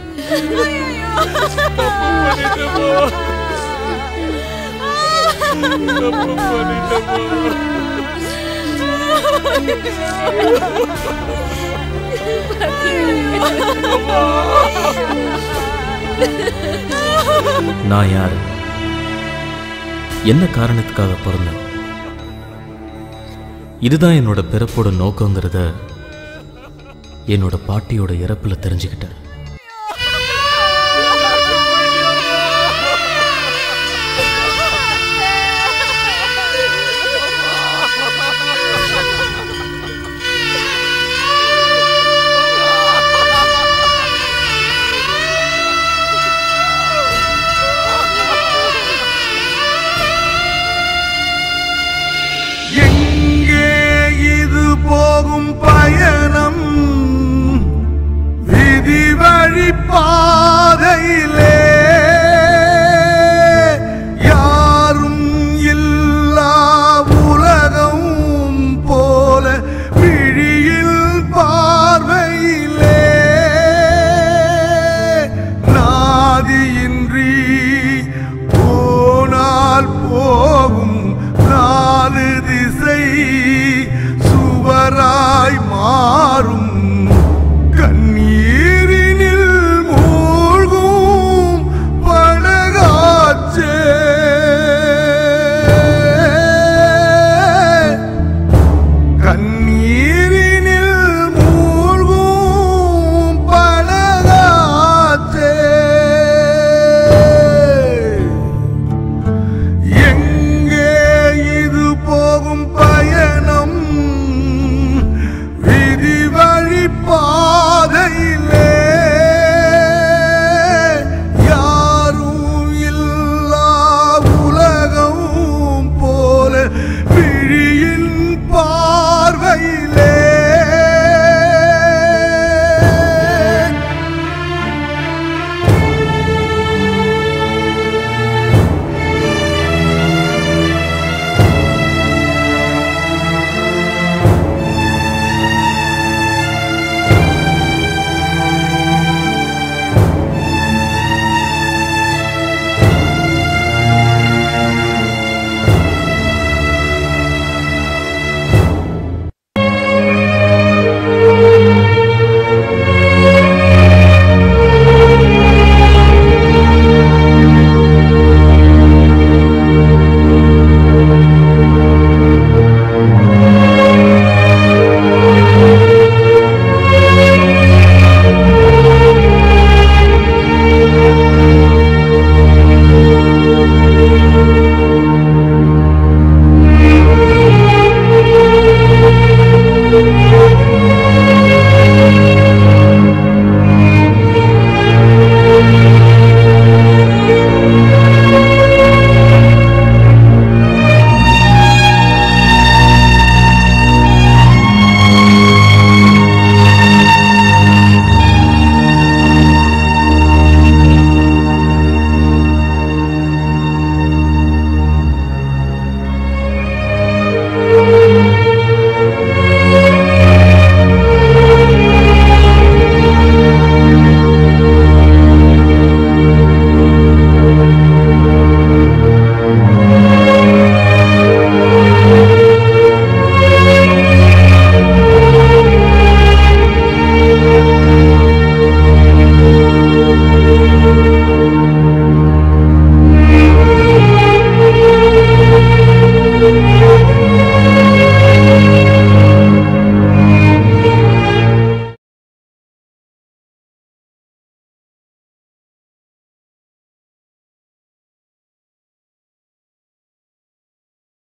நான் யார் என்ன காரணத்துக்காக பிறந்தேன் இதுதான் என்னோட பிறப்போட நோக்கங்கிறத என்னோட பாட்டியோட இறப்புல தெரிஞ்சுக்கிட்டேன்